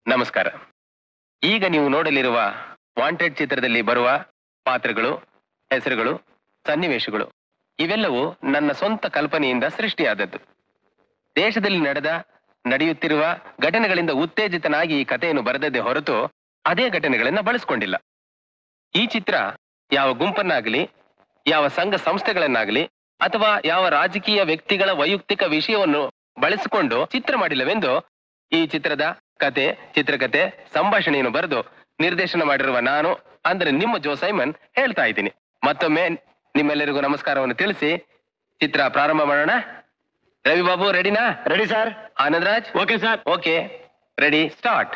ನಮಸ್ಕಾರ ಈಗ ನೀವು ನೋಡಲಿರುವ ವಾಂಟೆಡ್ ಚಿತ್ರದಲ್ಲಿ ಬರುವ ಪಾತ್ರಗಳು ಹೆಸರುಗಳು ಸನ್ನಿವೇಶಗಳು ಇವೆಲ್ಲವೂ ನನ್ನ ಸ್ವಂತ ಕಲ್ಪನೆಯಿಂದ ಸೃಷ್ಟಿಯಾದದ್ದು ದೇಶದಲ್ಲಿ ನಡೆದ ನಡೆಯುತ್ತಿರುವ ಘಟನೆಗಳಿಂದ ಉತ್ತೇಜಿತನಾಗಿ ಈ ಕಥೆಯನ್ನು ಬರೆದದ್ದೇ ಹೊರತು ಅದೇ ಘಟನೆಗಳನ್ನ ಬಳಸ್ಕೊಂಡಿಲ್ಲ ಈ ಚಿತ್ರ ಯಾವ ಗುಂಪನ್ನಾಗಲಿ ಯಾವ ಸಂಘ ಸಂಸ್ಥೆಗಳನ್ನಾಗಲಿ ಅಥವಾ ಯಾವ ರಾಜಕೀಯ ವ್ಯಕ್ತಿಗಳ ವೈಯಕ್ತಿಕ ವಿಷಯವನ್ನು ಬಳಸಿಕೊಂಡು ಚಿತ್ರ ಮಾಡಿಲ್ಲವೆಂದು ಈ ಚಿತ್ರದ ಕತೆ ಚಿತ್ರಕತೆ ಸಂಭಾಷಣೆಯನ್ನು ಬರೆದು ನಿರ್ದೇಶನ ಮಾಡಿರುವ ನಾನು ಅಂದ್ರೆ ನಿಮ್ಮ ಜೋ ಸೈಮನ್ ಹೇಳ್ತಾ ಇದ್ದೀನಿ ಮತ್ತೊಮ್ಮೆ ನಿಮ್ಮೆಲ್ಲರಿಗೂ ನಮಸ್ಕಾರವನ್ನು ತಿಳಿಸಿ ಚಿತ್ರ ಪ್ರಾರಂಭ ಮಾಡೋಣ ರವಿ ಬಾಬು ರೆಡಿನಾ ready sir Anand Raj okay sir okay ready start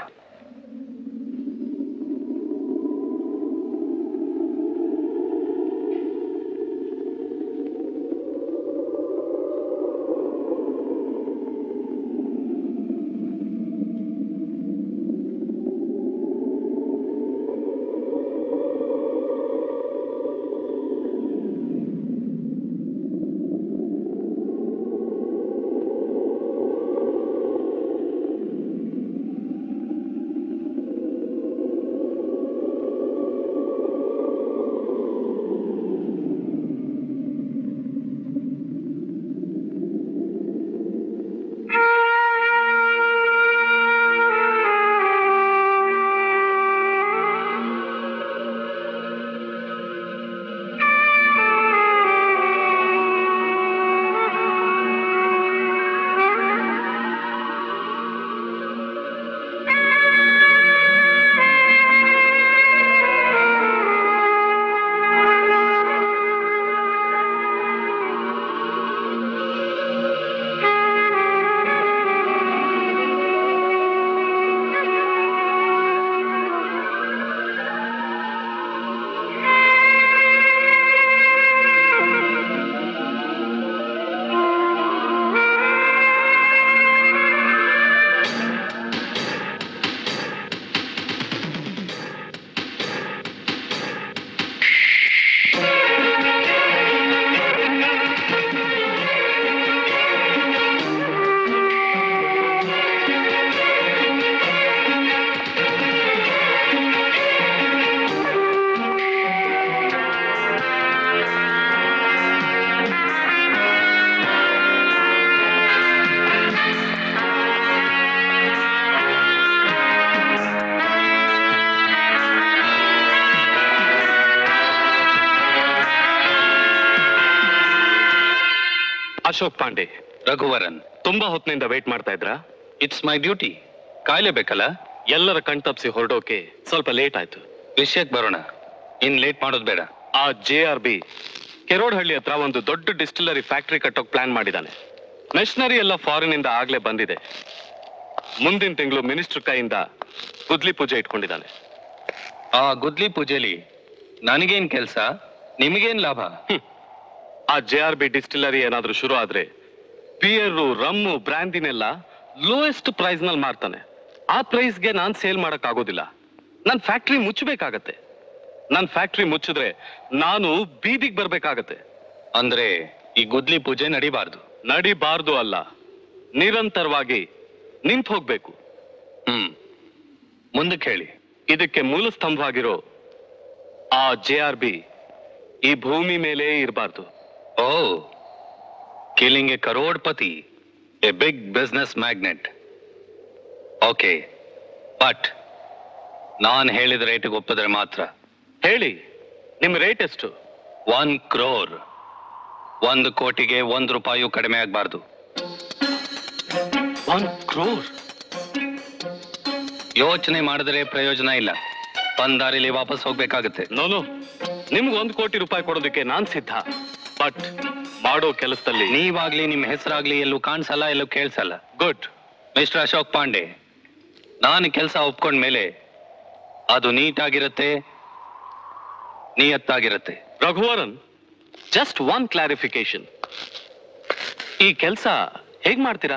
Ashok Pandey Raghuvaran ತುಂಬಾ ಹೊತ್ತಿನಿಂದ ವೇಟ್ ಮಾಡ್ತಾ ಇದ್ರಾ ಇಟ್ಸ್ ಮೈ ಡ್ಯೂಟಿ ಕಾಯ್ಲೇಬೇಕಲ್ಲ ಎಲ್ಲರ ಕಣ್ತಪ್ಸಿ ಹೊರಡೋಕೆ ಸ್ವಲ್ಪ ಲೇಟ್ ಆಯ್ತು ವಿಷಯಕ್ಕೆ ಬರೋಣ ಇನ್ ಲೇಟ್ ಮಾಡೋದು ಬೇಡ ಆ ಜೆ ಆರ್ ಬಿ ಕೆರೋಡ್ಹಳ್ಳಿ ಹತ್ರ ಒಂದು ದೊಡ್ಡ ಡಿಸ್ಟಿಲರಿ ಫ್ಯಾಕ್ಟರಿ ಕಟ್ಟೋಕ್ ಪ್ಲಾನ್ ಮಾಡಿದ್ದಾನೆ ಮೆಷಿನರಿ ಎಲ್ಲ ಫಾರಿನ್ ಇಂದ ಆಗ್ಲೇ ಬಂದಿದೆ ಮುಂದಿನ ತಿಂಗಳು ಮಿನಿಸ್ಟರ್ ಕೈಯಿಂದ ಗುದ್ಲಿ ಪೂಜೆ ಇಟ್ಕೊಂಡಿದ್ದಾನೆ ಆ ಗುದ್ಲಿ ಪೂಜೆಲಿ ನನಗೇನ್ ಕೆಲ್ಸ ನಿಮಗೇನ್ ಲಾಭ ಆ ಜೆ ಆರ್ ಬಿ ಡಿಸ್ಟಿಲರಿ ಏನಾದ್ರೂ ಶುರು ಆದ್ರೆ ಬಿಯರು ರಮ್ಮು ಬ್ರ್ಯಾಂದಿನೆಲ್ಲ ಲೋಯೆಸ್ಟ್ ಪ್ರೈಸ್ ನಲ್ಲಿ ಮಾರ್ತಾನೆ ಆ ಪ್ರೈಸ್ಗೆ ನಾನ್ ಸೇಲ್ ಮಾಡಕ್ ಆಗೋದಿಲ್ಲ ನನ್ ಫ್ಯಾಕ್ಟ್ರಿ ಮುಚ್ಚಬೇಕಾಗತ್ತೆ ನನ್ ಫ್ಯಾಕ್ಟ್ರಿ ಮುಚ್ಚಿದ್ರೆ ನಾನು ಬೀದಿಗೆ ಬರ್ಬೇಕಾಗತ್ತೆ ಅಂದ್ರೆ ಈ ಗುದ್ಲಿ ಪೂಜೆ ನಡಿಬಾರ್ದು ನಡಿಬಾರ್ದು ಅಲ್ಲ ನಿರಂತರವಾಗಿ ನಿಂತು ಹೋಗ್ಬೇಕು ಹ್ಮ್ ಮುಂದಕ್ಕೆ ಹೇಳಿ ಇದಕ್ಕೆ ಮೂಲ ಸ್ತಂಭವಾಗಿರೋ ಆ ಜೆ ಆರ್ ಬಿ ಈ ಭೂಮಿ ಮೇಲೆ ಇರಬಾರ್ದು oh killing a crorepati a big business magnate okay but ನಾನ್ ಹೇಳಿದ ರೇಟ್ಗೆ ಒಪ್ಪಿದ್ರೆ ಮಾತ್ರ ಹೇಳಿ ನಿಮ್ ರೇಟ್ ಎಷ್ಟು ಒನ್ ಕ್ರೋರ್ ಒಂದು ಕೋಟಿಗೆ ಒಂದು ರೂಪಾಯಿಯೂ ಕಡಿಮೆ ಆಗಬಾರ್ದು ಒನ್ ಕ್ರೋರ್ ಯೋಚನೆ ಮಾಡಿದ್ರೆ ಪ್ರಯೋಜನ ಇಲ್ಲ ಬಂದಾರಿಲಿ ವಾಪಸ್ ಹೋಗ್ಬೇಕಾಗತ್ತೆ ನೋನು ನಿಮ್ಗೆ ಒಂದು ಕೋಟಿ ರೂಪಾಯಿ ಕೊಡೋದಕ್ಕೆ ನಾನ್ ಸಿದ್ಧ ಬಟ್ ಮಾಡೋ ಕೆಲಸದಲ್ಲಿ ನೀವಾಗ್ಲಿ ನಿಮ್ ಹೆಸರಾಗ್ಲಿ ಎಲ್ಲೂ ಕಾಣಿಸಲ್ಲ ಎಲ್ಲೂ ಕೇಳಿಸಲ್ಲ ಗುಡ್ ಮಿಸ್ಟರ್ ಅಶೋಕ್ ಪಾಂಡೆ ನಾನು ಕೆಲಸ ಒಪ್ಕೊಂಡ್ಮೇಲೆ ಅದು ನೀಟಾಗಿರುತ್ತೆ ನಿಯತ್ತಾಗಿರುತ್ತೆ ರಘುವರನ್ ಜಸ್ಟ್ ಒನ್ ಕ್ಲಾರಿಫಿಕೇಶನ್ ಈ ಕೆಲಸ ಹೇಗ್ ಮಾಡ್ತೀರಾ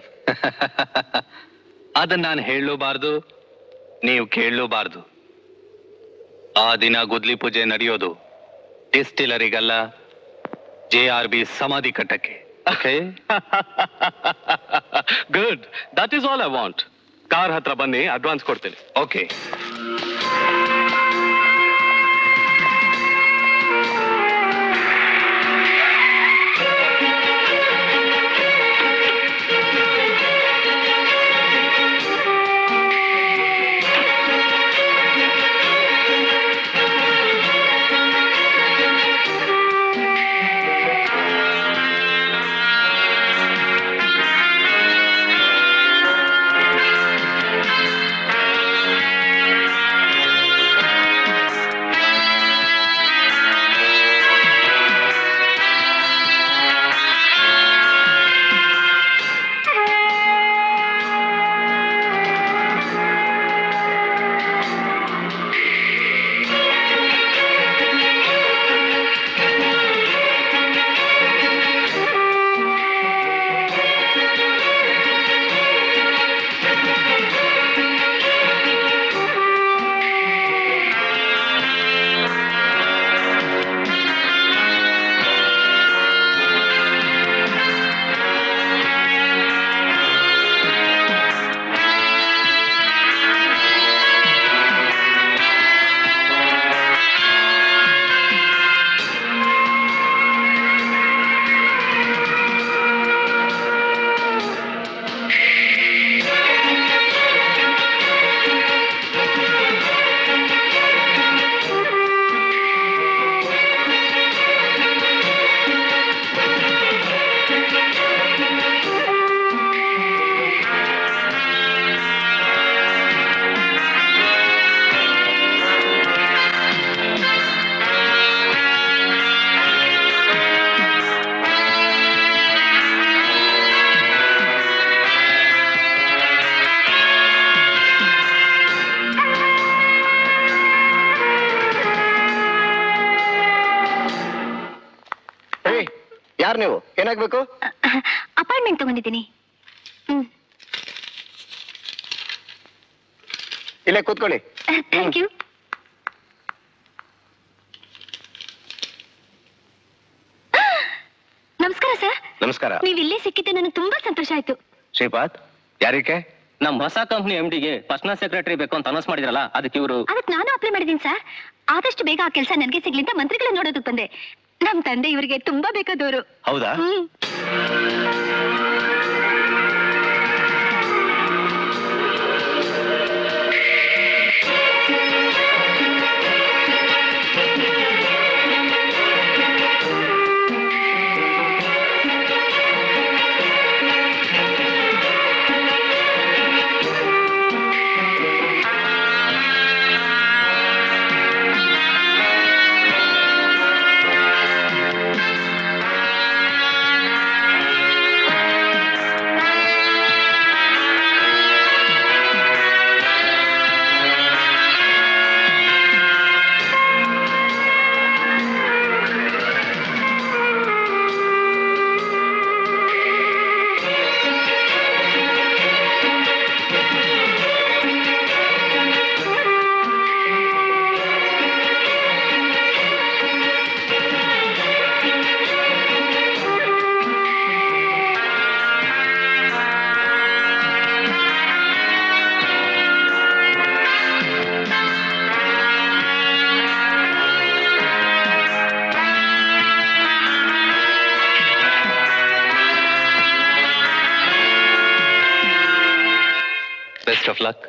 ಅದನ್ನ ನಾನು ಹೇಳಲೂಬಾರ್ದು ನೀವು ಕೇಳಲೂಬಾರ್ದು ಆ ದಿನ ಗುದ್ಲಿ ಪೂಜೆ ನಡೆಯೋದು ಡಿಸ್ಟಿಲರಿಗಲ್ಲ ಜೆ ಆರ್ ಬಿ ಸಮಾಧಿ ಕಟ್ಟಕ್ಕೆ okay good that is all I want car ಹತ್ರ ಬನ್ನಿ ಅಡ್ವಾನ್ಸ್ ಕೊಡ್ತೀನಿ ಓಕೆ ಯಾರು ನೀವು ಏನಾಗ್ಬೇಕು ಅಪಾಯಿಂಟ್ಮೆಂಟ್ ತಗೊಂಡಿದ್ದೀನಿ ಹ್ಮ್ ಇಲ್ಲೇ ಕೂತ್ಕೊಳ್ಳಿ ಥ್ಯಾಂಕ್ ಯು ನಮಸ್ಕಾರ ಸರ್ ನಮಸ್ಕಾರ ನೀವು ಇಲ್ಲೇ ಸಿಕ್ಕಿದ್ದು ನನಗೆ ತುಂಬಾ ಸಂತೋಷ ಆಯ್ತು ಶ್ರೀಪಾದ್ ಯಾರಿಕೆ ನಮ್ಮ ಹೊಸ ಕಂಪ್ನಿ ಎಂ ಡಿಗೆ ಪರ್ಸನಲ್ ಸೆಕ್ರೆಟರಿ ಬೇಕು ಅಂತ ಅನೌನ್ಸ್ ಮಾಡಿದ್ರಲ್ಲ ಅದಕ್ಕೆ ಇವರು ಅದಕ್ಕೆ ನಾನು ಅಪ್ಲೈ ಮಾಡಿದ್ದೀನಿ ಸರ್ ಆದಷ್ಟು ಬೇಗ ಆ ಕೆಲಸ ನನಗೆ ಸಿಗ್ಲಿ ಅಂತ ಮಂತ್ರಿಗಳನ್ನ ನೋಡೋದಕ್ಕೆ ಬಂದೆ ನಮ್ ತಂದೆ ಇವರಿಗೆ ತುಂಬಾ ಬೇಕಾದವರು ಹೌದಾ hmm best of luck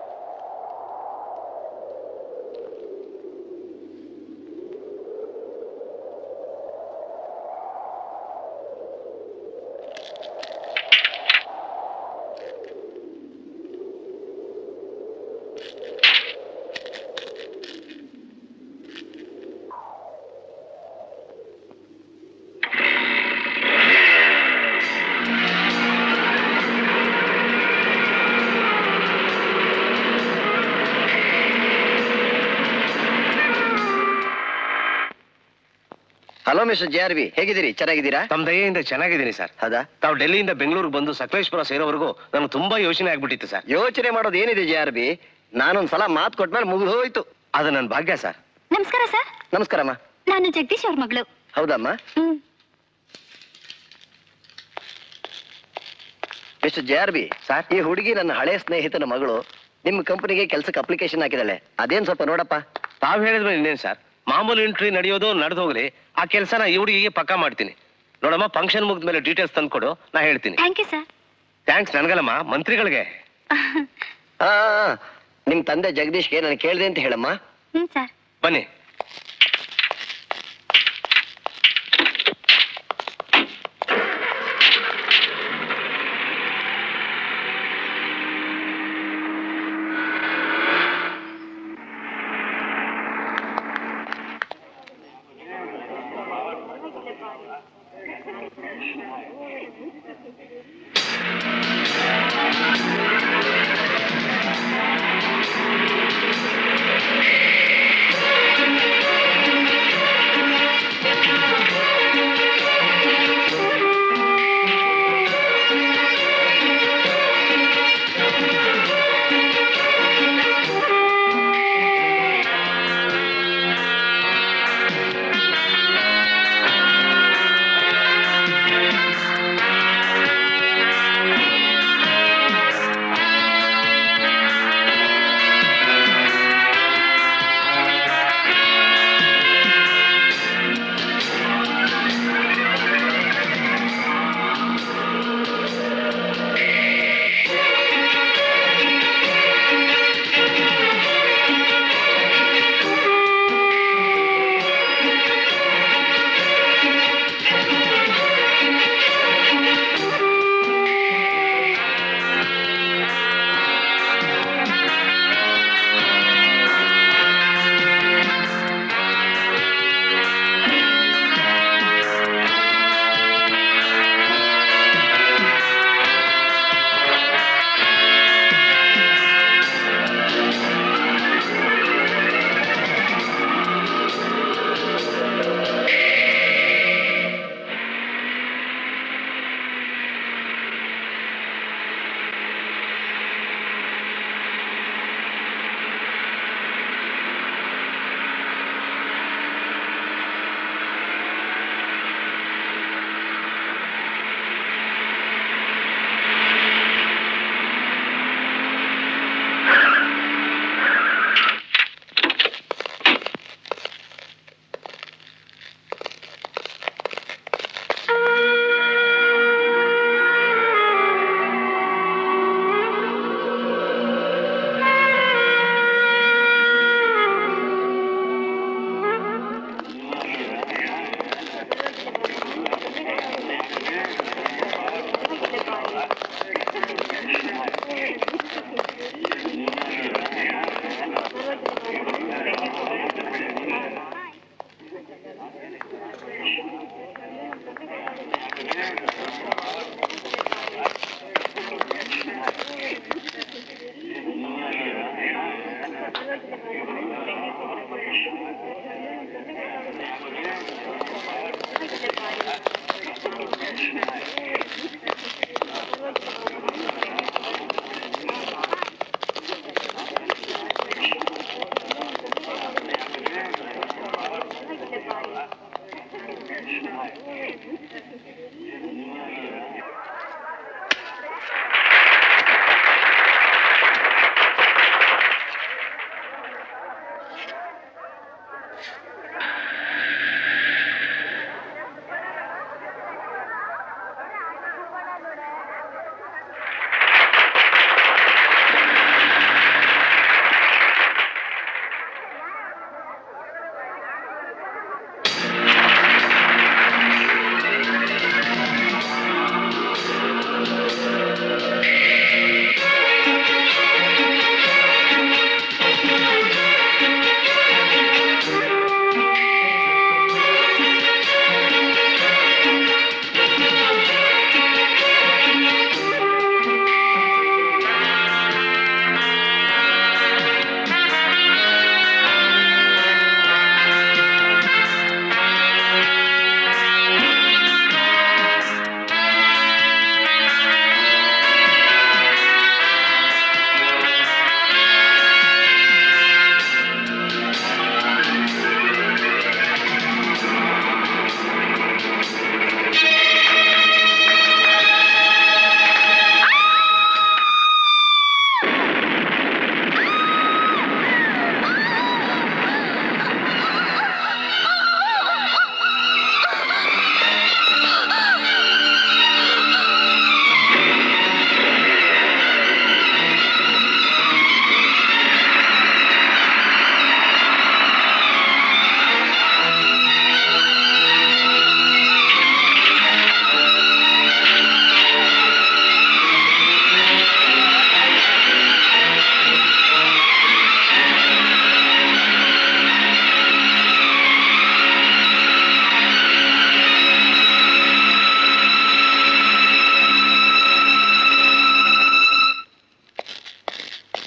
hello mister J R B ಹೇಗಿದ್ದೀರಿ ಚೆನ್ನಾಗಿದ್ದೀರಾ ತಮ್ಮ ದಯೆಯಿಂದ ಚೆನ್ನಾಗಿದ್ದೀನಿ ಸರ್ ಹೌದಾ ತಾವು ಡೆಲ್ಲಿಯಿಂದ ಬೆಂಗಳೂರಿಗೆ ಬಂದು ಸಕಲೇಶ್ಪುರ ಸೇರೋವರೆಗೂ ನನಗೆ ತುಂಬಾ ಯೋಚನೆ ಆಗ್ಬಿಟ್ಟಿತ್ತು ಸರ್ ಯೋಚನೆ ಮಾಡೋದು ಏನಿದೆ ಜೆ ಆರ್ ಬಿ ನಾನೊಂದ್ ಸಲ ಮಾತು ಕೊಟ್ಮೇಲೆ ಮುಗಿದು ಹೋಯ್ತು ಅದು ನನ್ನ ಭಾಗ್ಯ ಸರ್ ನಮಸ್ಕಾರ ಸರ್ ನಮಸ್ಕಾರಮ್ಮ ನಾನು ಜಗದೀಶ್ ಅವ್ರ ಮಗಳು ಹೌದಮ್ಮ hmm mister J R B sir? ಈ ಹುಡುಗಿ ನನ್ನ ಹಳೆ ಸ್ನೇಹಿತನ ಮಗಳು ನಿಮ್ಮ ಕಂಪನಿಗೆ ಕೆಲ್ಸಕ್ಕೆ ಅಪ್ಲಿಕೇಶನ್ ಹಾಕಿದಾಳೆ ಅದೇನ್ ಸ್ವಲ್ಪ ನೋಡಪ್ಪ ತಾವ್ ಹೇಳಿದ್ಮೇಲೆ ಇನ್ನೇನು ಸರ್ ಮಾಮೂಲಿ ಎಂಟ್ರಿ ನಡೆಯೋದು ನಡೆದು ಹೋಗ್ಲಿ ಆ ಕೆಲಸನ ಈ ಹುಡುಗಿಗೆ ಪಕ್ಕ ಮಾಡ್ತೀನಿ ನೋಡಮ್ಮ ಫಂಕ್ಷನ್ ಮುಗಿದ್ಮೇಲೆ ಡೀಟೇಲ್ಸ್ ತಂದ್ಕೊಡು ನಾ ಹೇಳ್ತೀನಿ ಥ್ಯಾಂಕ್ ಯು ಸರ್ ಥ್ಯಾಂಕ್ಸ್ ನನ್ಗಲ್ಲಮ್ಮ ಮಂತ್ರಿಗಳಿಗೆ ಆ ನಿಮ್ ತಂದೆ ಜಗದೀಶ್ಗೆ ನಾನು ಕೇಳಿದೆ ಅಂತ ಹೇಳಮ್ಮ ಹ್ಮ್ ಸರ್ ಬನ್ನಿ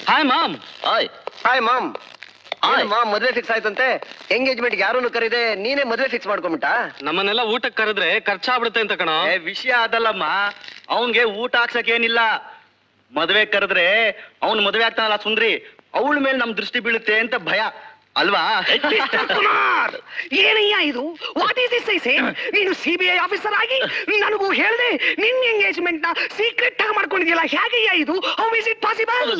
ಹಾಯ್ ಮಾಮ್ ಹಾಯ್ ಹಾಯ್ ಮಾಮ್ ಹಾಯ್ ಮಾಮ್ ಮದ್ವೆ ಫಿಕ್ಸ್ ಆಯ್ತಂತೆ ಎಂಗೇಜ್ಮೆಂಟ್ ಯಾರನ್ನು ಕರೀದೆ ನೀನೇ ಮದ್ವೆ ಫಿಕ್ಸ್ ಮಾಡ್ಕೊಂಬಿಟ್ಟ ನಮ್ಮನ್ನೆಲ್ಲ ಊಟಕ್ಕೆ ಕರೆದ್ರೆ ಖರ್ಚಾಗ್ಬಿಡುತ್ತೆ ಅಂತ ಕಣ ಏ ವಿಷಯ ಅದಲ್ಲಮ್ಮ ಅವನ್ಗೆ ಊಟ ಹಾಕ್ಸಕ್ ಏನಿಲ್ಲ ಮದ್ವೆ ಕರೆದ್ರೆ ಅವ್ನ್ ಮದ್ವೆ ಆಗ್ತಾನಲ್ಲ ಸುಂದ್ರಿ ಅವಳ ಮೇಲೆ ನಮ್ ದೃಷ್ಟಿ ಬೀಳುತ್ತೆ ಅಂತ ಭಯ ಅಲ್ವಾ ಕುಮಾರ್ ಏನಯ್ಯ ಇದು ವಾಟ್ ಈಸ್ ದಿಸ್ ಐಸೆ ನೀನು ಸಿ ಬಿ ಐ ಆಫೀಸರ್ ಆಗಿ ನನಗೂ ಹೇಳ್ದೆ ನಿನ್ ಎಂಗೇಜ್ಮೆಂಟ್ ನ ಸೀಕ್ರೆಟ್ ಆಗಿ ಮಾಡ್ಕೊಂಡಿದ್ಯಲ್ಲ ಹೇಗಯ್ಯ ಇದು how is it possible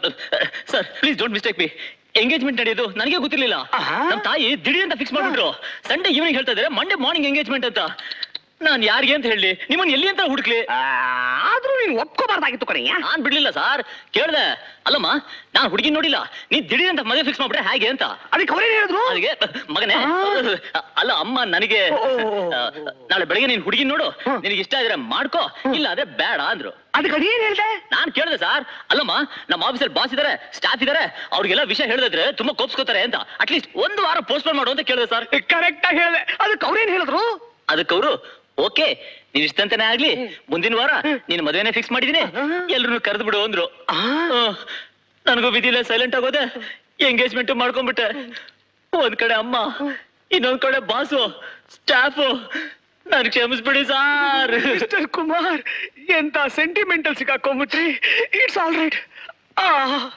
sir please don't mistake me engagement ನಡೆಯೋದು ನನಗೆ ಗೊತ್ತಿರ್ಲಿಲ್ಲ ಆಹಾ. ನಮ್ಮ ತಾಯಿ ದಿಢೀರ್ ಅಂತ ಫಿಕ್ಸ್ ಮಾಡ್ಬಿಟ್ರು ಸಂಡೇ ಈವ್ನಿಂಗ್ ಹೇಳ್ತಾ ಇದಾರೆ ಮಂಡೇ ಮಾರ್ನಿಂಗ್ ಎಂಗೇಜ್ಮೆಂಟ್ ಅಂತ ನಾನ್ ಯಾರಿಗೆ ಅಂತ ಹೇಳಿ ನಿಮ್ಮನ್ನ ಎಲ್ಲಿ ಅಂತ ಹುಡುಕ್ಲಿ ಆದ್ರೂ ನೀನು ಒಪ್ಕೋಬಾರ್ದಾಗಿತ್ತು ಕಣಯ್ಯ ನಾನ್ ಬಿಡ್ಲಿಲ್ಲ ಸರ್ ಕೇಳ್ದೆ ಅಲ್ಲಮ್ಮ ನಾನ್ ಹುಡುಗಿ ನೋಡಿಲ್ಲ ನೀ ದಿಢೀರ್ ಅಂತ ಮದುವೆ ಫಿಕ್ಸ್ ಮಾಡ್ಬಿಟ್ರೆ ಹೇಗೆ ಅಂತ ಅದಕ್ಕೆ ಅವ್ರೇನ್ ಹೇಳಿದ್ರು ಅದಕ್ಕೆ ಮಗನೇ ಅಲ್ಲ ಅಮ್ಮ ನನಗೆ ಆ, ನಾಳೆ ಬೆಳಗ್ಗೆ ನೀನ್ ಹುಡುಗಿ ನೋಡು ನಿನಗೆ ಇಷ್ಟ ಇದ್ರೆ ಮಾಡ್ಕೋ ಇಲ್ಲ ಅದೇ ಬೇಡ ಅಂದ್ರು ಅದಕ್ಕೆ ಅದೇನ್ ಹೇಳ್ದೆ ನಾನ್ ಕೇಳಿದೆ ಸರ್ ಅಲ್ಲಮ್ಮ ನಮ್ಮ ಆಫೀಸಲ್ಲಿ ಬಾಸ್ ಇದಾರೆ ಸ್ಟಾಫ್ ಇದಾರೆ ಅವ್ರಿಗೆಲ್ಲ ವಿಷಯ ಹೇಳಿದ್ರೆ ತುಂಬಾ ಕೋಪ್ಸ್ಕೋತಾರೆ ಅಂತ ಅಟ್ಲೀಸ್ಟ್ ಒಂದು ವಾರ ಪೋಸ್ಟ್ಪೋನ್ ಮಾಡು ಅಂತ ಕೇಳಿದೆ ಸರ್ ಕರೆಕ್ಟ್ ಆಗಿ ಹೇಳ್ದೆ ಅದಕ್ಕೆ ಅವ್ರೇನ್ ಹೇಳಿದ್ರು ಅದಕ್ಕೆ ಅವರು ಓಕೆ ನೀವ್ ಇಷ್ಟಂತಾನೆ ಆಗ್ಲಿ ಮುಂದಿನ ವಾರ ನೀನ್ ಮದುವೆನೇ ಫಿಕ್ಸ್ ಮಾಡಿದೀನಿ ಎಲ್ರು ಕರೆದು ಬಿಡು ಅಂದ್ರು ಹ್ಮ್. ನನಗೂ ವಿಧಿಲ್ಲ ಸೈಲೆಂಟ್ ಆಗೋದೆ ಎಂಗೇಜ್ಮೆಂಟ್ ಮಾಡ್ಕೊಂಡ್ಬಿಟ್ಟೆ ಒಂದ್ ಕಡೆ ಅಮ್ಮ ಇನ್ನೊಂದ್ ಕಡೆ ಬಾಸು ಸ್ಟಾಫು ನನ್ ಕ್ಷಮಿಸ್ಬಿಡಿ ಸಾರ್ ಮಿಸ್ಟರ್ ಕುಮಾರ್ ಎಂತ ಸೆಂಟಿಮೆಂಟಲ್ ಸಿಕ್ಕಾಕೊಂಡ್ಬಿಟ್ರಿ ಇಟ್ಸ್ ಆಲ್ ರೈಟ್ ಆ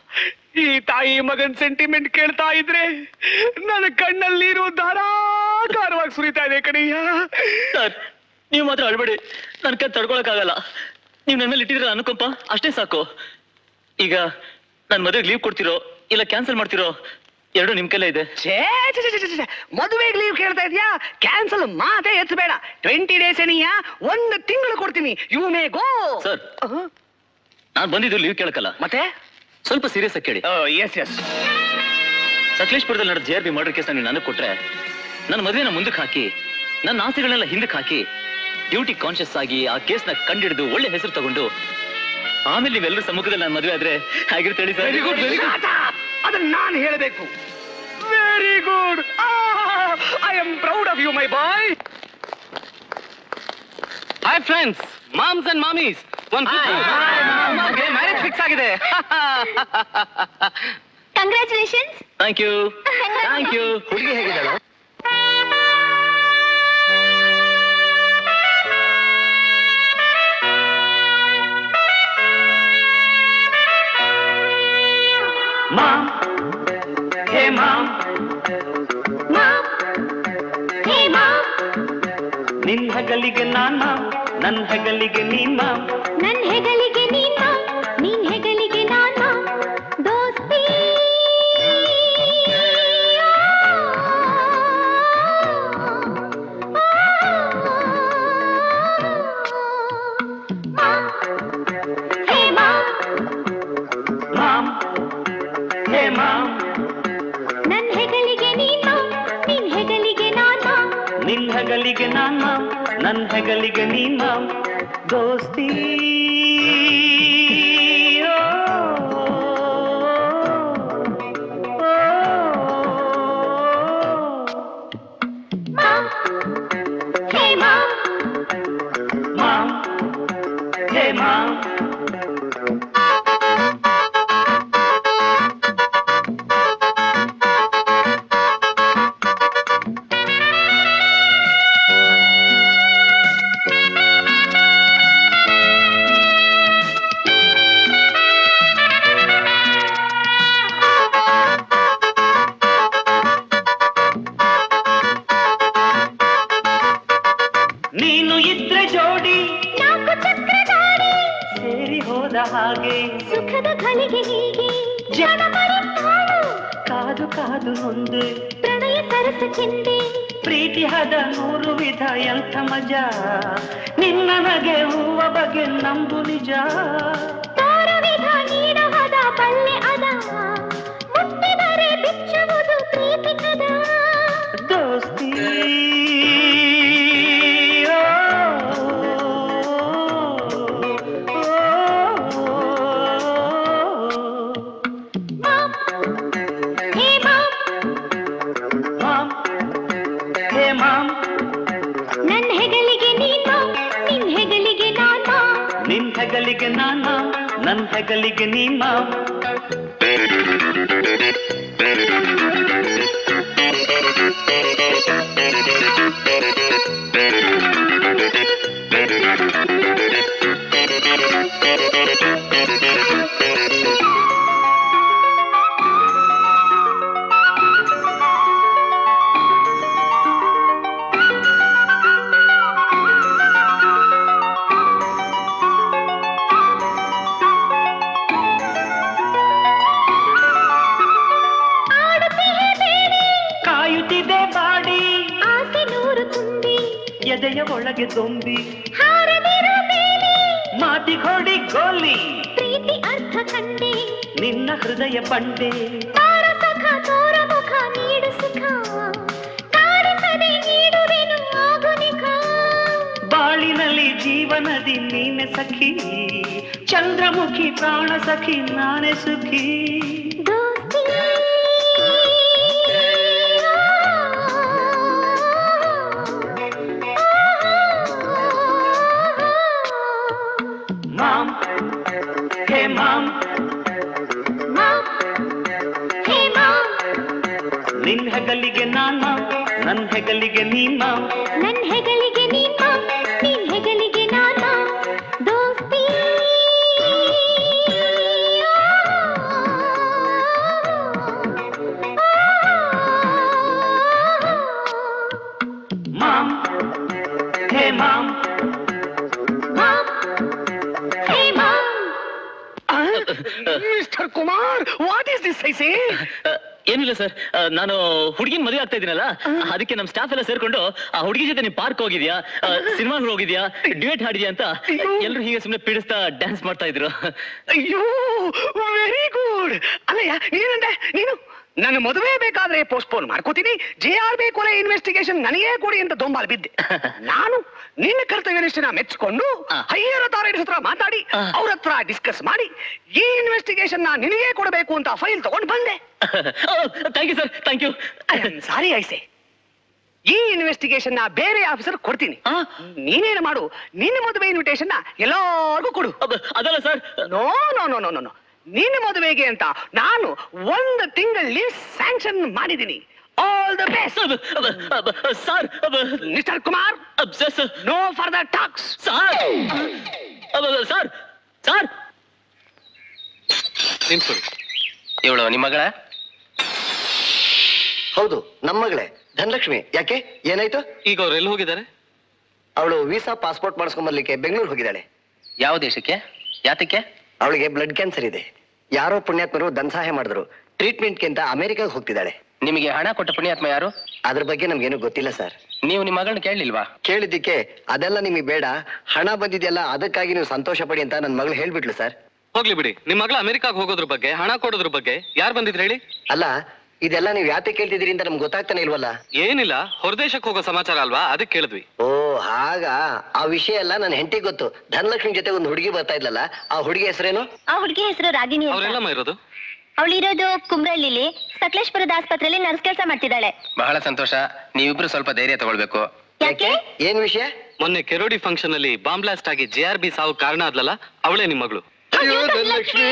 ಈ ತಾಯಿ ಮಗನ್ ಸೆಂಟಿಮೆಂಟ್ ಕೇಳ್ತಾ ಇದ್ರೆ ನನ್ನ ಕಣ್ಣಲ್ಲಿ ನೀರು ಧಾರಾಕಾರವಾಗಿ ಸುರಿತಾ ಇದೆ ಕಣಯ್ಯ ಸರ್ ನೀವು ಮಾತ್ರ ಅಳ್ಬೇಡಿ ನನ್ ಕೈ ತಡ್ಕೊಳಕ್ಕಾಗಲ್ಲ ನೀವ್ ನನ್ನ ಮೇಲೆ ಇಟ್ಟಿದ್ರೆ ಅನ್ಕೊಂಪ ಅಷ್ಟೇ ಸಾಕು ಈಗ ನನ್ ಮದುವೆಗೆ ಲೀವ್ ಕೊಡ್ತಿರೋ ಇಲ್ಲ ಕ್ಯಾನ್ಸಲ್ ಮಾಡ್ತಿರೋ ಎರಡು ನಿಮ್ ಕೈಲೇ ಇದೆ ಛೇ ಛೇ, ಛೇ, ಛೇ, ಛೇ, ಛೇ. ಮದುವೆಗೆ ಲೀವ್ ಕೇಳ್ತಾ ಇದೆಯಾ ಕ್ಯಾನ್ಸಲ್ ಮಾತೇ ಎತ್ತಬೇಡ ಟ್ವೆಂಟಿ ಡೇಸ್ ಏನಯ್ಯ ಒಂದು ತಿಂಗಳು ಕೊಡ್ತೀನಿ ಯು ಮೇ ಗೋ ಸರ್ ನಾನ್ ಬಂದಿದ್ದು ಲೀವ್ ಕೇಳಕ್ಕಲ್ಲ ಮತ್ತೆ ಸ್ವಲ್ಪ ಸೀರಿಯಸ್ ಆಗಿ ಕೇಳಿ ಎಸ್ ಎಸ್ ಸಕಲೇಶ್ಪುರದಲ್ಲಿ ನಡೆದ J R B murder case ನೀವು ನನಗೆ ಕೊಟ್ರೆ ನನ್ನ ಮದುವೆನ ಮುಂದಕ್ಕೆ ಹಾಕಿ ನನ್ನ ಆಸೆಗಳನ್ನೆಲ್ಲ ಹಿಂದಕ್ಕೆ ಹಾಕಿ ಡ್ಯೂಟಿ ಕಾನ್ಶಿಯಸ್ ಆಗಿ ಆ ಕೇಸ್ನ ಕಂಡಿಡಿದು ಒಳ್ಳೆ ಹೆಸರು ತಗೊಂಡು ಆಮೇಲೆ ನೀವೆಲ್ಲರೂ ಸಮ್ಮುಖದಲ್ಲಿ ನನ್ನ ಮದುವೆ ಆದ್ರೆ ಹಾಗಿರುತ್ತೆ ಹೇಳಿ sir very good very good ಅದನ್ನ ನಾನು ಹೇಳಬೇಕು very good I am proud of you my boy hi friends ಮಾಮ್ಸ್ ಅಂಡ್ ಮಾಮೀಸ್ ಒಂದ್ ಮ್ಯಾರೇಜ್ ಫಿಕ್ಸ್ ಆಗಿದೆ congratulations thank you thank you ಹುಡುಗಿ ಹೇಗಿದ್ದಾಳು ಮಾಮ್ ಹೇ ಮಾಮ್ ನಿನ್ ಹೆಗಲಿಗೆ ನಾನ್ ಮಾಮ್ ನನ್ ಹೆಗಲಿಗೆ ನೀನ್ ಮಾಮ್ ನನ್ ಹೆಗಲಿಗೆ ನೀನ ನೀನ್ ಹೆಗಲಿಗೆ ನಾನ ದೋಸ್ತಿ ಹೇ ಮಾಮ್ ಮಾಮ್ ಹೇ ಮಾಮ್ ನನ್ ಹೆಗಲಿಗೆ ನೀನ ನೀನ್ ಹೆಗಲಿಗೆ ನಾನ ನಿನ್ ಹೆಗಲಿಗೆ ನಾನ್ ಮಾಮ್ ನನ್ ಹೆಗಲಿಗೆ ನೀನ್ ಮಾಮ್ ದೋಸ್ತಿ ಓ, ಹೇ ಮಾಮ್ ಮಾಮ್ ಹೇ ಮಾಮ್ ನೀನು ಇದ್ರೆ ಜೋಡಿ ನಾಲ್ಕು ಚಕ್ರ ಗಾಡಿ ಸೇರಿ ಹೋದ ಹಾಗೆ ಸುಖದ ಘಳಿಗೆ ಹೀಗೆ ಜನ ಮರೆತಾಳು ಕಾದು ಕಾದು ನೊಂದೆ ಪ್ರಣಯ ಸರಸ ಚೆಂದೆ ಪ್ರೀತಿ ಹದ ನೂರು ವಿಧ ಎಂಥ ಮಜಾ ನಿನ್ನ ನಗೆ ಹೂವ ಬಗೆ ನಂಬು ನಿಜ ತಾರ ವಿಧ ನೀಡಹದ ಬಲ್ಲೆ ಅದ ಮುಟ್ಟಿದರೆ ಬಿಚ್ಚುವುದು ಪ್ರೀತಿ ಕದ ದೋಸ್ತಿ ಓ, ಮಾಮ್ ಹೇ ಮಾಮ್ ಮಾಮ್ ಹೇ ಮಾಮ್ ನನ್ ಹೆಗಲಿಗೆ ನೀನು ನಿನ್ ಹೆಗಲಿಗೆ ನಾನು ನಿನ್ ಹೆಗಲಿಗೆ ನಾನ ನನ್ ಹೆಗಲಿಗೆ ನೀ ಮಾಮ್ ಕಾಯುತ್ತಿದೆ ಬಾಡಿ ಆಸೆ ನೂರು ತುಂಬಿ ಎದೆಯ ಒಳಗೆ ದೊಂಬಿ ಹಾರದಿರು ಬೇಲಿ ಮಾತಿಗೊಡಿ ಗೋಲಿ ಪ್ರೀತಿ ಅರ್ಥ ಕಂಡೆ ನಿನ್ನ ಹೃದಯ ಬಂಡೆ ತಾರ ಸಖ ತೋರ ಮುಖ ನೀಡು ಸುಖ ಕಾಡಿಸದೆ ನೀಡುವೆನು ಆಗುನಿಕ ಬಾಳಿನಲ್ಲಿ ಜೀವನದಿ ನೀನೆ ಸಖಿ ಚಂದ್ರಮುಖಿ ಪ್ರಾಣ ಸಖಿ ನಾನೇ ಸುಖಿ ದೋಸ್ತಿ ಮಾಮ್ ಹೇ ಮಾಮ್ ಹೇ ಮಾಮ್ ನಿನ್ ಹೆಗಲಿಗೆ ನಾನ್ ಮಾಮ್ ನನ್ ಹೆಗಲಿಗೆ ನೀನ್ ಮಾಮ್ ನನ್ ಹೆಗಲಿಗೆ ನೀನ್ ಮಾಮ್ ನಿನ್ ಹೆಗಲಿಗೆ ನಾನ್ ಮಾಮ್ ದೋಸ್ತಿ ಮಾಮ್ ಹೇ ಮಾಮ್ ಮಾಮ್ ಹೇ ಮಾಮ್ mister Kumar what is this I see ಏನಿಲ್ಲ ಸರ್ ನಾನು ಹುಡುಗಿನ ಮದುವೆ ಆಗ್ತಾ ಇದೀನಲ್ಲ ಅದಕ್ಕೆ ನಮ್ ಸ್ಟಾಫ್ ಎಲ್ಲ ಸೇರ್ಕೊಂಡು ಆ ಹುಡುಗಿ ಜೊತೆ ನೀನ್ ಪಾರ್ಕ್ ಹೋಗಿದ್ಯಾ ಸಿನಿಮಾ ಹೋಗಿದ್ಯಾ ಡ್ಯೂಯೇಟ್ ಹಾಡಿದ್ಯಾ ಅಂತ ಎಲ್ಲರೂ ಹೀಗೆ ಸುಮ್ಮನೆ ಪೀಡಿಸ್ತಾ ಡ್ಯಾನ್ಸ್ ಮಾಡ್ತಾ ಇದ್ರು ಅಯ್ಯೋ ವೆರಿ ಗುಡ್ ಅಲ್ಲಯ್ಯ ನೀನಂದೆ ನೀನು ನನ್ನ ಮದುವೆ ಬೇಕಾದ್ರೆ ಪೋಸ್ಟ್ಪೋನ್ ಮಾಡ್ಕೋತೀನಿ ಜೆ ಆರ್ ಬಿ ಕೊಲೆ ಇನ್ವೆಸ್ಟಿಗೇಷನ್ ನನಗೇ ಕೊಡಿ ಅಂತ ದೊಂಬಾಲ್ ಬಿದ್ದೆ ನಾನು ನಿನ್ನ ಕರ್ತವ್ಯ ನಿಷ್ಠೆನ ಮೆಚ್ಚಿಕೊಂಡು ಆ. ಹೈಯರ್ ಅಥಾರಿಟೀಸ್ ಹತ್ರ ಮಾತಾಡಿ ಆ. ಅವ್ರ ಹತ್ರ ಡಿಸ್ಕಸ್ ಮಾಡಿ ಈ ಇನ್ವೆಸ್ಟಿಗೇಷನ್ ನ ನಿನಗೇ ಕೊಡಬೇಕು ಅಂತ ಫೈಲ್ ತಗೊಂಡು ಬಂದೆ thank you sir thank you sorry ಐಸೆ ಈ ಇನ್ವೆಸ್ಟಿಗೇಷನ್ ನ ಬೇರೆ ಆಫೀಸರ್ ಕೊಡ್ತೀನಿ ಆ? ನೀನೇನು ಮಾಡು ನಿನ್ನ ಮದುವೆ ಇನ್ವಿಟೇಷನ್ ನ ಎಲ್ಲಾರ್ಗೂ ಕೊಡು ಅದಲ್ಲ sir no no no no no ನಿನ್ನ ಮದುವೆಗೆ ಅಂತ ನಾನು ಒಂದು ತಿಂಗಳಲ್ಲಿ ಸ್ಯಾಂಕ್ಷನ್ ಮಾಡಿದ್ದೀನಿ all the best sir mister Kumar no further talks sir sir sir ನಿಂತ್ಕೊಳ್ಳಿ ಇವಳು ನಿಮ್ಮ ಮಗಳ ಹೌದು ನಮ್ಮ ಮಗಳೇ ಧನಲಕ್ಷ್ಮಿ ಯಾಕೆ ಏನಾಯ್ತು ಈಗ ಅವ್ರು ಎಲ್ಲಿ ಹೋಗಿದ್ದಾರೆ ಅವಳು ವೀಸಾ ಪಾಸ್ಪೋರ್ಟ್ ಮಾಡಿಸ್ಕೊಂಬರ್ಲಿಕ್ಕೆ ಬೆಂಗಳೂರು ಹೋಗಿದ್ದಾಳೆ ಯಾವ ದೇಶಕ್ಕೆ ಯಾತಕ್ಕೆ ಅವಳಿಗೆ ಬ್ಲಡ್ ಕ್ಯಾನ್ಸರ್ ಇದೆ ಯಾರೋ ಪುಣ್ಯಾತ್ಮರು ಧನ ಸಹಾಯ ಮಾಡಿದ್ರು ಟ್ರೀಟ್ಮೆಂಟ್ಗೆ ಅಂತ ಅಮೆರಿಕಾಗೆ ಹೋಗ್ತಿದ್ದಾಳೆ ನಿಮಗೆ ಹಣ ಕೊಟ್ಟ ಪುಣ್ಯಾತ್ಮ ಯಾರು ಅದ್ರ ಬಗ್ಗೆ ನಮ್ಗೇನು ಗೊತ್ತಿಲ್ಲ ಸರ್ ನೀವು ನಿಮ್ಮ ಮಗಳನ್ನ ಕೇಳಲಿಲ್ವಾ ಕೇಳಿದ್ದಕ್ಕೆ ಅದೆಲ್ಲ ನಿಮಗೆ ಬೇಡ ಹಣ ಬಂದಿದೆಯಲ್ಲ ಅದಕ್ಕಾಗಿ ನೀವು ಸಂತೋಷ ಪಡಿ ಅಂತ ನನ್ನ ಮಗಳು ಹೇಳ್ಬಿಟ್ಲು ಸರ್ ಹೋಗ್ಲಿ ಬಿಡಿ ನಿಮ್ ಮಗಳ ಅಮೆರಿಕಾಗ್ ಹೋಗೋದ್ರ ಬಗ್ಗೆ ಹಣ ಕೊಡೋದ್ರ ಬಗ್ಗೆ ಯಾರು ಬಂದಿದ್ರು ಹೇಳಿ ಅಲ್ಲ ಇದೆಲ್ಲ ನೀವು ಯಾತೆ ಕೇಳ್ತಿದ್ದೀರಿ ಅಂತ ನಮ್ಗೆ ಗೊತ್ತಾಗ್ತಾನೆ ಇಲ್ವಲ್ಲ ಏನಿಲ್ಲ ಹೊರದೇಶಕ್ಕೆ ಹೋಗೋ ಸಮಾಚಾರ ಅಲ್ವಾ ಅದಕ್ಕೆ ಕೇಳಿದ್ವಿ ಓ ಹಾಗ ಆ ವಿಷಯ ಎಲ್ಲ ನನ್ನ ಹೆಂಡತಿಗೆ ಗೊತ್ತು ಧನಲಕ್ಷ್ಮಿ ಜೊತೆ ಒಂದು ಹುಡುಗಿ ಬರ್ತಾ ಇದ್ಲಲ್ಲ ಆ ಹುಡುಗಿ ಹೆಸರೇನು ಆ ಹುಡುಗಿ ಹೆಸರು ರಾಗಿಣಿ ಅಂತ ಅವರೆಲ್ಲಮ್ಮ ಇರೋದು ಅವಳಿರೋದು ಕುಮ್ರಳ್ಳಿಲಿ ಸಕಲೇಶ್ಪುರದ ಆಸ್ಪತ್ರೆಯಲ್ಲಿ ನರ್ಸ್ ಕೆಲಸ ಮಾಡ್ತಿದ್ದಾಳೆ ಬಹಳ ಸಂತೋಷ ನೀವಿಬ್ರು ಸ್ವಲ್ಪ ಧೈರ್ಯ ತಗೊಳ್ಬೇಕು ಯಾಕೆ ಏನ್ ವಿಷಯ ಮೊನ್ನೆ ಕೆರೋಡಿ ಫಂಕ್ಷನ್ ಅಲ್ಲಿ ಬಾಂಬ್ ಬ್ಲಾಸ್ಟ್ ಆಗಿ ಜೆ ಆರ್ ಬಿ ಸಾವು ಕಾರಣ ಆದ್ಲಲ್ಲ ಅವಳೇ ನಿಮ್ ಮಗಳು ಅಯ್ಯೋ ಧನಲಕ್ಷ್ಮಿ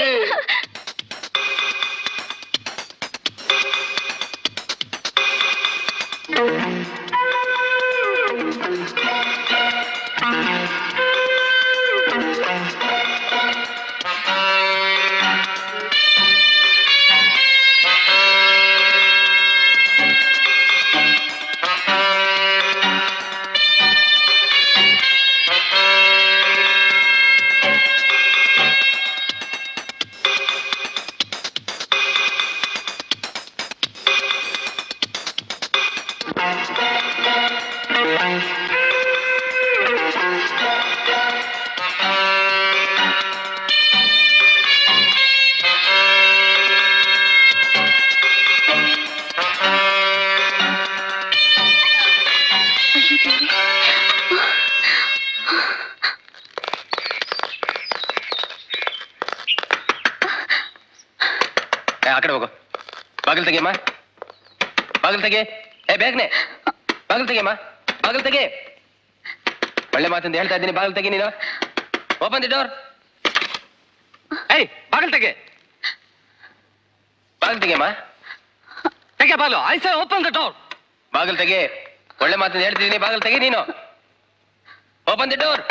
ಏ, ಆ ಕಡೆ ಹೋಗು ಬಾಗಿಲು ತೆಗಿಯಮ್ಮ ಬಾಗಿಲು ತೆಗಿ ಏ ಬೇಗನೆ ಬಾಗಿಲು ತೆಗಿಯಮ್ಮ ಬಾಗಿಲು ತೆಗಿ ಒಳ್ಳೆ ಮಾತಿಂದ ಹೇಳ್ತಾ ಇದ್ದೀನಿ ಬಾಗಿಲು ತೆಗಿ ನೀನು ಓಪನ್ ದಿ ಡೋರ್ ಏಯ್ ಬಾಗಲ್ ತೆಗೆ ಬಾಗಿಲು ತೆಗೆಯಮ್ಮ ತೆಗೆ Balu I say open the door ಬಾಗಿಲು ತೆಗೆ ಒಳ್ಳೆ ಮಾತನ್ನ ಹೇಳ್ತಿದ್ದೀನಿ ಬಾಗಿಲು ತೆಗಿ ನೀನು ಓಪನ್ ದಿ ಡೋರ್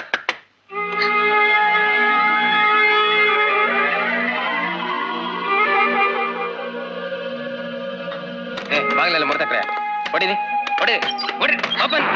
ಏ ಬಾಗಿಲೆಲ್ಲ ಮುರ್ತಕ್ರೆ ಹೊಡಿರಿ ಹೊಡಿ ಹೊಡಿ ಓಪನ್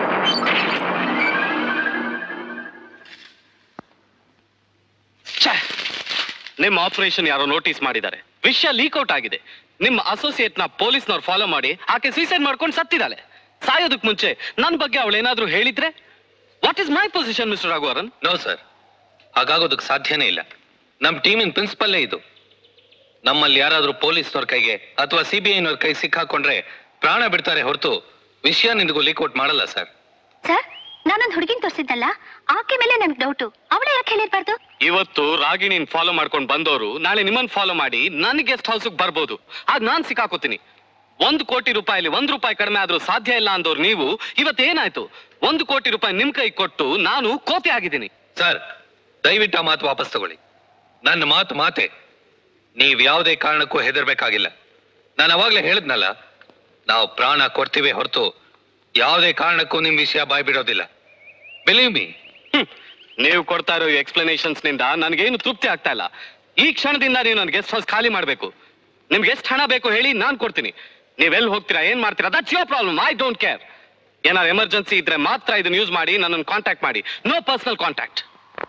ನಿಮ್ಮ ಆಪರೇಷನ್ ಯಾರೋ ನೋಟಿಸ್ ಮಾಡಿದ್ದಾರೆ ವಿಷಯ ಲೀಕ್ ಔಟ್ ಆಗಿದೆ ನಿಮ್ಮ ಅಸೋಸಿಯೇಟ್ ನ ಪೊಲೀಸ್ನವ್ರು ಫಾಲೋ ಮಾಡಿ ಆಕೆ ಸೂಸೈಡ್ ಮಾಡ್ಕೊಂಡು ಸತ್ತಿದ್ದಾಳೆ ಸಾಯೋದಕ್ ಮುಂಚೆ ನನ್ನ ಬಗ್ಗೆ ಅವಳು ಏನಾದ್ರೂ ಹೇಳಿದ್ರೆ what is my position mister Raghuvaran no sir ಹಾಗಾಗೋದಕ್ಕೆ ಸಾಧ್ಯನೇ ಇಲ್ಲ ನಮ್ಮ ಟೀಮಿನ ಪ್ರಿನ್ಸಿಪಲ್ಲೇ ಇದು ನಮ್ಮಲ್ಲಿ ಯಾರಾದ್ರೂ ಪೊಲೀಸ್ನವ್ರ ಕೈಗೆ ಅಥವಾ ಸಿ ಬಿ ಐನವ್ರ ಕೈ ಸಿಕ್ಕಾಕೊಂಡ್ರೆ ಪ್ರಾಣ ಬಿಡ್ತಾರೆ ಹೊರತು ವಿಷಯ ನಿಂದಿಗೂ ಲೀಕ್ ಔಟ್ ಮಾಡಲ್ಲ ಸರ್ ಸರ್ ನಾನೊಂದು ಹುಡುಗಿನ ತೋರಿಸಿದ್ದಲ್ಲ ಆಕೆ ಮೇಲೆ ನನ್ಗೆ ಡೌಟು ಅವಳೇ ಯಾಕೆ ಹೇಳಿರ್ಬಾರ್ದು ಇವತ್ತು ರಾಗಿಣಿನ್ ಫಾಲೋ ಮಾಡ್ಕೊಂಡು ಬಂದವರು ನಾಳೆ ನಿಮ್ಮನ್ನ ಫಾಲೋ ಮಾಡಿ ನನ್ನ ಗೆಸ್ಟ್ ಹೌಸ್ ಬರ್ಬೋದು ಆಗ ನಾನ್ ಸಿಕ್ಕಾಕೋತೀನಿ ಒಂದು ಕೋಟಿ ರೂಪಾಯಿಲಿ ಒಂದ್ ರೂಪಾಯಿ ಕಡಿಮೆ ಆದ್ರೂ ಸಾಧ್ಯ ಇಲ್ಲ ಅಂದವ್ರು ನೀವು ಇವತ್ತೇನಾಯ್ತು ಒಂದು ಕೋಟಿ ರೂಪಾಯಿ ನಿಮ್ ಕೈ ಕೊಟ್ಟು ನಾನು ಕೋತಿ ಆಗಿದ್ದೀನಿ ಸರ್ ದಯವಿಟ್ಟು ಆ ಮಾತು ವಾಪಸ್ ತಗೊಳ್ಳಿ ನನ್ನ ಮಾತು ಮಾತೆ ನೀವ್ ಯಾವುದೇ ಕಾರಣಕ್ಕೂ ಹೆದರ್ಬೇಕಾಗಿಲ್ಲ ನಾನು ಅವಾಗ್ಲೇ ಹೇಳಿದ್ನಲ್ಲ ನಾವು ಪ್ರಾಣ ಕೊಡ್ತೀವಿ ಹೊರತು ಯಾವುದೇ ಕಾರಣಕ್ಕೂ ನಿಮ್ ವಿಷಯ ಬಾಯ್ ಬಿಡೋದಿಲ್ಲ ಬಿಲೀವ್ ಮೀ ಹ್ಮ್. ನೀವು ಕೊಡ್ತಾ ಇರೋ ಎಕ್ಸ್ಪ್ಲನೇಷನ್ಸ್ ನಿಂದ ನನಗೇನು ತೃಪ್ತಿ ಆಗ್ತಾ ಇಲ್ಲ ಈ ಕ್ಷಣದಿಂದ ನೀವು ನನ್ನ ಗೆಸ್ಟ್ ಹೌಸ್ ಖಾಲಿ ಮಾಡಬೇಕು ನಿಮ್ಗೆ ಎಷ್ಟು ಹಣ ಬೇಕು ಹೇಳಿ ನಾನು ಕೊಡ್ತೀನಿ ನೀವೆಲ್ಲಿ ಹೋಗ್ತೀರಾ ಏನ್ ಮಾಡ್ತೀರಾ that's your problem I don't care ಏನಾದ್ರು ಎಮರ್ಜೆನ್ಸಿ ಇದ್ರೆ ಮಾತ್ರ ಇದನ್ನ ಯೂಸ್ ಮಾಡಿ ನನ್ನನ್ನು ಕಾಂಟ್ಯಾಕ್ಟ್ ಮಾಡಿ ನೋ ಪರ್ಸನಲ್ ಕಾಂಟ್ಯಾಕ್ಟ್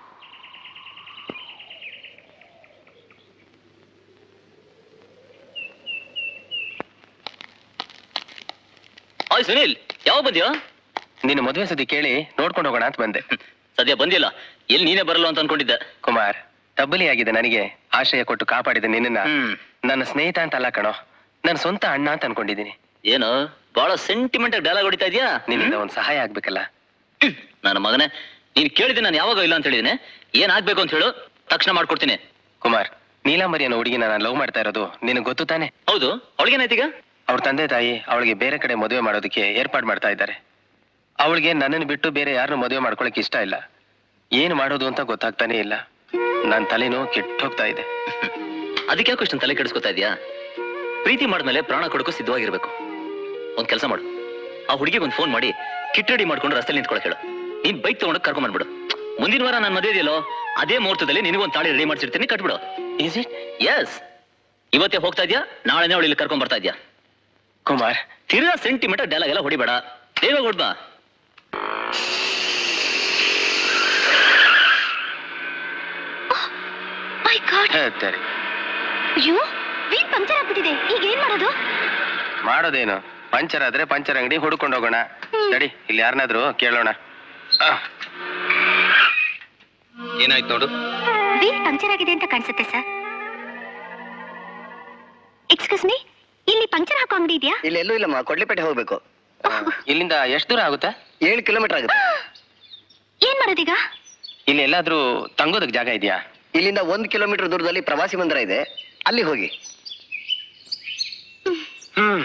ಆಯ್ ಸುನಿಲ್ ಯಾವ ಬಂದ್ಯೋ ನಿನ್ನ ಮದುವೆ ಸತಿ ಕೇಳಿ ನೋಡ್ಕೊಂಡು ಹೋಗೋಣ ಅಂತ ಬಂದೆ ಸದ್ಯ ಬಂದಿಲ್ಲ ಎಲ್ಲಿ ನೀನೇ ಬರಲ್ಲ ಅಂತ ಅನ್ಕೊಂಡಿದ್ದೆ ಕುಮಾರ್ ತಬ್ಬಲಿ ಆಗಿದೆ ನನಗೆ ಆಶ್ರಯ ಕೊಟ್ಟು ಕಾಪಾಡಿದ ನಿನ್ನ ಹ್ಮ್ ನನ್ನ ಸ್ನೇಹಿತ ಅಂತ ಅಲ್ಲ ಕಣೋ ನನ್ನ ಸ್ವಂತ ಅಣ್ಣ ಅಂತ ಅನ್ಕೊಂಡಿದ್ದೀನಿ ಏನು ಬಹಳ ಸೆಂಟಿಮೆಂಟ್ ಆಗಿ ಡೈಲಾಗ್ ಹೊಡಿತಾ ಇದೀಯಾ ನಿನ್ನಿಂದ ಒಂದ್ ಸಹಾಯ ಆಗ್ಬೇಕಲ್ಲ ನನ್ನ ಮಗನೇ ನೀನ್ ಕೇಳಿದ್ರೆ ನಾನು ಯಾವಾಗ ಇಲ್ಲ ಅಂತ ಹೇಳಿದ್ದೀನಿ ಏನ್ ಆಗ್ಬೇಕು ಅಂತ ಹೇಳು ತಕ್ಷಣ ಮಾಡ್ಕೊಡ್ತೀನಿ ಕುಮಾರ್ ನೀಲಾಂಬರಿ ಅನ್ನೋ ಹುಡುಗಿನ ನಾನು ಲವ್ ಮಾಡ್ತಾ ಇರೋದು ನಿನಗೆ ಗೊತ್ತು ತಾನೆ ಹೌದು ಅವಳಿಗೇನಾಯ್ತೀಗ ಅವ್ರ ತಂದೆ ತಾಯಿ ಅವಳಿಗೆ ಬೇರೆ ಕಡೆ ಮದುವೆ ಮಾಡೋದಕ್ಕೆ ಏರ್ಪಾಡು ಮಾಡ್ತಾ ಇದ್ದಾರೆ ಅವಳಿಗೆ ನನ್ನನ್ನು ಬಿಟ್ಟು ಬೇರೆ ಯಾರನ್ನು ಮದುವೆ ಮಾಡ್ಕೊಳಕ್ ಇಷ್ಟ ಇಲ್ಲ ಏನ್ ಮಾಡೋದು ಅಂತ ಗೊತ್ತಾಗ್ತಾನೆ ಇಲ್ಲ ನನ್ನ ತಲೆನೂ ಕೆಟ್ಟೋಗ್ತಾ ಇದೆ ಅದಕ್ಕೆ ಯಾಕೆ ಇಷ್ಟೊಂದು ತಲೆ ಕೆಡಿಸ್ಕೊತಾ ಇದೆಯಾ ಪ್ರೀತಿ ಮಾಡಿದ್ಮೇಲೆ ಪ್ರಾಣ ಕೊಡಕ್ಕೂ ಸಿದ್ಧವಾಗಿರ್ಬೇಕು ಒಂದ್ ಕೆಲಸ ಮಾಡು ಆ ಹುಡುಗಿಗೆ ಒಂದು ಫೋನ್ ಮಾಡಿ ಕಿಟ್ ರೆಡಿ ಮಾಡ್ಕೊಂಡು ರಸ್ತೆಲಿ ನಿಂತ್ಕೊಳಕ್ ಹೇಳು ನೀನ್ ಬೈಕ್ ತಗೊಂಡು ಕರ್ಕೊಂಡ್ ಬಂದ್ಬಿಡು ಮುಂದಿನ ವಾರ ನಾನು ಮದುವೆ ಇದೆಯಲ್ಲೋ ಅದೇ ಮುಹೂರ್ತದಲ್ಲಿ ನಿನಗೊಂದು ತಾಳಿ ರೆಡಿ ಮಾಡ್ಸಿರ್ತೀನಿ ಕಟ್ಬಿಡು ಈಸ್ ಇಟ್ ಎಸ್ ಇವತ್ತೇ ಹೋಗ್ತಾ ಇದ್ಯಾ ನಾಳೆನೇ ಅವಳು ಇಲ್ಲಿ ಕರ್ಕೊಂಡ್ ಬರ್ತಾ ಇದ್ಯಾ ಕುಮಾರ್ ತಿರ್ಗಾ ಸೆಂಟಿಮೀಟರ್ ಡೈಲಾಗ್ ಎಲ್ಲ ಹೊಡಿಬೇಡ ಬೇಗ ಹೊಡ್ಬಾ ಮೈ ಗಾಡ್ ಹೇಳ್ತಾರೆ ಅಯ್ಯೋ ವೀಲ್ ಪಂಕ್ಚರ್ ಆಗ್ಬಿಟ್ಟಿದೆ ಈಗ ಏನ್ ಮಾಡೋದು ಮಾಡೋದೇನು ಪಂಚರ್ ಆದ್ರೆ ಪಂಚರ್ ಅಂಗಡಿ ಹುಡ್ಕೊಂಡು ಹೋಗೋಣ ಸರಿ ಇಲ್ಲಿ ಯಾರನ್ನಾದ್ರೂ ಕೇಳೋಣ ಆ, ಏನಾಯ್ತು ನೋಡು ವೀಲ್ ಪಂಕ್ಚರ್ ಆಗಿದೆ ಅಂತ ಕಾಣಿಸುತ್ತೆ ಸರ್ ಎಕ್ಸ್ಕ್ಯೂಸ್ ಮೀ ಇಲ್ಲಿ ಪಂಕ್ಚರ್ ಹಾಕೋ ಅಂಗಡಿ ಇದೆಯಾ ಇಲ್ಲಿ ಎಲ್ಲೂ ಇಲ್ಲಮ್ಮ ಕೊಡ್ಲಿಪೇಟೆ ಹೋಗ್ಬೇಕು ಆ, ಇಲ್ಲಿಂದ ಎಷ್ಟು ದೂರ ಆಗುತ್ತೆ ಏಳು ಕಿಲೋಮೀಟರ್ ಆಗುತ್ತೆ ಏನ್ ಮಾಡೋದೀಗ ಇಲ್ಲಿ ಎಲ್ಲಾದ್ರೂ ತಂಗೋದಕ್ ಜಾಗ ಇದೆಯಾ ಇಲ್ಲಿಂದ ಒಂದು ಕಿಲೋಮೀಟರ್ ದೂರದಲ್ಲಿ ಪ್ರವಾಸಿ ಮಂದಿರ ಇದೆ ಅಲ್ಲಿ ಹೋಗಿ ಹ್ಮ್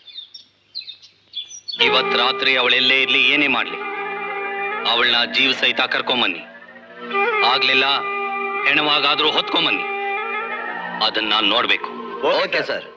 ಇವತ್ ರಾತ್ರಿ ಅವಳೆಲ್ಲೇ ಇರ್ಲಿ ಏನೇ ಮಾಡ್ಲಿ ಅವಳನ್ನ ಜೀವ ಸಹಿತ ಕರ್ಕೊಂಬನ್ನಿ ಆಗ್ಲಿಲ್ಲ ಹೆಣವಾಗಾದ್ರೂ ಹೊತ್ಕೊಂಬನ್ನಿ ಅದನ್ನ ನಾನ್ ನೋಡ್ಬೇಕು ಓಕೆ ಸರ್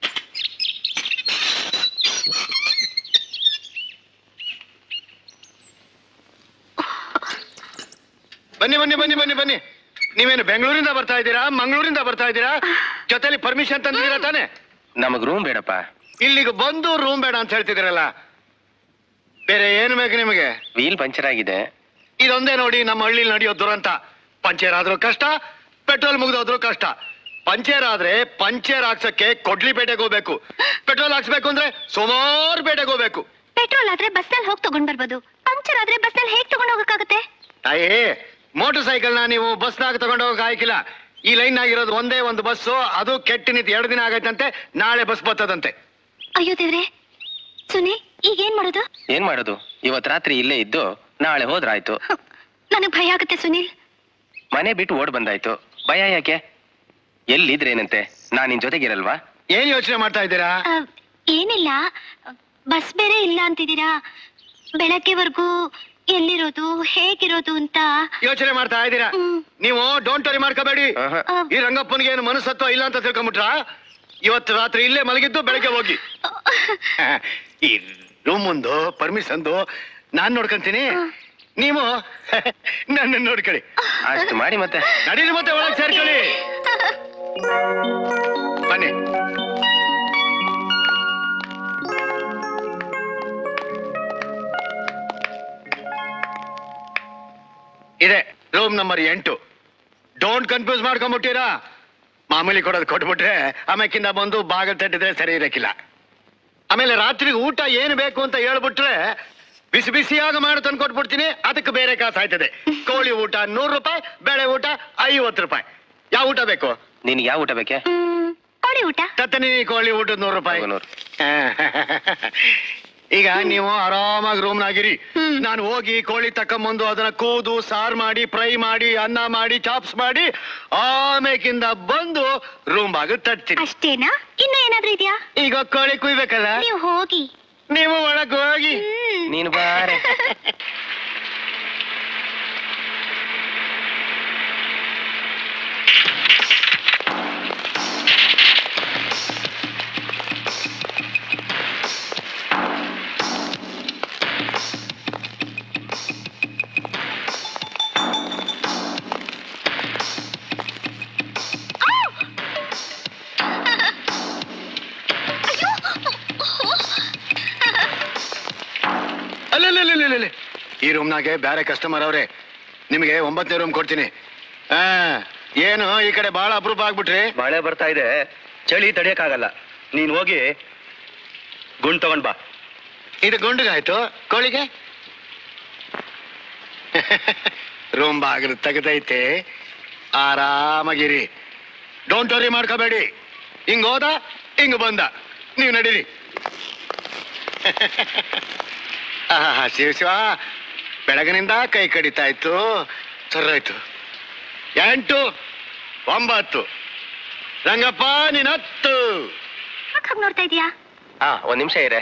ಬನ್ನಿ ಬನ್ನಿ ಬನ್ನಿ ಬನ್ನಿ ಬನ್ನಿ ನೀವೇನು ಬೆಂಗಳೂರಿಂದ ಬರ್ತಾ ಇದ್ದೀರಾ ಮಂಗಳೂರಿಂದ ಬರ್ತಾ ಇದ್ದೀರಾ ಜೊತೆಲಿ ಪರ್ಮಿಷನ್ ತಂದಿದ್ದೀರಾ ತಾನೆ ನಮಗ್ ರೂಮ್ ಬೇಡಪ್ಪ ಇಲ್ಲಿಗೆ ಬಂದು ರೂಮ್ ಬೇಡ ಅಂತ ಹೇಳ್ತಿದ್ದೀರಲ್ಲ ಬೇರೆ ಏನು ಬೇಕು ನಿಮಗೆ ವೀಲ್ ಪಂಚರ್ ಆಗಿದೆ ಇದೊಂದೇ ನೋಡಿ ನಮ್ಮ ಹಳ್ಳಿಲಿ ನಡೆಯೋ ದುರಂತ ಪಂಚರ್ ಆದ್ರೂ ಕಷ್ಟ ಪೆಟ್ರೋಲ್ ಮುಗ್ದೋದ್ರೂ ಕಷ್ಟ ಪಂಚರ್ ಆದ್ರೆ ಪಂಚರ್ ಹಾಕ್ಸಕ್ಕೆ ಕೊಡ್ಲಿಪೇಟೆಗೆ ಹೋಗ್ಬೇಕು ಪೆಟ್ರೋಲ್ ಹಾಕ್ಸ್ಬೇಕು ಅಂದ್ರೆ ಸುಮಾರು ಪೇಟೆಗೆ ಹೋಗ್ಬೇಕು ಪೆಟ್ರೋಲ್ ಆದ್ರೆ ಬಸ್ ನಲ್ಲಿ ಹೋಗಿ ತಗೊಂಡ್ ಬರ್ಬೋದು ಪಂಕ್ಚರ್ ಆದ್ರೆ ಬಸ್ ನಲ್ಲಿ ಹೇಗ್ ತಗೊಂಡ್ ಹೋಗಕ್ಕಾಗತ್ತೆ ತಾಯಿ ಮೋಟರ್ ಸೈಕಲ್ನ ನೀವು ಬಸ್ನಾಗ ತಗೊಂಡು ಹೋಗಕ್ ಆಯ್ಕಿಲ್ಲ ಈ ಲೈನ್ ಆಗಿರೋದು ಒಂದೇ ಒಂದು ಬಸ್ಸು ಅದು ಕೆಟ್ಟ ನಿಂತು ಎರಡು ದಿನ ಆಗೈತಂತೆ ನಾಳೆ ಬಸ್ ಬರ್ತದಂತೆ ಅಯ್ಯೋ ದೇವ್ರೆ ಸುನಿ ಈಗ ಏನ್ ಮಾಡೋದು ಏನ್ ಮಾಡೋದು ಇವತ್ ರಾತ್ರಿ ಇಲ್ಲೇ ಇದ್ದು ನಾಳೆ ಹೋದ್ರಾಯ್ತು ಹ್ಮ್. ನನಗ್ ಭಯ ಆಗುತ್ತೆ ಸುನಿಲ್ ಮನೆ ಬಿಟ್ಟು ಓಡ್ ಬಂದಾಯ್ತು ಭಯ ಯಾಕೆ ಎಲ್ಲಿದ್ರೇನಂತೆ ನಾನ್ ನಿನ್ ಜೊತೆಗಿರಲ್ವಾ ಏನ್ ಯೋಚನೆ ಮಾಡ್ತಾ ಇದ್ದೀರಾ ಆ, ಏನಿಲ್ಲ ಬಸ್ ಬೇರೆ ಇಲ್ಲ ಅಂತಿದ್ದೀರಾ ಬೆಳಗ್ಗೆವರೆಗೂ ಎಲ್ಲಿರೋದು ಹೇಗಿರೋದು ಅಂತ ಯೋಚನೆ ಮಾಡ್ತಾ ಇದ್ದೀರಾ ಹ್ಮ್. ನೀವು ಡೋಂಟ್ ವರಿ ಮಾಡ್ಕೋಬೇಡಿ ಆಹಾ. ಆ, ಈ ರಂಗಪ್ಪನಿಗೆ ಏನು ಮನಸ್ಸತ್ವ ಇಲ್ಲ ಅಂತ ತಿಳ್ಕೊಂಬಿಟ್ರಾ ಇವತ್ತು ರಾತ್ರಿ ಇಲ್ಲೇ ಮಲಗಿದ್ದು ಬೆಳಗ್ಗೆ ಹೋಗಿ ಈ ರೂಮ್ ಮುಂದು ಪರ್ಮಿಷನ್ದು ನಾನ್ ನೋಡ್ಕೊಂತೀನಿ ನೀವು ನನ್ನ ನೋಡ್ಕೊಳ್ಳಿ ಅಷ್ಟು ಮಾಡಿ ಮತ್ತೆ ನಡೀರಿ ಮತ್ತೆ ಒಳಗೆ ಸೇರ್ಕೊಳ್ಳಿ ಬನ್ನಿ ಇದೆ ರೂಮ್ ನಂಬರ್ ಎಂಟು ಡೋಂಟ್ ಕನ್ಫ್ಯೂಸ್ ಮಾಡ್ಕೊಂಬಿಟ್ಟಿರಾ ಮಾಮೂಲಿ ಕೊಡೋದು ಕೊಟ್ಬಿಟ್ರೆ ಆಮೇಕಿಂದ ಬಂದು ಬಾಗಿಲು ತಟ್ಟಿದ್ರೆ ಸರಿ ಇರಕ್ಕಿಲ್ಲ ಆಮೇಲೆ ರಾತ್ರಿಗೆ ಊಟ ಏನು ಬೇಕು ಅಂತ ಹೇಳ್ಬಿಟ್ರೆ ಬಿಸಿ ಬಿಸಿಯಾಗ ಮಾಡಿ ತಂದು ಕೊಟ್ಬಿಡ್ತೀನಿ ಅದಕ್ಕೆ ಬೇರೆ ಕಾಸು ಆಯ್ತದೆ ಕೋಳಿ ಊಟ ನೂರು ರೂಪಾಯಿ ಬೇಳೆ ಊಟ ಐವತ್ತು ರೂಪಾಯಿ ಯಾವ ಊಟ ಬೇಕು ನಿನ್ಗೆ ಯಾವ ಊಟ ಬೇಕೆ ಮ್, ಕೋಳಿ ಊಟ ತತ್ತನಿ ಕೋಳಿ ಊಟದ ನೂರು ರೂಪಾಯಿ ನೂರು. ಈಗ ನೀವು ಆರಾಮಾಗಿ ರೂಮ್ನಾಗಿರಿ ಹ್ಮ್. ನಾನು ಹೋಗಿ ಕೋಳಿ ತಕೊಂಬಂದು ಅದನ್ನ ಕೂದು ಸಾರು ಮಾಡಿ ಫ್ರೈ ಮಾಡಿ ಅನ್ನ ಮಾಡಿ ಚಾಪ್ಸ್ ಮಾಡಿ ಆಮೇಕಿಂದ ಬಂದು ರೂಮ್ ಬಾಗಿಲು ತಟ್ತೀನಿ ಅಷ್ಟೇನಾ ಇನ್ನು ಏನಾದ್ರೂ ಇದೆಯಾ ಈಗ ಕೋಳಿ ಕುಯ್ಬೇಕಲ್ಲ ನೀವು ಹೋಗಿ ನೀವು ಒಳಗ್ ಹೋಗಿ ಹ್ಮ್. ನೀನು ಬಾರೆ ಅಲ್ಲೇ ಈ ರೂಮ್ನಾಗೆ ಬೇರೆ ಕಸ್ಟಮರ್ ಅವ್ರೆ ನಿಮಗೆ ಒಂಬತ್ತನೇ ರೂಮ್ ಕೊಡ್ತೀನಿ ಆ ಏನು ಈ ಕಡೆ ಬಹಳ ಅಪರೂಪ ಆಗ್ಬಿಟ್ರಿ ಮಳೆ ಬರ್ತಾ ಇದೆ ಚಳಿ ತಡಿಯಕ್ಕಾಗಲ್ಲ ನೀನ್ ಹೋಗಿ ಗುಂಡ್ ತಗೊಂಡ್ ಬಾ ಇದು ಗುಂಡಿಗಾಯ್ತು ಕೋಳಿಗೆ ರೂಮ್ ಬಾಗಿಲು ತೆಗೆದೈತೆ ಆರಾಮಾಗಿರಿ ಡೋಂಟ್ ವರಿ ಮಾಡ್ಕೋಬೇಡಿ ಹಿಂಗ್ ಹೋದ ಹಿಂಗ್ ಬಂದ ನೀವು ನಡೀರಿ ಆಹಾ, ಶಿವ ಶಿವ ಬೆಳಗಿನಿಂದ ಕೈ ಕಡಿತಾ ಇತ್ತು ಸರ್ರಾಯ್ತು ಎಂಟು ಒಂಬತ್ತು ರಂಗಪ್ಪ ನೀನ್ ಹತ್ತು ಯಾಕ್ ಹಾಗ್ ನೋಡ್ತಾ ಇದೀಯಾ ಹಾ ಒಂದ್ ನಿಮಿಷ ಇರೆ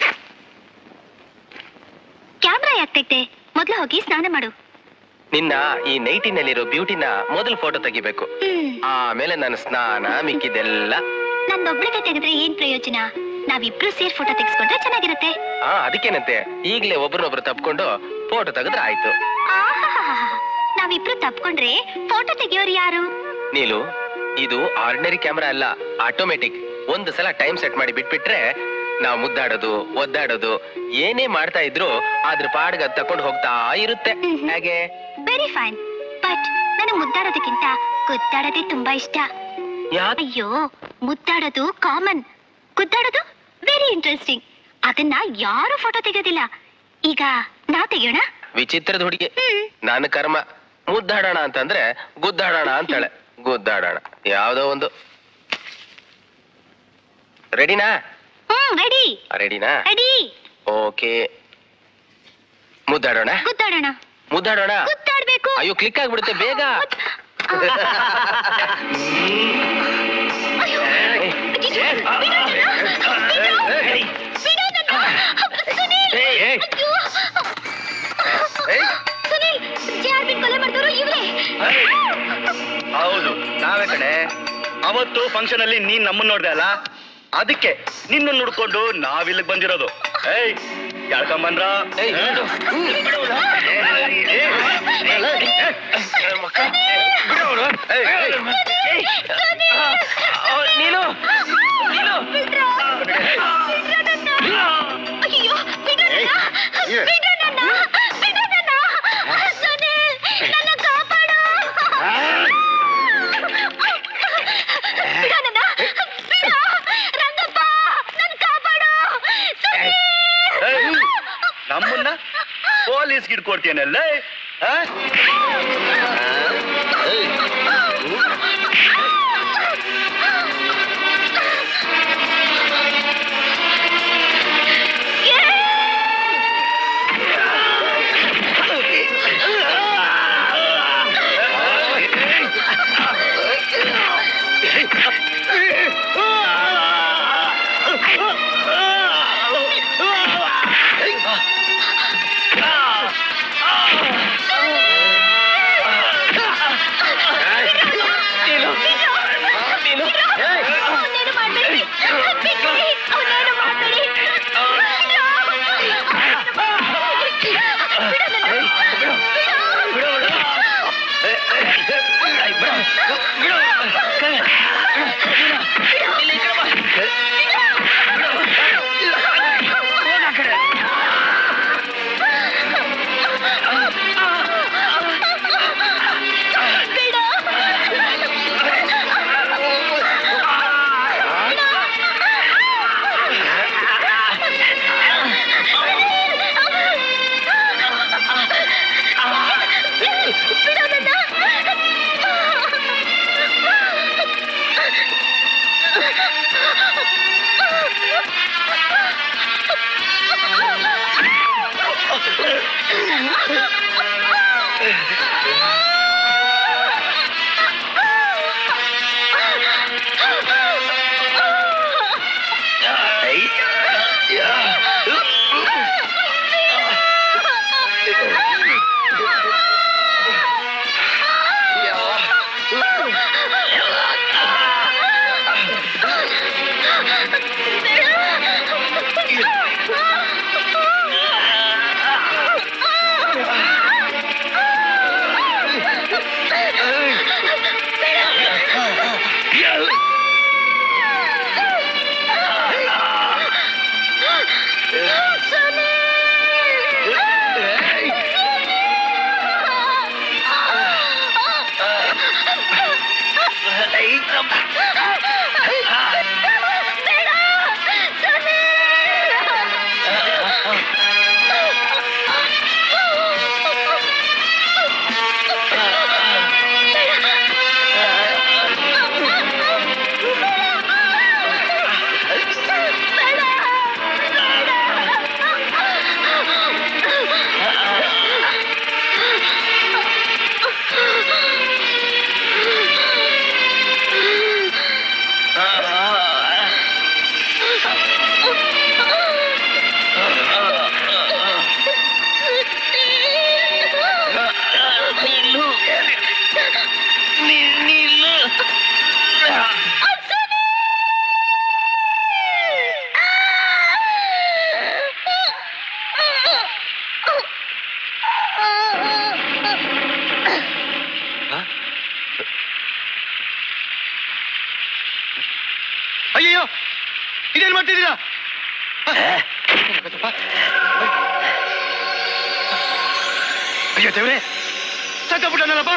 ಕ್ಯಾಮ್ರಾ ಯಾಕೆ ತೆಗ್ದೆ ಮೊದ್ಲು ಹೋಗಿ ಸ್ನಾನ ಮಾಡು ನಿನ್ನ ಈ ನೈಟಿನಲ್ಲಿರೋ ಬ್ಯೂಟಿನ ಮೊದಲು ಫೋಟೋ ತೆಗಿಬೇಕು ಹ್ಮ್ ಆಮೇಲೆ ನನ್ನ ಸ್ನಾನ ಮಿಕ್ಕಿದೆಲ್ಲ ನನ್ನೊಬ್ಳಿಗೆ ತೆಗೆದ್ರೆ ಏನ್ ಪ್ರಯೋಜನ ನಾವಿಬ್ರು ಸೇರ್ ಫೋಟೋ ತೆಗೆಸ್ಕೊಂಡ್ರೆ ಚೆನ್ನಾಗಿರುತ್ತೆ ಹಾ ಅದಕ್ಕೇನಂತೆ ಈಗ್ಲೇ ಒಬ್ರನ್ನೊಬ್ರು ತಪ್ಕೊಂಡು ಫೋಟೋ ತೆಗೆದ್ರೆ ಆಯ್ತು ಆಹಾಹಾಹಾ. ನಾವಿಬ್ರು ತಪ್ಕೊಂಡ್ರೆ ಫೋಟೋ ತೆಗಿಯೋರು ಯಾರು ನೀಲು ಇದು ಆರ್ಡಿನರಿ ಕ್ಯಾಮ್ರಾ ಅಲ್ಲ ಆಟೋಮೆಟಿಕ್ ಒಂದು ಸಲ ಟೈಮ್ ಸೆಟ್ ಮಾಡಿ ಬಿಟ್ಬಿಟ್ರೆ ನಾವು ಮುದ್ದಾಡೋದು ಒದ್ದಾಡೋದು ಏನೇ ಮಾಡ್ತಾ ಇದ್ರು ಅದ್ರ ಪಾಡ್ಗ ಅದ್ ತಕೊಂಡು ಹೋಗ್ತಾ ಇರುತ್ತೆ ಮ್ಹ್ಮ್. ಹಾಗೆ ವೆರಿ ಫೈನ್ ಬಟ್ ನನಗೆ ಮುದ್ದಾಡೋದಕ್ಕಿಂತ ಗುದ್ದಾಡೋದೇ ತುಂಬಾ ಇಷ್ಟ ಯಾಕೆ ಅಯ್ಯೋ ಮುದ್ದಾಡೋದು ಕಾಮನ್ ಗುದ್ದಾಡೋದು ವೆರಿ ಇಂಟ್ರೆಸ್ಟಿಂಗ್ ಅದನ್ನ ಯಾರು ಫೋಟೋ ತೆಗೆಯೋದಿಲ್ಲ ಈಗ ನಾ ತೆಗಿಯೋಣ ವಿಚಿತ್ರದ ಹುಡುಗಿ ಹ್ಮ್ ನನ್ನ ಕರ್ಮ ಮುದ್ದಾಡೋಣ ಅಂತಂದ್ರೆ ಗುದ್ದಾಡೋಣ ಅಂತಾಳೆ ಗುದ್ದಾಡೋಣ ಯಾವ್ದೋ ಒಂದು ರೆಡಿನಾ ಹ್ಮ್ ರೆಡಿ ರೆಡಿನಾ ರೆಡಿ ಓಕೆ ಮುದ್ದಾಡೋಣ ಗುದ್ದಾಡೋಣ ಮುದ್ದಾಡೋಣ ಗುದ್ದಾಡ್ಬೇಕು ಅಯ್ಯೋ ಕ್ಲಿಕ್ ಆಗ್ಬಿಡುತ್ತೆ ಬೇಗ ಅಯ್ಯೋ, ಅಯ್ಯೋ, ಬಿಡು ನನ್ನ. ಬಿಡು ನನ್ನ. ಸುನೀಲ್, ಅಯ್ಯೋ. ಸುನೀಲ್ ಜೆ ಆರ್ ಬಿ ಕೊಲೆ ಮಾಡಿದವರು ಇವರೇ ಹೌದು ನಾವೇ ಕಡೆ ಅವತ್ತು ಫಂಕ್ಷನ್ ಅಲ್ಲಿ ನೀನ್ ನಮ್ಮನ್ನ ನೋಡ್ದೆ ಅಲ್ಲ ಅದಕ್ಕೆ ನಿನ್ನ ನೋಡ್ಕೊಂಡು ನಾವಿಲ್ಲಿಗೆ ಬಂದಿರೋದು ಏಯ್ ಕೇಳ್ಕೊಂಬಂದ್ರ ಏಯ್, ಬಿಡು. ನೀನು ನೀನು ಬಿಡ್ರೋ? ಬಿಡ್ರೋ ನನ್ನ. ಅಯ್ಯೋ, ಬಿಡು ನನ್ನ. ಬಿಡು ನನ್ನ. ಬಿಡು ನನ್ನ. ಸುನೀಲ್, ನನ್ನ ಕಾಪಾಡು. ಬಿಡು ನನ್ನ. ಬಿಡು. ರಂಗಪ್ಪ, ನನ್ನ ಕಾಪಾಡು. ಸುನೀಲ್. ನಮ್ಮನ್ನ ಪೊಲೀಸ್ ಹಿಡ್ಕೊಡ್ತೀನಲ್ಲ ಸುನೀಲ್. ಅಯ್ಯಯ್ಯೋ ಇದೇನ್ ಮಾಡ್ತಿದ್ದೀರಾ ಅಯ್ಯೋ ದೇವ್ರೆ ಸತ್ತಬಿಟ್ಟನಲ್ಲಪ್ಪ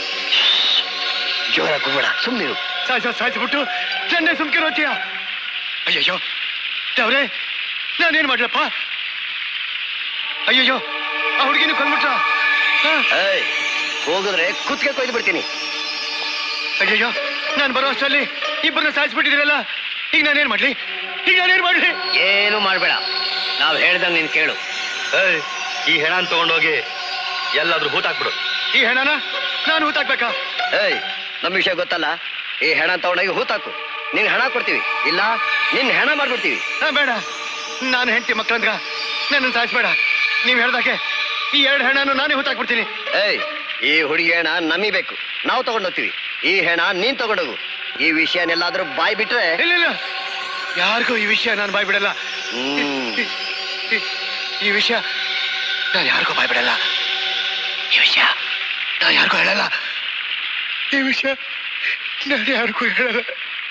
ಜೋರ ಕೂಬೇಡ ಸುಮ್ಮನಿರು ಸಾಯ್ಸ ಸಾಯಿಸ್ಬಿಟ್ಟು ಚೆನ್ನೆ ಸುಮ್ಕಿರೋತಿಯ ಅಯ್ಯಯ್ಯೋ ದೇವ್ರೆ ನಾನೇನ್ ಮಾಡ್ಲಪ್ಪ ಅಯ್ಯಯ್ಯೋ ಆ ಹುಡುಗಿನ ಕೊಂದ್ಬಿಟ್ರ ಏಯ್ ಹೋಗಿದ್ರೆ ಕುತ್ತಿಗೆ ಕೊಯ್ದು ಬಿಡ್ತೀನಿ ಅಯ್ಯಯ್ಯೋ ನಾನು ಬರೋ ಅಷ್ಟರಲ್ಲಿ ಇಬ್ಬರನ್ನ ಸಾಯಿಸ್ಬಿಟ್ಟಿದ್ದೀರಲ್ಲ ಈಗ ನಾನೇನ್ ಮಾಡ್ಲಿ ಈಗ ನಾನೇನ್ ಮಾಡ್ಲಿ ಏನು ಮಾಡ್ಬೇಡ ನಾವ್ ಹೇಳ್ದಂಗ್ ನೀನ್ ಕೇಳು ಈ ಹೆಣನ್ ತಗೊಂಡೋಗಿ ಎಲ್ಲಾದ್ರೂ ಹೂತಾಕ್ಬಿಡು ಈ ಹೆಣನ ನಾನು ಹೂತಾಕ್ಬೇಕಾ ಏಯ್ ನಮ್ ವಿಷಯ ಗೊತ್ತಲ್ಲ ಈ ಹೆಣ ತಗೊಂಡೋಗಿ ಹೂತಾಕು ನಿನ್ ಹಣ ಕೊಡ್ತೀವಿ ಇಲ್ಲ ನಿನ್ ಹೆಣ ಮಾಡ್ಬಿಡ್ತೀವಿ ಹಾ, ಬೇಡ ನಾನು ಹೆಂಡತಿ ಮಕ್ಕಳಂದ್ರ ನನ್ನನ್ನು ಸಾಯಿಸ್ಬೇಡ ನೀವ್ ಹೇಳ್ದಾಗೆ ಈ ಎರಡು ಹೆಣನು ನಾನೇ ಹೂತಾಕ್ಬಿಡ್ತೀನಿ ಏಯ್ ಈ ಹುಡುಗಿ ಹೆಣ ನಮಿಬೇಕು ನಾವು ತಗೊಂಡೋಗ್ತೀವಿ ಈ ಹೆಣ ನೀನ್ ತಗೊಂಡೋಗು ಈ ವಿಷಯನೆಲ್ಲಾದ್ರೂ ಬಾಯ್ ಬಿಟ್ರೆ ಇಲ್ಲ ಇಲ್ಲ ಯಾರಿಗೂ ಈ ವಿಷಯ ನಾನು ಬಾಯ್ ಬಿಡಲ್ಲ ಹ್ಮ್ ಈ- ಈ ವಿಷಯ ನಾನು ಯಾರಿಗೂ ಬಾಯ್ ಬಿಡಲ್ಲ ಈ ವಿಷಯ ನಾನು ಯಾರಿಗೂ ಹೇಳಲ್ಲ ಈ ವಿಷಯ ನಾನು ಯಾರಿಗೂ ಹೇಳಲ್ಲ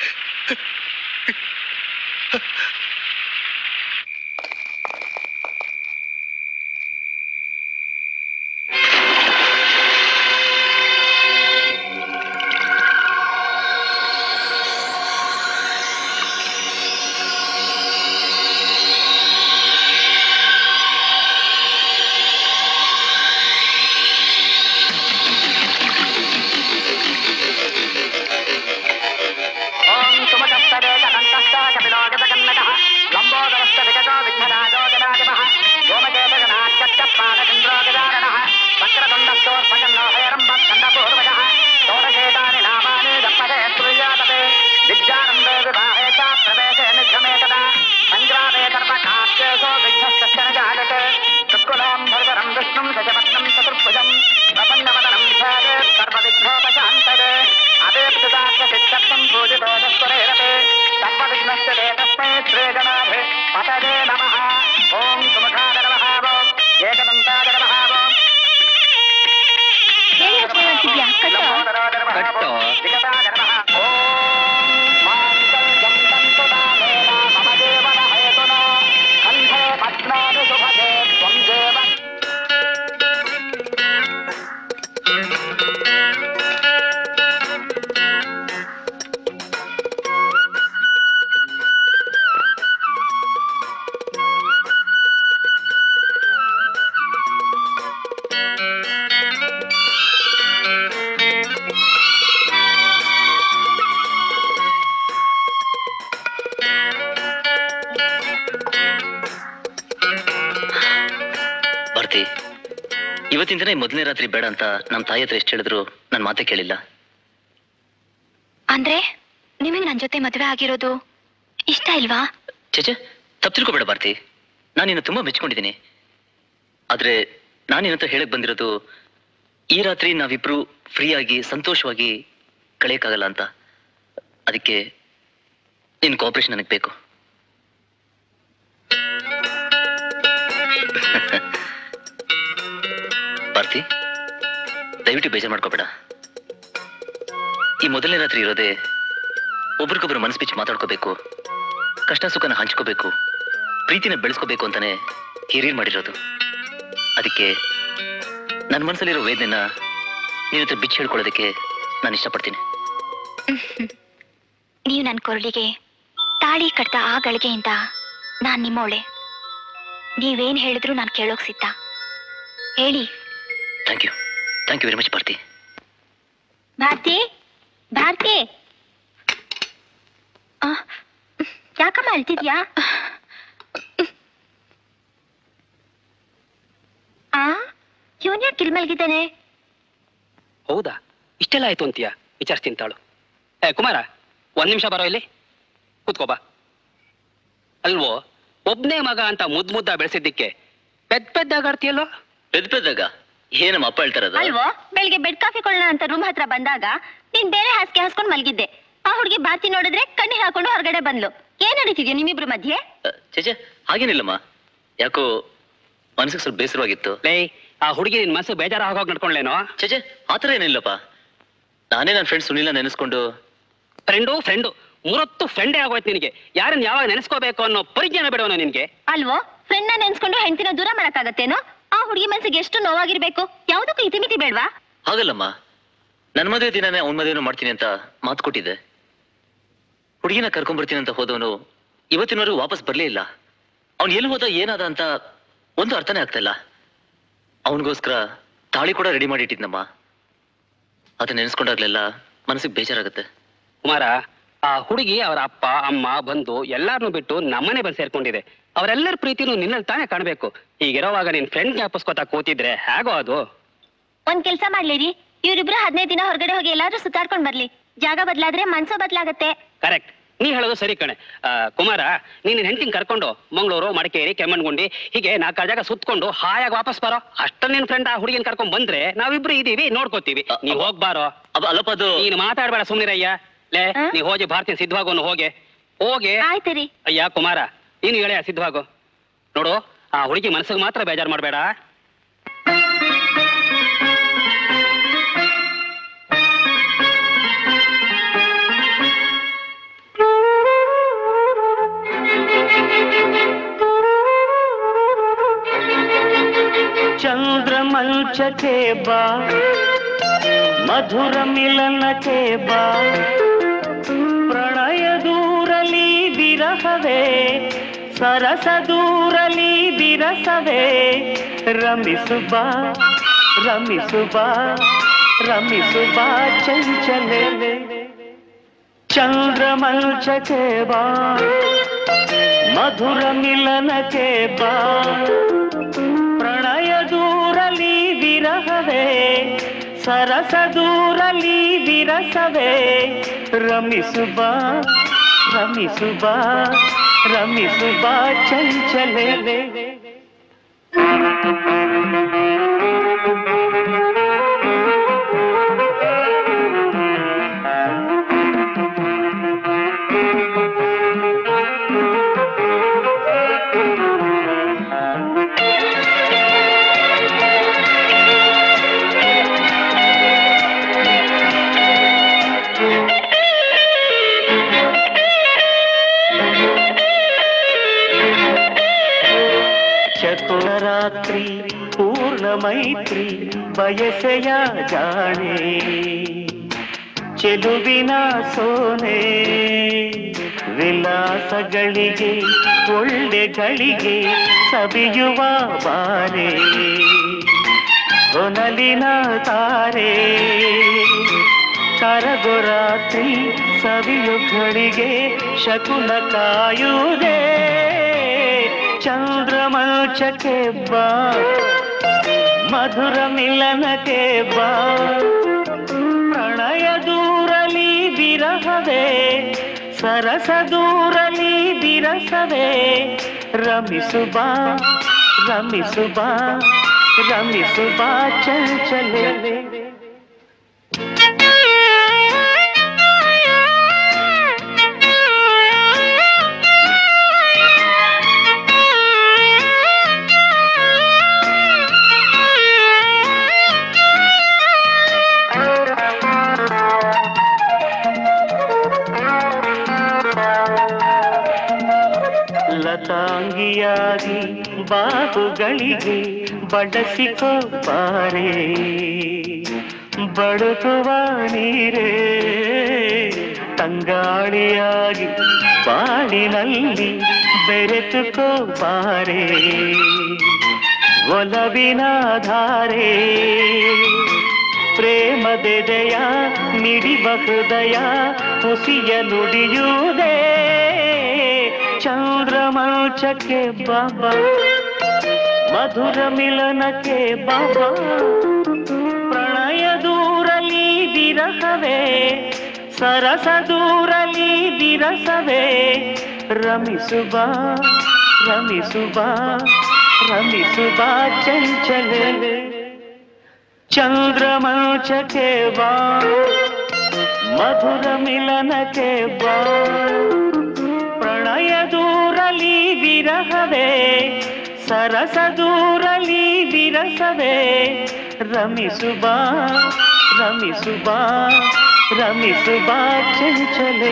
ಓಂ ಸುಮತಸ್ತದೆ ಕದಂತಸ್ತ ಕಪಿಲೋಗತಕನ್ನಕಃ ಲಂಬೋದರಸ್ತ ವಿಗತೋ ವಿಘ್ನರಾಜೋ ಗಣಾಧಿಪಃ ಸೋಮಕೇತಗಣಾಚಕ್ರಪಾಣಚಂದ್ರೋ ಗಜಾನನಃ ವಕ್ರತುಂಡಸ್ಥೋರ್ಭಗನ್ನೋ ಹಯರಂಬ ಖಂಡಪೂರ್ವಜಃ ಷೋಡಶೇತಾನಿ ನಾಮಾನಿ ದಪ್ಪದೆ ತುರ್ಯಾತಪೆ ವಿದ್ಯಾರಂಭೆ ವಿವಾಹೇ ಚ ಪ್ರವೇಶೆ ನಿಘ್ರಮೇ ತದಾ ಸಂಗ್ರಾಮೇ ಧರ್ಮಕಾರ್ಯೇಷು ವಿಘ್ನಶ್ಚ ನ ಜಾಯತೆ ಶುಕ್कुलां भर्गरं विष्णुं शशपत्नं चतुर्भुजं प्रपन्नवदनं ध्याये सर्वविघ्नोपशान्तये अवेप्तदास्य सिद्धर्थं पूजितोदस्वरेरते सर्वविघ्नस्य ते तस्मै श्रीगणाभे पतये नमः ॐ सुमुखाय नमः ॐ एकदन्ताय नमः ॐ ಏನ್ ಯೋಚನೆ ಮಾಡ್ತಿದ್ಯಾ ಕಟ್ಟೋ ಲಂಬೋದರಾಯ ನಮಃ ಕಟ್ಟೋ. ॐ ವಿಗತಾಯ ನಮಃ ॐ माङ्गल्यं तन्तुदानेन मम देवन हेतुना कण्ठे पद्मानि शुभगे त्वं देव ಭಾರತಿ ಇವತ್ತಿನ ದಿನ ಈ ಮೊದಲನೇ ರಾತ್ರಿ ಬೇಡ ಅಂತ ನಮ್ಮ ತಾಯಿ ಹತ್ರ ಎಷ್ಟು ಹೇಳಿದ್ರು ನನ್ನ ಮಾತೇ ಕೇಳಿಲ್ಲ ಅಂದ್ರೆ ನಿಮಗೆ ನನ್ ಜೊತೆ ಮದ್ವೆ ಆಗಿರೋದು ಇಷ್ಟ ಇಲ್ವಾ ಚೇಚೆ ತಪ್ಪು ತಿಳ್ಕೊಬೇಡ ಭಾರತಿ ನಾನು ನಿನ್ನ ತುಂಬಾ ಮೆಚ್ಕೊಂಡಿದ್ದೀನಿ ಆದ್ರೆ ನಾನು ನಿನ್ನ ಹತ್ರ ಹೇಳಕ್ ಬಂದಿರೋದು ಈ ರಾತ್ರಿ ನಾವಿಬ್ರು ಫ್ರೀಯಾಗಿ ಸಂತೋಷವಾಗಿ ಕಳೆಯಕ್ಕಾಗಲ್ಲ ಅಂತ ಅದಕ್ಕೆ ನಿನ್ನ ಕೋಆಪರೇಷನ್ ನನಗೆ ಬೇಕು ಭಾರತಿ ದಯವಿಟ್ಟು ಬೇಜಾರು ಮಾಡ್ಕೋಬೇಡ ಈ ಮೊದಲನೇ ರಾತ್ರಿ ಇರೋದೇ ಒಬ್ರಿಗೊಬ್ರು ಮನಸ್ಸು ಬಿಚ್ಚಿ ಮಾತಾಡ್ಕೋಬೇಕು ಕಷ್ಟ ಸುಖನ ಹಂಚ್ಕೋಬೇಕು ಪ್ರೀತಿನ ಬೆಳೆಸ್ಕೋಬೇಕು ಅಂತಾನೆ ಹಿರಿಯರ್ ಮಾಡಿರೋದು ಅದಕ್ಕೆ ನನ್ನ ಮನಸ್ಸಲ್ಲಿರೋ ವೇದನೆನ ನಿನ್ನ ಹತ್ರ ಬಿಚ್ಚಿ ಹೇಳ್ಕೊಳ್ಳೋದಕ್ಕೆ ನಾನು ಇಷ್ಟಪಡ್ತೀನಿ ನೀವು ನನ್ನ ಕೊರಳಿಗೆ ತಾಳಿ ಕಟ್ಟ ಆ ಗಳಿಗೆಯಿಂದ ನಾನ್ ನಿಮ್ಮೋಳೆ ನೀವೇನ್ ಹೇಳಿದ್ರು ನಾನು ಕೇಳೋಕ್ ಸಿದ್ಧ ಹೇಳಿ thank you thank you very much Bharathi Bharati Bharathi ಆ, ಯಾಕಮ್ಮ ಅಳ್ತಿದ್ಯಾ ಆ ಇವನ್ ಯಾಕೆ ಇಲ್ಲಿ ಮಲಗಿದ್ದಾನೆ ಹೌದಾ ಇಷ್ಟೆಲ್ಲ ಆಯ್ತು ಅಂತೀಯ ವಿಚಾರಿಸ್ತೀನಿ ತಾಳು ಏ ಕುಮಾರ ಒಂದ್ ನಿಮಿಷ ಬರೋ ಇಲ್ಲಿ ಕೂತ್ಕೋ ಬಾ ಅಲ್ವೋ ಒಬ್ನೇ ಮಗ ಅಂತ ಮುದ್ ಮುದ್ದ ಬೆಳೆಸಿದ್ದಕ್ಕೆ ಪೆದ್ ಪೆದ್ದಾಗ ಆಡ್ತೀಯಲ್ಲೋ ಪೆದ್ ಪೆದ್ದಾಗ ಏನಮ್ಮ ಅಪ್ಪ ಹೇಳ್ತಾರದ ಅಲ್ವೋ ಬೆಳಿಗ್ಗೆ ಬೆಡ್ ಕಾಫಿ ಕೊಳ್ಳೋಣ ಅಂತ ರೂಮ್ ಹತ್ರ ಬಂದಾಗ ನೀನ್ ಬೇರೆ ಹಾಸಿಗೆ ಹಾಸ್ಕೊಂಡ್ ಮಲಗಿದ್ದೆ ಆ ಹುಡುಗಿ ಬಾತಿ ನೋಡಿದ್ರೆ ಕಣ್ಣಿಗೆ ಹಾಕೊಂಡು ಹೊರಗಡೆ ಬಂದ್ಲು ಏನ್ ನಡೀತಿದ್ಯಾ ನಿಮ್ಮಿಬ್ರ ಮಧ್ಯೆ ಚೇಚೆ ಹಾಗೇನಿಲ್ಲಮ್ಮ ಯಾಕೋ ಮನಸ್ಸಿಗೆ ಸ್ವಲ್ಪ ಬೇಸರವಾಗಿತ್ತು ಲೇ ಆ ಹುಡುಗಿ ನಿನ್ ಮನಸ್ಸು ಬೇಜಾರ ಆಗೋಗ್ ನಡ್ಕೊಂಡ್ಲೇನೋ ಚೇಚೆ ಆತರ ಏನಿಲ್ಲಪ್ಪ ನಾನೇ ನನ್ನ ಫ್ರೆಂಡ್ ಸುನಿಲ ನೆನೆಸ್ಕೊಂಡು ಫ್ರೆಂಡು ಫ್ರೆಂಡು ಮೂರೊತ್ತು ಫ್ರೆಂಡೇ ಆಗೋಯ್ತು ನಿನಗೆ ಯಾರನ್ನ ಯಾವಾಗ ನೆನೆಸ್ಕೋಬೇಕು ಅನ್ನೋ ಪರಿಜ್ಞಾನ ಬಿಡೋನು ನಿನ್ಗೆ ಅಲ್ವೋ ಫ್ರೆಂಡ್ ನೆನ್ಸ್ಕೊಂಡು ಹೆಂಡತಿನ ದೂರ ಮಾಡಕ್ಕಾಗತ್ತೇನೋ ಆ ಹುಡುಗಿ ಮನ್ಸಿಗೆ ಎಷ್ಟು ನೋವಾಗಿರ್ಬೇಕು ಯಾವ್ದಕ್ಕೂ ಇತಿಮಿತಿ ಬೇಡ್ವಾ ಹಾಗಲ್ಲಮ್ಮ ನನ್ನ ಮದುವೆ ದಿನನೇ ಅವ್ನ ಮದುವೆನೂ ಮಾಡ್ತೀನಿ ಅಂತ ಮಾತು ಕೊಟ್ಟಿದ್ದೆ ಹುಡುಗಿನ ಕರ್ಕೊಂಡ್ಬರ್ತೀನಿ ಅಂತ ಹೋದವನು ಇವತ್ತಿನವರೆಗೂ ವಾಪಸ್ ಬರ್ಲೇ ಇಲ್ಲ ಅವ್ನು ಎಲ್ಲಿ ಹೋದ ಏನಾದ ಅಂತ ಒಂದು ಅರ್ಥನೇ ಆಗ್ತಾ ಇಲ್ಲ ಅವನಿಗೋಸ್ಕರ ತಾಳಿ ಕೂಡ ರೆಡಿ ಮಾಡಿ ಇಟ್ಟಿದ್ನಮ್ಮ ಅದನ್ನ ನೆನೆಸ್ಕೊಂಡಾಗ್ಲೆಲ್ಲ ಮನಸ್ಸಿಗೆ ಬೇಜಾರಾಗುತ್ತೆ ಕುಮಾರ ಆ ಹುಡುಗಿ ಅವರ ಅಪ್ಪ ಅಮ್ಮ ಬಂಧು ಎಲ್ಲಾರನ್ನೂ ಬಿಟ್ಟು ನಮ್ಮನೆ ಬಂದು ಸೇರ್ಕೊಂಡಿದೆ ಅವರೆಲ್ಲರ ಪ್ರೀತಿನೂ ನಿನ್ನಲ್ಲಿ ತಾನೇ ಕಾಣ್ಬೇಕು ಹೀಗಿರೋವಾಗ ನಿನ್ ಫ್ರೆಂಡ್ ಜ್ಞಾಪಿಸ್ಕೊತಾ ಕೂತಿದ್ರೆ ಹೇಗೋ ಅದು ಒಂದ್ ಕೆಲ್ಸ ಮಾಡ್ಲಿರಿ ಇವ್ರಿಬ್ರು ಹದಿನೈದು ದಿನ ಹೊರಗಡೆ ಹೋಗಿ ಎಲ್ಲಾದ್ರೂ ಸುತ್ತಾಡ್ಕೊಂಡ್ ಬರ್ಲಿ ಜಾಗ ಬದ್ಲಾದ್ರೆ ಮನ್ಸು ಬದ್ಲಾಗತ್ತೆ ಕರೆಕ್ಟ್ ನೀ ಹೇಳೋದು ಸರಿ ಕಣೆ ಆ, ಕುಮಾರ ನೀನ್ ಹೆಂಡತಿನ ಕರ್ಕೊಂಡು ಮಂಗಳೂರು ಮಡಿಕೇರಿ ಕೆಮ್ಮಣ್ಗುಂಡಿ ಹೀಗೆ ನಾಲ್ಕಾರು ಜಾಗ ಸುತ್ಕೊಂಡು ಹಾಯಾಗಿ ವಾಪಸ್ ಬರೋ ಅಷ್ಟ ನಿನ್ ಫ್ರೆಂಡ್ ಆ ಹುಡುಗಿನ ಕರ್ಕೊಂಡ್ ಬಂದ್ರೆ ನಾವಿಬ್ರು ಇದೀವಿ ನೋಡ್ಕೋತೀವಿ ನೀವ್ ಹೋಗ್ಬಾರೋ ಅಲ್ಲಪ್ಪ ಅದು ನೀನು ಮಾತಾಡ್ಬೇಡ ಸುಮ್ನಿರಯ್ಯ ಲೇ ನೀ ಹೋಗಿ ಭಾರತೀಯ ಸಿದ್ಧವಾಗೋನು ಹೋಗೆ ಹೋಗೆ ಆಯ್ತರಿ ಅಯ್ಯ ಕುಮಾರ ನೀನು ಹೇಳ ಸಿದ್ಧವಾಗು ನೋಡು ಆ ಹುಡುಗಿ ಮನಸ್ಸಿಗೆ ಮಾತ್ರ ಬೇಜಾರು ಮಾಡಬೇಡ ಚಂದ್ರಮಂಚಕ್ಕೆ ಬಾ ಮಧುರ ಮಿಲನಕ್ಕೆ ಬಾ ಪ್ರಣಯ ದೂರಲಿ ವಿರಹವೇ ಸರಸ ದೂರಲಿ ಬಿರಸವೇ ರಮಿಸು ಬಾ ರಮಿಸು ಬಾ ರಮಿಸು ಬಾ ಚಂಚಲವೇ ಚಂದ್ರಮಂಚಕ್ಕೆ ಬಾ ಮಧುರ ಮಿಲನಕ್ಕೆ ಬಾ ಪ್ರಣಯ ದೂರಲಿ ವಿರಹವೇ ಸರಸ ದೂರಲಿ ವಿರಸವೇ ರಮಿಸು ಬಾ ರಮಿಸು ಬಾ ರಮಿಸು ಬಾ ಚಂಚಲವೇ ಚತುರರಾತ್ರಿ ಪೂರ್ಣ ಮೈತ್ರಿ ಬಯಸೆಯ ಜಾಣೆ ಚೆಲುವಿನ ಸೋನೆ ವಿಲಾಸಗಳಿಗೆ ಒಳ್ಳೆಗಳಿಗೆ ಸವಿಯುವ ಬಾರೆ ಹೊನಲಿನ ತಾರೆ ಕರಗುರಾತ್ರಿ ಸವಿಯುಗಳಿಗೆ ಶಕುನ ಕಾಯುವುದೇ ಚಂದ್ರಮಂಚಕ್ಕೆ ಬಾ ಮಧುರ ಮಿಲನಕ್ಕೆ ಬಾ ಪ್ರಣಯ ದೂರಲಿ ವಿರಹವೇ ಸರಸ ದೂರಲಿ ಬಿರಸವೇ ರಮಿಸು ಬಾ ರಮಿಸು ಬಾ ರಮಿಸು ಬಾ ಚಂಚಲವೇ ಲತಾಂಗಿಯಾಗಿ ಬಾಹುಗಳಿಗೆ ಬಡಸಿಕೋ ಬಾರೆ ಬಡುಕುವ ನೀರೇ ತಂಗಾಳಿಯಾಗಿ ಬಾಳಿನಲ್ಲಿ ಬೆರೆತುಕೋ ಬಾರೆ ಒಲವಿನ ಧಾರೆ ಪ್ರೇಮದೆದೆಯ ಮಿಡಿವ ಹೃದಯ ಹುಸಿಯ ನುಡಿಯುವುದೇ ಚಂದ್ರಮಂಚಕ್ಕೆ ಬಾಬಾ ಮಧುರ ಮಿಲನಕ್ಕೆ ಬಾಬಾ ಪ್ರಣಯ ದೂರಲಿ ವಿರಹವೇ ಸರಸ ದೂರಲಿ ವಿರಸವೇ ರಮಿಸುಬ ರಮಿಸುಬ ರಮಿಸುಬ ಚಂಚಲೆ ಚಂದ್ರಮಂಚಕ್ಕೆ ಬಾ ಮಧುರ ಮಿಲನಕ್ಕೆ ಬಾ ಪ್ರಣಯ ದೂರಲಿ ವಿರಹವೇ ಸರಸ ದೂರಲಿ ವಿರಸವೇ ರಮಿಸುಬಾ ರಮಿಸುಬಾ ರಮಿಸುಬಾ ಚಂಚಲೆ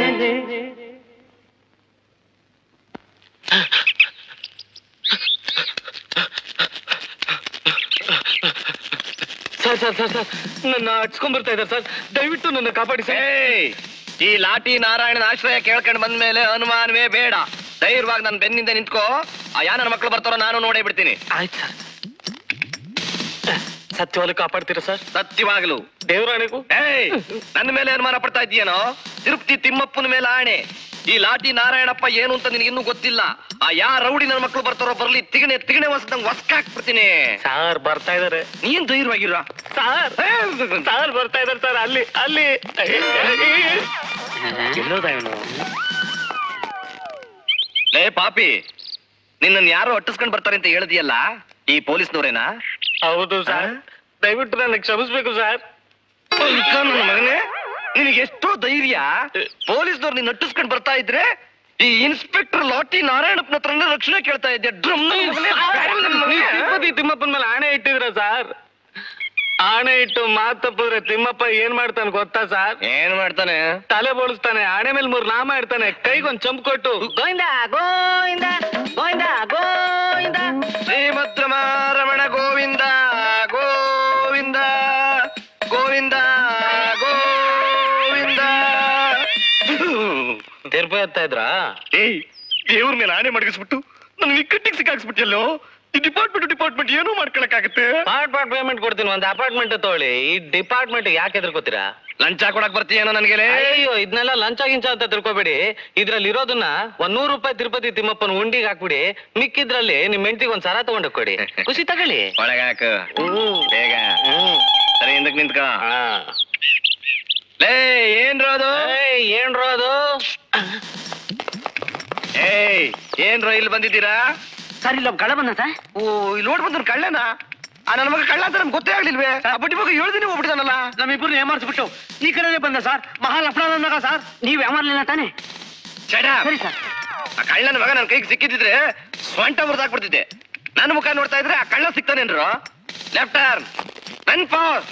ಸರ್ ಸರ್ ಸರ್ ಸರ್ ನನ್ನ ಹಚ್ಕೊಂಡ್ ಬರ್ತಾ ಇದ್ದಾರೆ ಸರ್ ದಯವಿಟ್ಟು ನನ್ನ ಕಾಪಾಡಿ ಸರ್ ಏಯ್, ಈ ಲಾಟಿ ನಾರಾಯಣನ ಆಶ್ರಯ ಕೇಳ್ಕೊಂಡ್ ಬಂದ್ಮೇಲೆ ಅನುಮಾನವೇ ಬೇಡ ಧೈರ್ಯವಾಗಿ ನನ್ನ ಬೆನ್ನಿಂದ ನಿಂತ್ಕೋ ಆ ಯಾ ನನ್ನ ಮಕ್ಕಳು ಬರ್ತಾರೋ ನಾನು ನೋಡೇ ಬಿಡ್ತೀನಿ ಆಯ್ತು ಸರ್ ಸತ್ಯವಾಗ್ಲೂ ಕಾಪಾಡ್ತೀರಾ ಸರ್ ಸತ್ಯವಾಗ್ಲು ದೇವರಾಣೆಗೂ ಏಯ್ ನನ್ನ ಮೇಲೆ ಅನುಮಾನ ಪಡ್ತಾ ಇದೆಯೇನೋ ತಿರುಪತಿ ತಿಮ್ಮಪ್ಪನ ಮೇಲೆ ಆಣೆ ಈ ಲಾಟಿ ನಾರಾಯಣಪ್ಪ ಏನು ಅಂತ ನಿನಗೆ ಇನ್ನೂ ಗೊತ್ತಿಲ್ಲ ಆ ಯಾ ರೌಡಿ ನನ್ನ ಮಕ್ಕಳು ಬರ್ತಾರೋ ಬರ್ಲಿ ತಿಗಣೆ ತಿಗಣೆ ಹೊಸದಂಗ್ ಹೊಸ್ಕಾಕ್ಬಿಡ್ತೀನಿ ಸಾರ್ ಬರ್ತಾ ಇದಾರೆ ನೀನ್ ಧೈರ್ಯವಾಗಿರ ಸಾರ್ ಸಾರ್ ಬರ್ತಾ ಇದಾರೆ ಸರ್ ಅಲ್ಲಿ ಅಲ್ಲಿ ಎಲ್ಲೋದ ಇವನು ಲೇ ಪಾಪಿ ನಿನ್ನನ್ ಯಾರು ಅಟ್ಟಿಸ್ಕೊಂಡ್ ಬರ್ತಾರೆ ಅಂತ ಹೇಳಿದ್ಯಲ್ಲ ಈ ಪೊಲೀಸ್ನವರೇನಾ ಹೌದು ಸರ್ ದಯವಿಟ್ಟು ನನಗೆ ಕ್ಷಮಿಸ್ಬೇಕು ಸರ್ ನನ್ನ ಮಗನೇ ನಿನಗೆ ಎಷ್ಟೋ ಧೈರ್ಯ ಪೊಲೀಸ್ನವ್ರು ನೀನ್ ಅಟ್ಟಿಸ್ಕೊಂಡ್ ಬರ್ತಾ ಇದ್ರೆ ಈ ಇನ್ಸ್ಪೆಕ್ಟರ್ ಲಾಟಿ ನಾರಾಯಣಪ್ಪನ ಹತ್ರನೇ ರಕ್ಷಣೆ ಕೇಳ್ತಾ ಇದ್ದೆ ಡ್ರಮ್ ನೀವು ತಿರುಪತಿ ತಿಮ್ಮಪ್ಪನ ಮೇಲೆ ಆಣೆ ಇಟ್ಟಿದ್ರ ಸರ್ ಆಣೆ ಇಟ್ಟು ಮಾತ್ ತಪ್ಪಿದ್ರೆ ತಿಮ್ಮಪ್ಪ ಏನ್ ಮಾಡ್ತಾನೆ ಗೊತ್ತಾ ಸರ್ ಏನ್ ಮಾಡ್ತಾನೆ ತಲೆ ಬೋಳಿಸ್ತಾನೆ ಆಣೆ ಮೇಲೆ ಮೂರ್ ನಾಮ ಇಡ್ತಾನೆ ಕೈಗೊಂದ್ ಚಂಪ್ ಕೊಟ್ಟು ಗೋವಿಂದ ಗೋವಿಂದ ಗೋವಿಂದ ಗೋವಿಂದ ಶ್ರೀಭದ್ರಮ ರಮಣ ಗೋವಿಂದ ಗೋವಿಂದ ಗೋವಿಂದ ಗೋವಿಂದ ತಿರುಪತಿ ಹತ್ತಾ ಇದ್ರಾ ಏಯ್ ದೇವ್ರ ಮೇಲೆ ಆಣೆ ಮಡಗಿಸ್ಬಿಟ್ಟು ನನ್ ಇಕ್ಕಟ್ಟಿಗೆ ಸಿಕ್ಕಾಕ್ಸ್ಬಿಟ್ಟಿಯಲ್ಲೋ ಈ ಡಿಪಾರ್ಟ್ಮೆಂಟ್ ಡಿಪಾರ್ಟ್ಮೆಂಟ್ ಏನೂ ಮಾಡ್ಕೊಳಕ್ಕಾಗತ್ತೆ ಪಾರ್ಟ್ ಪಾರ್ಟ್ ಪೇಮೆಂಟ್ ಕೊಡ್ತೀನಿ ಒಂದ್ ಅಪಾರ್ಟ್ಮೆಂಟ್ ತಗೊಳ್ಳಿ ಈ ಡಿಪಾರ್ಟ್ಮೆಂಟ್ ಯಾಕೆ ಎದುರ್ಕೋತೀರಾ ಲಂಚ ಕೊಡಕ್ ಬರ್ತೀಯೇನೋ ನನಗೆ ಅಯ್ಯೋ ಇದನ್ನೆಲ್ಲ ಲಂಚ ಗಿಂಚ ಅಂತ ತಿಳ್ಕೊಬೇಡಿ ಇದ್ರಲ್ಲಿ ಇರೋದನ್ನ ಒಂದ್ ನೂರು ರೂಪಾಯಿ ತಿರುಪತಿ ತಿಮ್ಮಪ್ಪನ ಉಂಡಿಗೆ ಹಾಕ್ಬಿಡಿ ಮಿಕ್ಕಿದ್ರಲ್ಲಿ ನಿಮ್ ಹೆಂಡತಿಗೆ ಒಂದ್ ಸರ ತಗೊಂಡು ಕೊಡಿ ಖುಷಿ ತಗೊಳ್ಳಿ ಒಳಗಾಕ ಬೇಗ ಸರಿ ಹಿಂದಕ್ ನಿಂತ್ಕ ಹಾ. ಲೇ ಏನ್ರೋ ಅದು ಏಯ್, ಏನ್ರೋ ಅದು ಏಯ್ ಏನ್ರೋ ಇಲ್ಲಿ ಬಂದಿದ್ದೀರಾ ಸರ್ ಇಲ್ಲ ಕಳ ಬಂದ ಸರ್ ಓ ಇಲ್ಲಿ ನೋಡ್ ಬಂದ್ರು ಕಳ್ಳನ ಆ ನನ್ನ ಮಗ ಕಳ್ಳ ಅಂತ ನಮ್ಗೆ ಗೊತ್ತೇ ಆಗ್ಲಿಲ್ವೇ ಆ ಬಡ್ಡಿ ಮಗ ಏಳು ದಿನ ಹೋಗ್ಬಿಟ್ಟಿದಾನಲ್ಲ ನಮ್ಮಿಬ್ರು ಏಮಾರಿಸ್ಬಿಟ್ಟು ಈ ಕಡೆನೇ ಬಂದ ಸರ್ ಮಹಾಲಕ್ಷ್ಮಣ ಮಗ ಸರ್ ನೀವ್ ಯಾಮಾರ್ಲಿಲ್ಲ ತಾನೆ ಚಡ ಸರಿ ಸರ್ ಆ ಕಳ್ಳನ ಮಗ ನನ್ನ ಕೈಗೆ ಸಿಕ್ಕಿದ್ರೆ ಸ್ವಂಟ ಮುರಿದಾಕ್ಬಿಡ್ತಿದ್ದೆ ನನ್ನ ಮುಖ ನೋಡ್ತಾ ಇದ್ರೆ ಆ ಕಳ್ಳ ಸಿಗ್ತಾನೇನ್ರು ಲೆಫ್ಟ್ ಟರ್ನ್ ರನ್ ಫಾಸ್ಟ್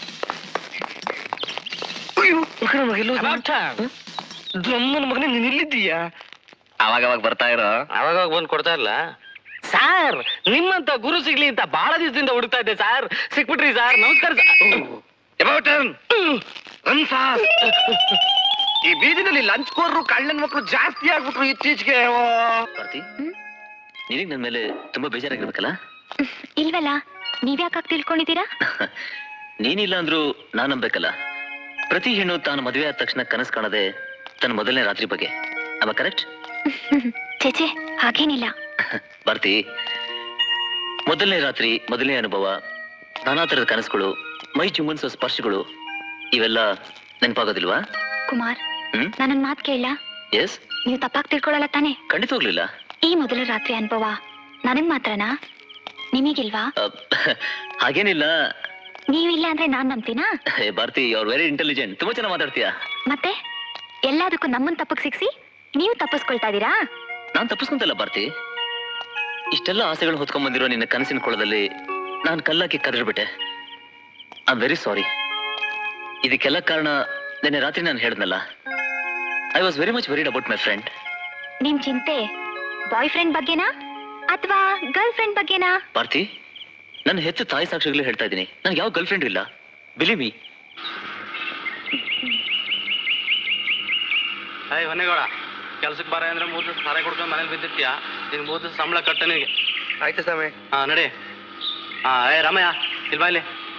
ಡ್ರಮ್ಮನ ಮಗನೇ ನೀನ್ ಇಲ್ಲಿದ್ದೀಯಾ ಅವಾಗ ಅವಾಗ ಬರ್ತಾ ಇರೋ ಅವಾಗ ಬಂದ್ ಕೊಡ್ತಾ ಇಲ್ಲ ಸರ್ ನಿಮ್ಮಂತ ಗುರು ಸಿಗ್ಲಿ ಅಂತ ಬಹಳ ದಿವಸದಿಂದ ಹುಡುಕ್ತಾ ಇದ್ದೆ ಸರ್ ಸಿಕ್ಬಿಟ್ರಿ ಸರ್ ನಮಸ್ಕಾರ ಅಬೌಟ್ ಟರ್ನ್ ರನ್ ಫಾಸ್ಟ್ ಈ ಬೀದಿನಲ್ಲಿ ಲಂಚ್ ಕೋರ್ರು ಕಳ್ಳನ ಮಕ್ಕಳು ಜಾಸ್ತಿ ಆಗ್ಬಿಟ್ರು ಇತ್ತೀಚೆಗೆ ಭಾರತಿ ನಿನಗೆ ನನ್ನ ಮೇಲೆ ತುಂಬಾ ಬೇಜಾರಾಗಿರ್ಬೇಕಲ್ಲ ಇಲ್ವಲ್ಲ ನೀವ್ಯಾಕಾಗ್ ತಿಳ್ಕೊಂಡಿದ್ದೀರಾ ನೀನಿಲ್ಲ ಅಂದ್ರೂ ನಾನ್ ನಂಬೇಕಲ್ಲ ಪ್ರತಿ ಹೆಣ್ಣು ತಾನು ಮದುವೆ ಆದ ತಕ್ಷಣ ಕನಸು ಕಾಣದೆ ತನ್ನ ಮೊದಲನೇ ರಾತ್ರಿ ಬಗ್ಗೆ ಅವ ಕರೆಕ್ಟ್ ಚೇಚೆ ಹಾಗೇನಿಲ್ಲ ಭಾರತಿ ಮೊದಲನೇ ರಾತ್ರಿ ಮೊದಲನೇ ಅನುಭವ ನಾನಾ ತರದ ಕನಸುಗಳು ಮೈ ಚುಮ್ಮನ್ಸೋ ಸ್ಪರ್ಶಗಳು ಇವೆಲ್ಲ ನೆನಪಾಗೋದಿಲ್ವಾ ಕುಮಾರ್ ಹ್ಮ್ ನಾನೊಂದ್ ಮಾತ್ ಕೇಳ ಎಸ್ ನೀವು ತಪ್ಪಾಗಿ ತಿಳ್ಕೊಳಲ್ಲ ತಾನೆ ಖಂಡಿತ ಹೋಗ್ಲಿಲ್ಲ ಈ ಮೊದಲ ರಾತ್ರಿ ಅನುಭವ ನನಗ್ ಮಾತ್ರನಾ ನಿಮಗಿಲ್ವಾ ಅಹ್, ಹಾಗೇನಿಲ್ಲ ನೀವಿಲ್ಲ ಅಂದ್ರೆ ನಾನ್ ನಂಬ್ತೀನಾ ಹೇ, ಭಾರತಿ ಅವ್ರ ವೆರಿ ಇಂಟೆಲಿಜೆಂಟ್ ತುಂಬಾ ಚೆನ್ನಾಗಿ ಮಾತಾಡ್ತೀಯಾ ಮತ್ತೆ ಎಲ್ಲದಕ್ಕೂ ನಮ್ಮನ್ ತಪ್ಪಕ್ ಸಿಕ್ಸಿ ನೀವು ತಪ್ಪಿಸ್ಕೊಳ್ತಾ ಇದೀರಾ ನಾನ್ ತಪ್ಪಿಸ್ಕೊಂತಲ್ಲ ಭಾರತಿ ಇಷ್ಟೆಲ್ಲ ಆಸೆಗಳು ಹೊತ್ಕೊಂಡ್ ಬಂದಿರೋ ನಿನ್ನ ಕನಸಿನ ಕೊಳದಲ್ಲಿ ನಾನ್ ಕಲ್ಲಾಕಿ ಕದರ್ಬಿಟ್ಟೆ ಐ ವೆರಿ ಸಾರಿ ಇದಕ್ಕೆಲ್ಲ ಕಾರಣ ನಿನ್ನೆ ರಾತ್ರಿ ನಾನು ಹೇಳಿದ್ನಲ್ಲ I was very much worried about my friend ನಿಮ್ ಚಿಂತೆ ಬಾಯ್ ಫ್ರೆಂಡ್ ಬಗ್ಗೆನಾ ಅಥವಾ ಗರ್ಲ್ ಫ್ರೆಂಡ್ ಬಗ್ಗೆನಾ ಭಾರತಿ ನನ್ನ ಹೆತ್ತ ತಾಯಿ ಸಾಕ್ಷಿಗಳು ಹೇಳ್ತಾ ಇದ್ದೀನಿ ನನ್ಗೆ ಯಾವ ಗರ್ಲ್ ಫ್ರೆಂಡ್ ಇಲ್ಲ ಬಿಲಿ ಮೀ ಅಯ್ಯ ಹೊನ್ನೇಗೌಡ ಕೆಲ್ಸಕ್ಕೆ ಬರ ಅಂದ್ರೆ ಮೂರು ದಿವಸ ಸಾರೆ ಕುಡ್ಕೊಂಡು ಮನೇಲಿ ಬಿದ್ದಿರ್ತೀಯ ನಿನ್ ಮೂರು ದಿವಸ ಸಂಬಳ ಕಟ್ಟ ನಿನಗೆ ಆಯ್ತು ಸ್ವಾಮಿ ಹಾ ನಡಿ ಹಾ ಏ ರಾಮಯ್ಯ ಇಲ್ಲಿ ಬಾ ಇಲ್ಲಿ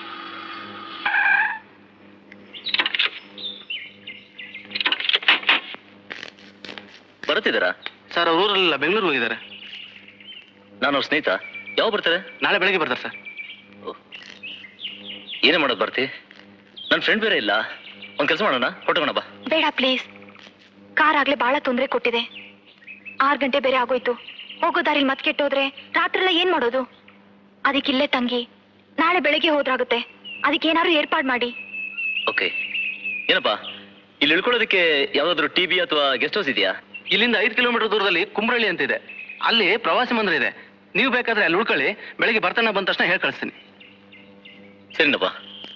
ಬರ್ತಿದ್ದಾರಾ ಸರ್ ಅವ್ರ ಊರಲ್ಲ ಬೆಂಗಳೂರು ಹೋಗಿದ್ದಾರೆ ನಾನು ಅವ್ರ ಸ್ನೇಹಿತ ಯಾವ ಬರ್ತಾರೆ ನಾಳೆ ಬೆಳಗ್ಗೆ ಬರ್ತಾರೆ ಸರ್ ಏನೇ ಮಾಡೋದು ಬರ್ತಿ ನನ್ನ ಫ್ರೆಂಡ್ ಬೇರೆ ಇಲ್ಲ ಒಂದ್ ಕೆಲಸ ಮಾಡೋಣ ಹೊಟ್ಟೋಣ ಬಾ ಬೇಡ ಪ್ಲೀಸ್ ಕಾರ್ ಆಗ್ಲೇ ಬಹಳ ತೊಂದರೆ ಕೊಟ್ಟಿದೆ ಆರ್ ಗಂಟೆ ಬೇರೆ ಆಗೋಯ್ತು ಹೋಗೋ ದಾರಿಲಿ ಮತ್ ಕೆಟ್ಟೋದ್ರೆ ರಾತ್ರೆಲ್ಲ ಏನ್ ಮಾಡೋದು ಅದಕ್ಕಿಲ್ಲೇ ತಂಗಿ ನಾಳೆ ಬೆಳಗ್ಗೆ ಹೋದ್ರಾಗುತ್ತೆ ಅದಕ್ಕೆ ಏನಾದ್ರು ಏರ್ಪಾಡ್ ಮಾಡಿ ಓಕೆ ಏನಪ್ಪಾ ಇಲ್ಲಿ ಇಳ್ಕೊಳ್ಳೋದಕ್ಕೆ ಯಾವ್ದಾದ್ರು ಟಿ ಬಿ ಅಥವಾ ಗೆಸ್ಟ್ ಹೌಸ್ ಇದೆಯಾ ಇಲ್ಲಿಂದ ಐದು ಕಿಲೋಮೀಟರ್ ದೂರದಲ್ಲಿ ಕುಂಬ್ರಳ್ಳಿ ಅಂತಿದೆ ಅಲ್ಲಿ ಪ್ರವಾಸಿ ಮಂದಿರ ಇದೆ ನೀವು ಬೇಕಾದ್ರೆ ಅಲ್ಲಿ ಉಳ್ಕೊಳ್ಳಿ ಬೆಳಗ್ಗೆ ಬರ್ತಾನೆ ಬಂದ ತಕ್ಷಣ ಹೇಳಿ ಕಳಿಸ್ತೀನಿ ಸರಿನಪ್ಪ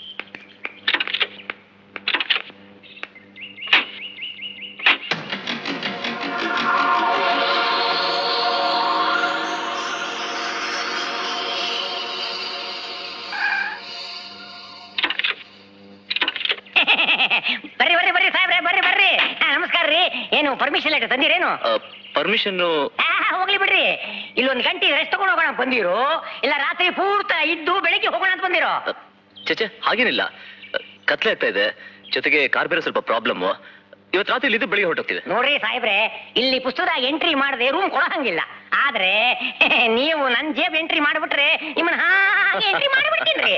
ಬರ್ರಿ ಬರ್ರಿ ಬರ್ರಿ ಸಾಹೇಬ್ರೆ ಬರ್ರಿ ಬರ್ರಿ ಆ, ನಮಸ್ಕಾರ ರೀ ಏನು ಪರ್ಮಿಷನ್ ಲೆಟರ್ ತಂದಿರೇನು ಪರ್ಮಿಷನ್ ಆ, ಹೋಗ್ಲಿ ಬಿಡ್ರಿ ಇಲ್ಲೊಂದು ಗಂಟೆ ರೆಸ್ಟ್ ತಗೊಂಡು ಹೋಗೋಣ ಅಂತ ಬಂದಿರೋ ಇಲ್ಲ ರಾತ್ರಿ ಪೂರ್ತ ಇದ್ದು ಬೆಳಿಗ್ಗೆ ಹೋಗೋಣ ಅಂತ ಬಂದಿರೋ ಚೇಚೆ ಹಾಗೇನಿಲ್ಲ ಕತ್ಲೆ ಆಗ್ತಾ ಇದೆ ಜೊತೆಗೆ ಕಾರ್ ಬೇರೆ ಸ್ವಲ್ಪ ಪ್ರಾಬ್ಲಮ್ ಇವತ್ತು ರಾತ್ರಿ ಇಲ್ಲಿದ್ದು ಬೆಳಿಗ್ಗೆ ಹೊರಟೋಗ್ತಿದೆ ನೋಡ್ರಿ ಸಾಹೇಬ್ರೆ ಇಲ್ಲಿ ಪುಸ್ತಕದಾಗ ಎಂಟ್ರಿ ಮಾಡದೆ ರೂಮ್ ಕೊಡೋ ಹಂಗಿಲ್ಲ ಆದ್ರೆ ನೀವು ನನ್ ಜೇಬ್ ಎಂಟ್ರಿ ಮಾಡ್ಬಿಟ್ರೆ ನಿಮ್ಮನ್ನ ಹಾಗೆ ಎಂಟ್ರಿ ಮಾಡಿಬಿಡ್ತೀನಿ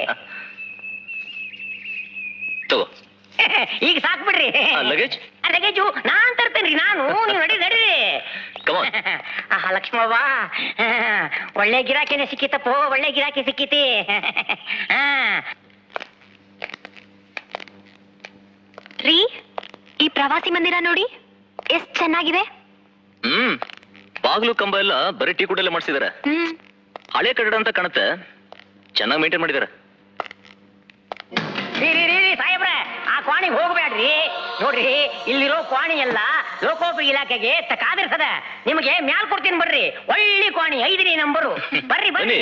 ತಗೋ ಈಗ ಸಾಕ್ ಬಿಡ್ರಿ ಲಗೇಜ್ ಲಗೇಜು ನಾನ್ ತರ್ತೇನ್ರಿ ನಾನು ನೀವು ನಡಿ ನಡಿ ಆಹಾ ಲಕ್ಷ್ಮವ್ವ ಒಳ್ಳೆ ಗಿರಾಕಿನೇ ಸಿಕ್ಕಿತಪ್ಪೋ ಒಳ್ಳೆ ಗಿರಾಕಿ ಸಿಕ್ಕಿತಿ ಹಾ ರೀ ಈ ಪ್ರವಾಸಿ ಮಂದಿರ ನೋಡಿ ಎಷ್ಟ್ ಚೆನ್ನಾಗಿದೆ ಹ್ಮ್ ಬಾಗ್ಲು ಕಂಬ ಎಲ್ಲ ಬರೀ ಟೀ ಕುಡಲ್ಲೇ ಮಾಡಿಸಿದಾರೆ ಹ್ಮ್ ಹಳೆ ಕಟ್ಟಡ ಅಂತ ಕಾಣುತ್ತೆ ಚೆನ್ನಾಗಿ ಮೇಂಟೈನ್ ಮಾಡಿದ್ದಾರೆ ರೀ ರೀ ರೀ ರೀ ಸಾಹೇಬ್ರೆ ಆ ಕ್ವಾಣಿಗೆ ಹೋಗ್ಬೇಡ್ರಿ ನೋಡ್ರಿ ಇಲ್ಲಿರೋ ಕ್ವಾಣಿ ಎಲ್ಲ ಲೋಕೋಪಯೋಗಿ ಇಲಾಖೆಗೆ ತ- ಕಾದಿರ್ತದ ನಿಮಗೆ ಮ್ಯಾಲ್ ಕೊಡ್ತೀನಿ ಬರ್ರಿ ಒಳ್ಳೆ ಕ್ವಾಣಿ ಐದನೇ ನಂಬರು ಬರ್ರಿ ಬರ್ರಿ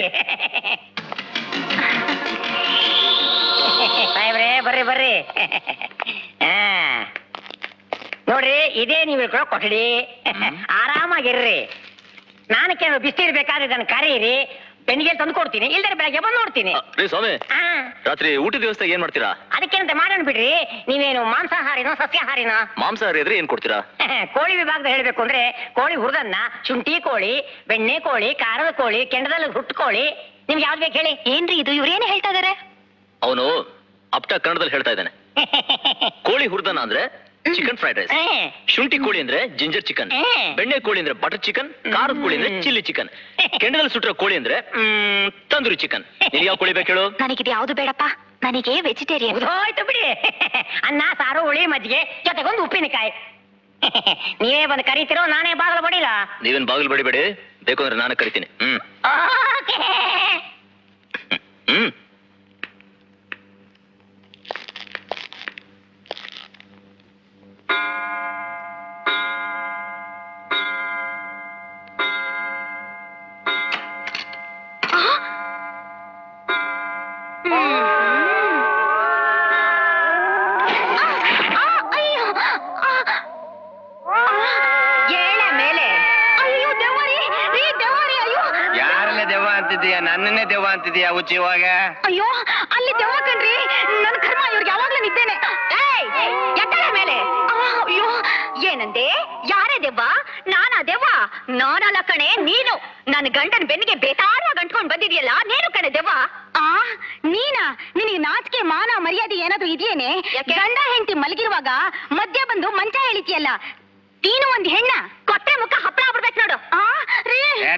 ಸಾಹೇಬ್ರೆ ಬರ್ರಿ ಬರ್ರಿ ಹಾ. ನೋಡ್ರಿ ಇದೇ ನೀವು ಇಳ್ಕೊಳ್ಳೋ ಕೊಠಡಿ ಆರಾಮಾಗಿರ್ರಿ ನಾನು ಕೆಲವು ಬಿಸಿಲು ಬೇಕಾದ್ರೆ ಇದನ್ನು ಕರೀರಿ ಬೆನ್ನಿಗೆ ತಂದು ಕೊಡ್ತೀನಿ ಇಲ್ದರೆ ಬೆಳಗ್ಗೆ ಬಂದು ನೋಡ್ತೀನಿ ರೀ ಸ್ವಾಮಿ ಹಾ ರಾತ್ರಿ ಊಟದ ವ್ಯವಸ್ಥೆ ಏನ್ ಮಾಡ್ತೀರಾ ಅದಕ್ಕೇನಂತ ಮಾಡೋಣ ಬಿಡ್ರಿ ನೀವೇನು ಮಾಂಸಾಹಾರಿನೋ ಸಸ್ಯಾಹಾರಿನೋ ಮಾಂಸಾಹಾರಿ ಇದ್ರೆ ಏನ್ ಕೊಡ್ತೀರಾ ಕೋಳಿ ವಿಭಾಗದ ಹೇಳ್ಬೇಕು ಅಂದ್ರೆ ಕೋಳಿ ಹುರಿದನ್ನ ಶುಂಠಿ ಕೋಳಿ ಬೆಣ್ಣೆ ಕೋಳಿ ಖಾರದ ಕೋಳಿ ಕೆಂಡದಲ್ಲಿ ಹುಟ್ಟು ಕೋಳಿ ನಿಮ್ಗೆ ಯಾವ್ದು ಬೇಕು ಹೇಳಿ ಏನ್ರಿ ಇದು ಇವ್ರೇನು ಹೇಳ್ತಾ ಇದಾರೆ ಅವನು ಅಪ್ಟ ಕನ್ನಡದಲ್ಲಿ ಹೇಳ್ತಾ ಇದ್ದಾನೆ ಕೋಳಿ ಹುರ್ದನ ಅಂದ್ರೆ ಚಿಕನ್ ಫ್ರೈಡ್ ರೈಸ್ ಶುಂಠಿ ಕೋಳಿ ಅಂದ್ರೆ ಜಿಂಜರ್ ಚಿಕನ್ ಬೆಣ್ಣೆ ಕೋಳಿ ಅಂದ್ರೆ ಬಟರ್ ಚಿಕನ್ ಖಾರದ ಕೋಳಿ ಅಂದ್ರೆ ಚಿಲ್ಲಿ ಚಿಕನ್ ಕೆಂಡದಲ್ಲಿ ಸುಟ್ಟಿರೋ ಕೋಳಿ ಅಂದ್ರೆ ಮ್, ತಂದೂರಿ ಚಿಕನ್ ನಿನ್ ಯಾವ ಕೋಳಿ ಬೇಕು ಹೇಳು ನನಗಿದು ಯಾವ್ದು ಬೇಡಪ್ಪ ನನಗೆ ವೆಜಿಟೇರಿಯನ್ ಹೋಯ್ತು ಬಿಡಿ ಅನ್ನ ಸಾರು ಹುಳಿ ಮಜ್ಜಿಗೆ ಜೊತೆಗೊಂದು ಉಪ್ಪಿನಕಾಯಿ ನೀವೇ ಬಂದು ಕರೀತಿರೋ ನಾನೇ ಬಾಗಿಲು ಬಡಿಲ್ಲ ನೀವೇನ್ ಬಾಗಿಲು ಬಡಿಬೇಡಿ ಬೇಕು ಅಂದ್ರೆ ನಾನು ಕರಿತೀನಿ ಹ್ಮ್ ಹ್ಮ್ ಏಳ ಮೇಲೆ ಅಯ್ಯೋ ದೆವ್ವರಿ ರೀ ದೆವ್ವರಿ ಅಯ್ಯೋ ಯಾರನ್ನ ದೆವ್ವ ಅಂತಿದ್ದೀಯ ನನ್ನನ್ನೇ ದೆವ್ವ ಅಂತಿದ್ದೀಯ ಹುಚ್ಚಿ ಇವಾಗ ಅಯ್ಯೋ ಅಲ್ಲಿ ದೆವ್ವ ಕಣ್ರಿ ನನ್ ಕರ್ಮ ಇವ್ರಿಗೆ ಯಾವಾಗ್ಲೂ ನಿದ್ದೇನೆ ಏಯ್ ಎತ್ತಳ ಮೇಲೆ ಆ, ಅಯ್ಯೋ ಏನಂದೆ ಯಾರೇ ದೆವ್ವ ನಾನಾ ದೆವ್ವ ನಾನಲ್ಲ ಕಣೆ ನೀನು ನನ್ನ ಗಂಡನ ಬೆನ್ನಿಗೆ ಬೇತಾರವಾಗಿ ಅಂಟ್ಕೊಂಡ್ ಬಂದಿದ್ಯಲ್ಲ ನೀನು ಕಣೆ ದೆವ್ವ ಆ ನೀನಾ ನಿನಗೆ ನಾಚಿಕೆ ಮಾನ ಮರ್ಯಾದೆ ಏನಾದ್ರೂ ಇದೆಯೇನೆ ಗಂಡ ಹೆಂಡತಿ ಮಲಗಿರುವಾಗ ಮಧ್ಯ ಬಂದು ಮಂಚ ಎಳಿತಿಯಲ್ಲ ನೀನು ಒಂದ್ ಹೆಣ್ಣ ಕೊಟ್ಟೆ ಮುಖ ಹಪ್ಪಳ ಆಗ್ಬಿಡ್ಬೇಕು ನೋಡು ಆ ರೀ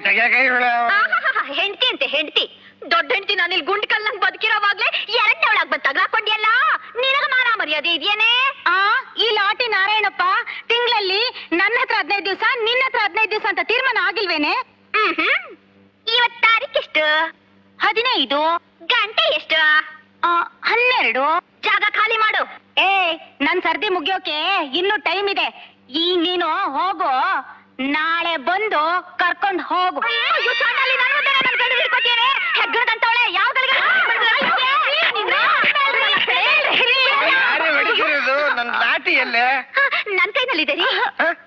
ಹೆಂಡತಿ ಅಂತೆ ಹೆಂಡತಿ ದೊಡ್ಡ ಹೆಂಡತಿ ನಾನು ಇಲ್ಲಿ ಗುಂಡ್ ಕಲ್ಲಂಗ್ ಬದುಕಿರೋವಾಗ್ಲೇ ಎರಡನೇ ಒಳಗ್ ಬಂದ್ ತಗ್ಲಾಕೊಂಡಿಯಲ್ಲ ನಿನಗ ಮಾನ ಮರ್ಯಾದೆ ಇದೆಯೇನೆ ಆ ಈ ಲಾಟಿ ನಾರಾಯಣಪ್ಪ ತಿಂಗಳಲ್ಲಿ ನನ್ನ ಹತ್ರ ಹದಿನೈದು ದಿವಸ ನಿನ್ನ ಹತ್ರ ಹದಿನೈದು ದಿವಸ ಅಂತ ತೀರ್ಮಾನ ಆಗಿಲ್ವೇನೆ ಹ್ಮ್ ಇವತ್ ತಾರೀಖ್ ಎಷ್ಟು ಹದಿನೈದು ಗಂಟೆ ಎಷ್ಟು ಹನ್ನೆರಡು ಜಾಗ ಖಾಲಿ ಮಾಡು ಏ ನನ್ ಸರ್ದಿ ಮುಗಿಯೋಕೆ ಇನ್ನು ಟೈಮ್ ಇದೆ ಈಗ ನೀನು ಹೋಗು ನಾಳೆ ಬಂದು ಕರ್ಕೊಂಡ್ ಹೋಗು ಅಯ್ಯೋ, ಚಂಡಾಲಿ, ನನ್ ಮುಂದೆ ನನ್ ಗಂಡ ಹಿಡ್ಕೊತೀಯೇನೆ? ಹೆಗ್ಗಣದಂತವ್ಳೆ, ಯಾವ ಗಲಿಗೆ ಬಂದ್ಲು? ಅಯ್ಯೋ, ನೀನು? ಯಾರೇ ಹೊಡಿತಿರೋದು ನನ್ನ ಲಾಟಿ ಎಲ್ಲೇ ನನ್ ಕೈನಲ್ಲಿದೆ ರೀ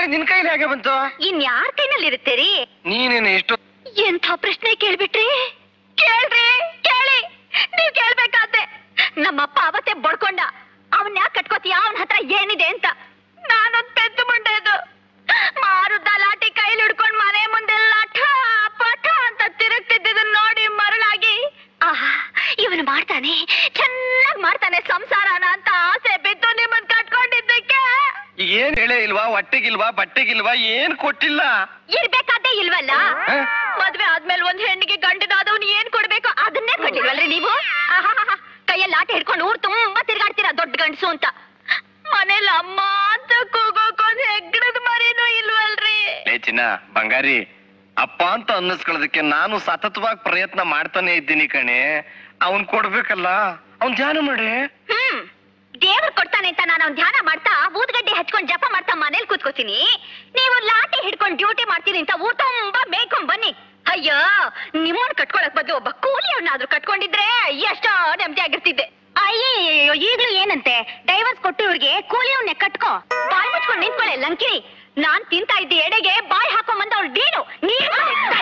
ಲಾಟಿ ನಿನ್ ಕೈಲಿ ಹೇಗೆ ಬಂತು ಇನ್ ಯಾರ ಕೈನಲ್ಲಿ ಇರುತ್ತೀರಿ ನೀನೇನು ಎಷ್ಟು ಎಂಥ ಪ್ರಶ್ನೆ ಕೇಳ್ಬಿಟ್ರಿ ಕೇಳ್ರಿ ಕೇಳಿ ನೀವ್ ಕೇಳ್ಬೇಕಾದ್ರೆ ನಮ್ಮಪ್ಪ ಅವತ್ತೇ ಬಡ್ಕೊಂಡ ಅವನ್ ಯಾಕೆ ಕಟ್ಕೋತೀಯ ಅವನ ಹತ್ರ ಏನಿದೆ ಅಂತ ನಾನೊಂದ್ ಪೆದ್ದು ಮುಂಡೆದು ಮಾರುದ್ದ ಲಾಟಿ ಕೈಲಿ ಹಿಡ್ಕೊಂಡ್ ಮನೆ ಮುಂದೆಲ್ಲ ಠ ಪಠ ಅಂತ ತಿರುಗ್ತಿದ್ದದನ್ನ ನೋಡಿ ಮರಳಾಗಿ ಆಹಾ ಇವನು ಮಾಡ್ತಾನೆ ಚೆನ್ನಾಗ್ ಮಾಡ್ತಾನೆ ಸಂಸಾರನ ಅಂತ ಆಸೆ ಬಿದ್ದು ನಿಮ್ಮನ್ ಕಟ್ಕೊಂಡಿದ್ದಕ್ಕೆ ಏನ್ ಹೇಳೇ ಇಲ್ವಾ ಹೊಟ್ಟೆಗಿಲ್ವಾ ಬಟ್ಟೆಗಿಲ್ವಾ ಏನ್ ಕೊಟ್ಟಿಲ್ಲ ಇರ್ಬೇಕಾದ್ದೇ ಇಲ್ವಲ್ಲ ಮದ್ವೆ ಆದ್ಮೇಲೆ ಒಂದ್ ಹೆಣ್ಣಿಗೆ ಗಂಡನಾದವ್ನು ಏನ್ ಕೊಡ್ಬೇಕು ಅದನ್ನೇ ಕೊಟ್ಟಿಲ್ವಲ್ರಿ ನೀವು ಆಹಾಹಾಹಾ. ಕೈಯಲ್ಲಿ ಆಟ ಹಿಡ್ಕೊಂಡು ಊರ್ ತುಂಬಾ ತಿರ್ಗಾಡ್ತೀರಾ ದೊಡ್ಡ ಗಂಡ್ಸು ಅಂತ ಮನೇಲಿ ಅಮ್ಮ ಅಂತ ಕೂಗೋಕೊಂದ್ ಹೆಗ್ಗಣದ ಮರಿನೂ ಇಲ್ವಲ್ರಿ ಲೇ ಚಿನ್ನ ಬಂಗಾರಿ ಅಪ್ಪ ಅಂತ ಅನ್ನಿಸ್ಕೊಳ್ಳೋದಕ್ಕೆ ನಾನು ಸತತವಾಗಿ ಪ್ರಯತ್ನ ಮಾಡ್ತಾನೆ ಇದ್ದೀನಿ ಕಣೆ ಅವನ್ ಕೊಡ್ಬೇಕಲ್ಲ ಅವ್ನ್ ಧ್ಯಾನ ಮಾಡಿ ಹ್ಮ್ ದೇವ್ರು ಕೊಡ್ತಾನೆ ಅಂತ ನಾನು ಅವ್ನ್ ಧ್ಯಾನ ಮಾಡ್ತಾ ಊದ್ಗಡ್ಡೆ ಹಚ್ಕೊಂಡ್ ಜಪ ಮಾಡ್ತಾ ಮನೇಲಿ ಕೂತ್ಕೋತೀನಿ ನೀವು ಲಾಟಿ ಹಿಡ್ಕೊಂಡ್ ಡ್ಯೂಟಿ ಮಾಡ್ತೀನಿ ಅಂತ ಊರ್ ತುಂಬಾ ಮೇಯ್ಕೊಂಡ್ ಬನ್ನಿ ಅಯ್ಯೋ ನಿಮ್ಮನ್ ಕಟ್ಕೊಳಕ್ ಬದಲು ಒಬ್ಬ ಕೂಲಿಯವ್ನಾದ್ರೂ ಕಟ್ಕೊಂಡಿದ್ರೆ ಎಷ್ಟೋ ನೆಮ್ಮದಿ ಆಗಿರ್ತಿದ್ದೆ ಅಯ್ಯೋ ಈಗ್ಲೂ ಏನಂತೆ ಡೈವರ್ಸ್ ಕೊಟ್ಟು ಇವ್ರಿಗೆ ಕೂಲಿಯವ್ನೆ ಕಟ್ಕೋ ಬಾಯ್ ಮುಚ್ಕೊಂಡ್ ನಿಂತ್ಕೊಳ್ಳೆ ಲಂಕಿನಿ ನಾನ್ ತಿಂತಾ ಇದ್ದ ಎಡೆಗೆ ಬಾಯ್ ಹಾಕೊಂಡ್ ಬಂದ ಅವ್ಳು ಡೀನು ನೀನು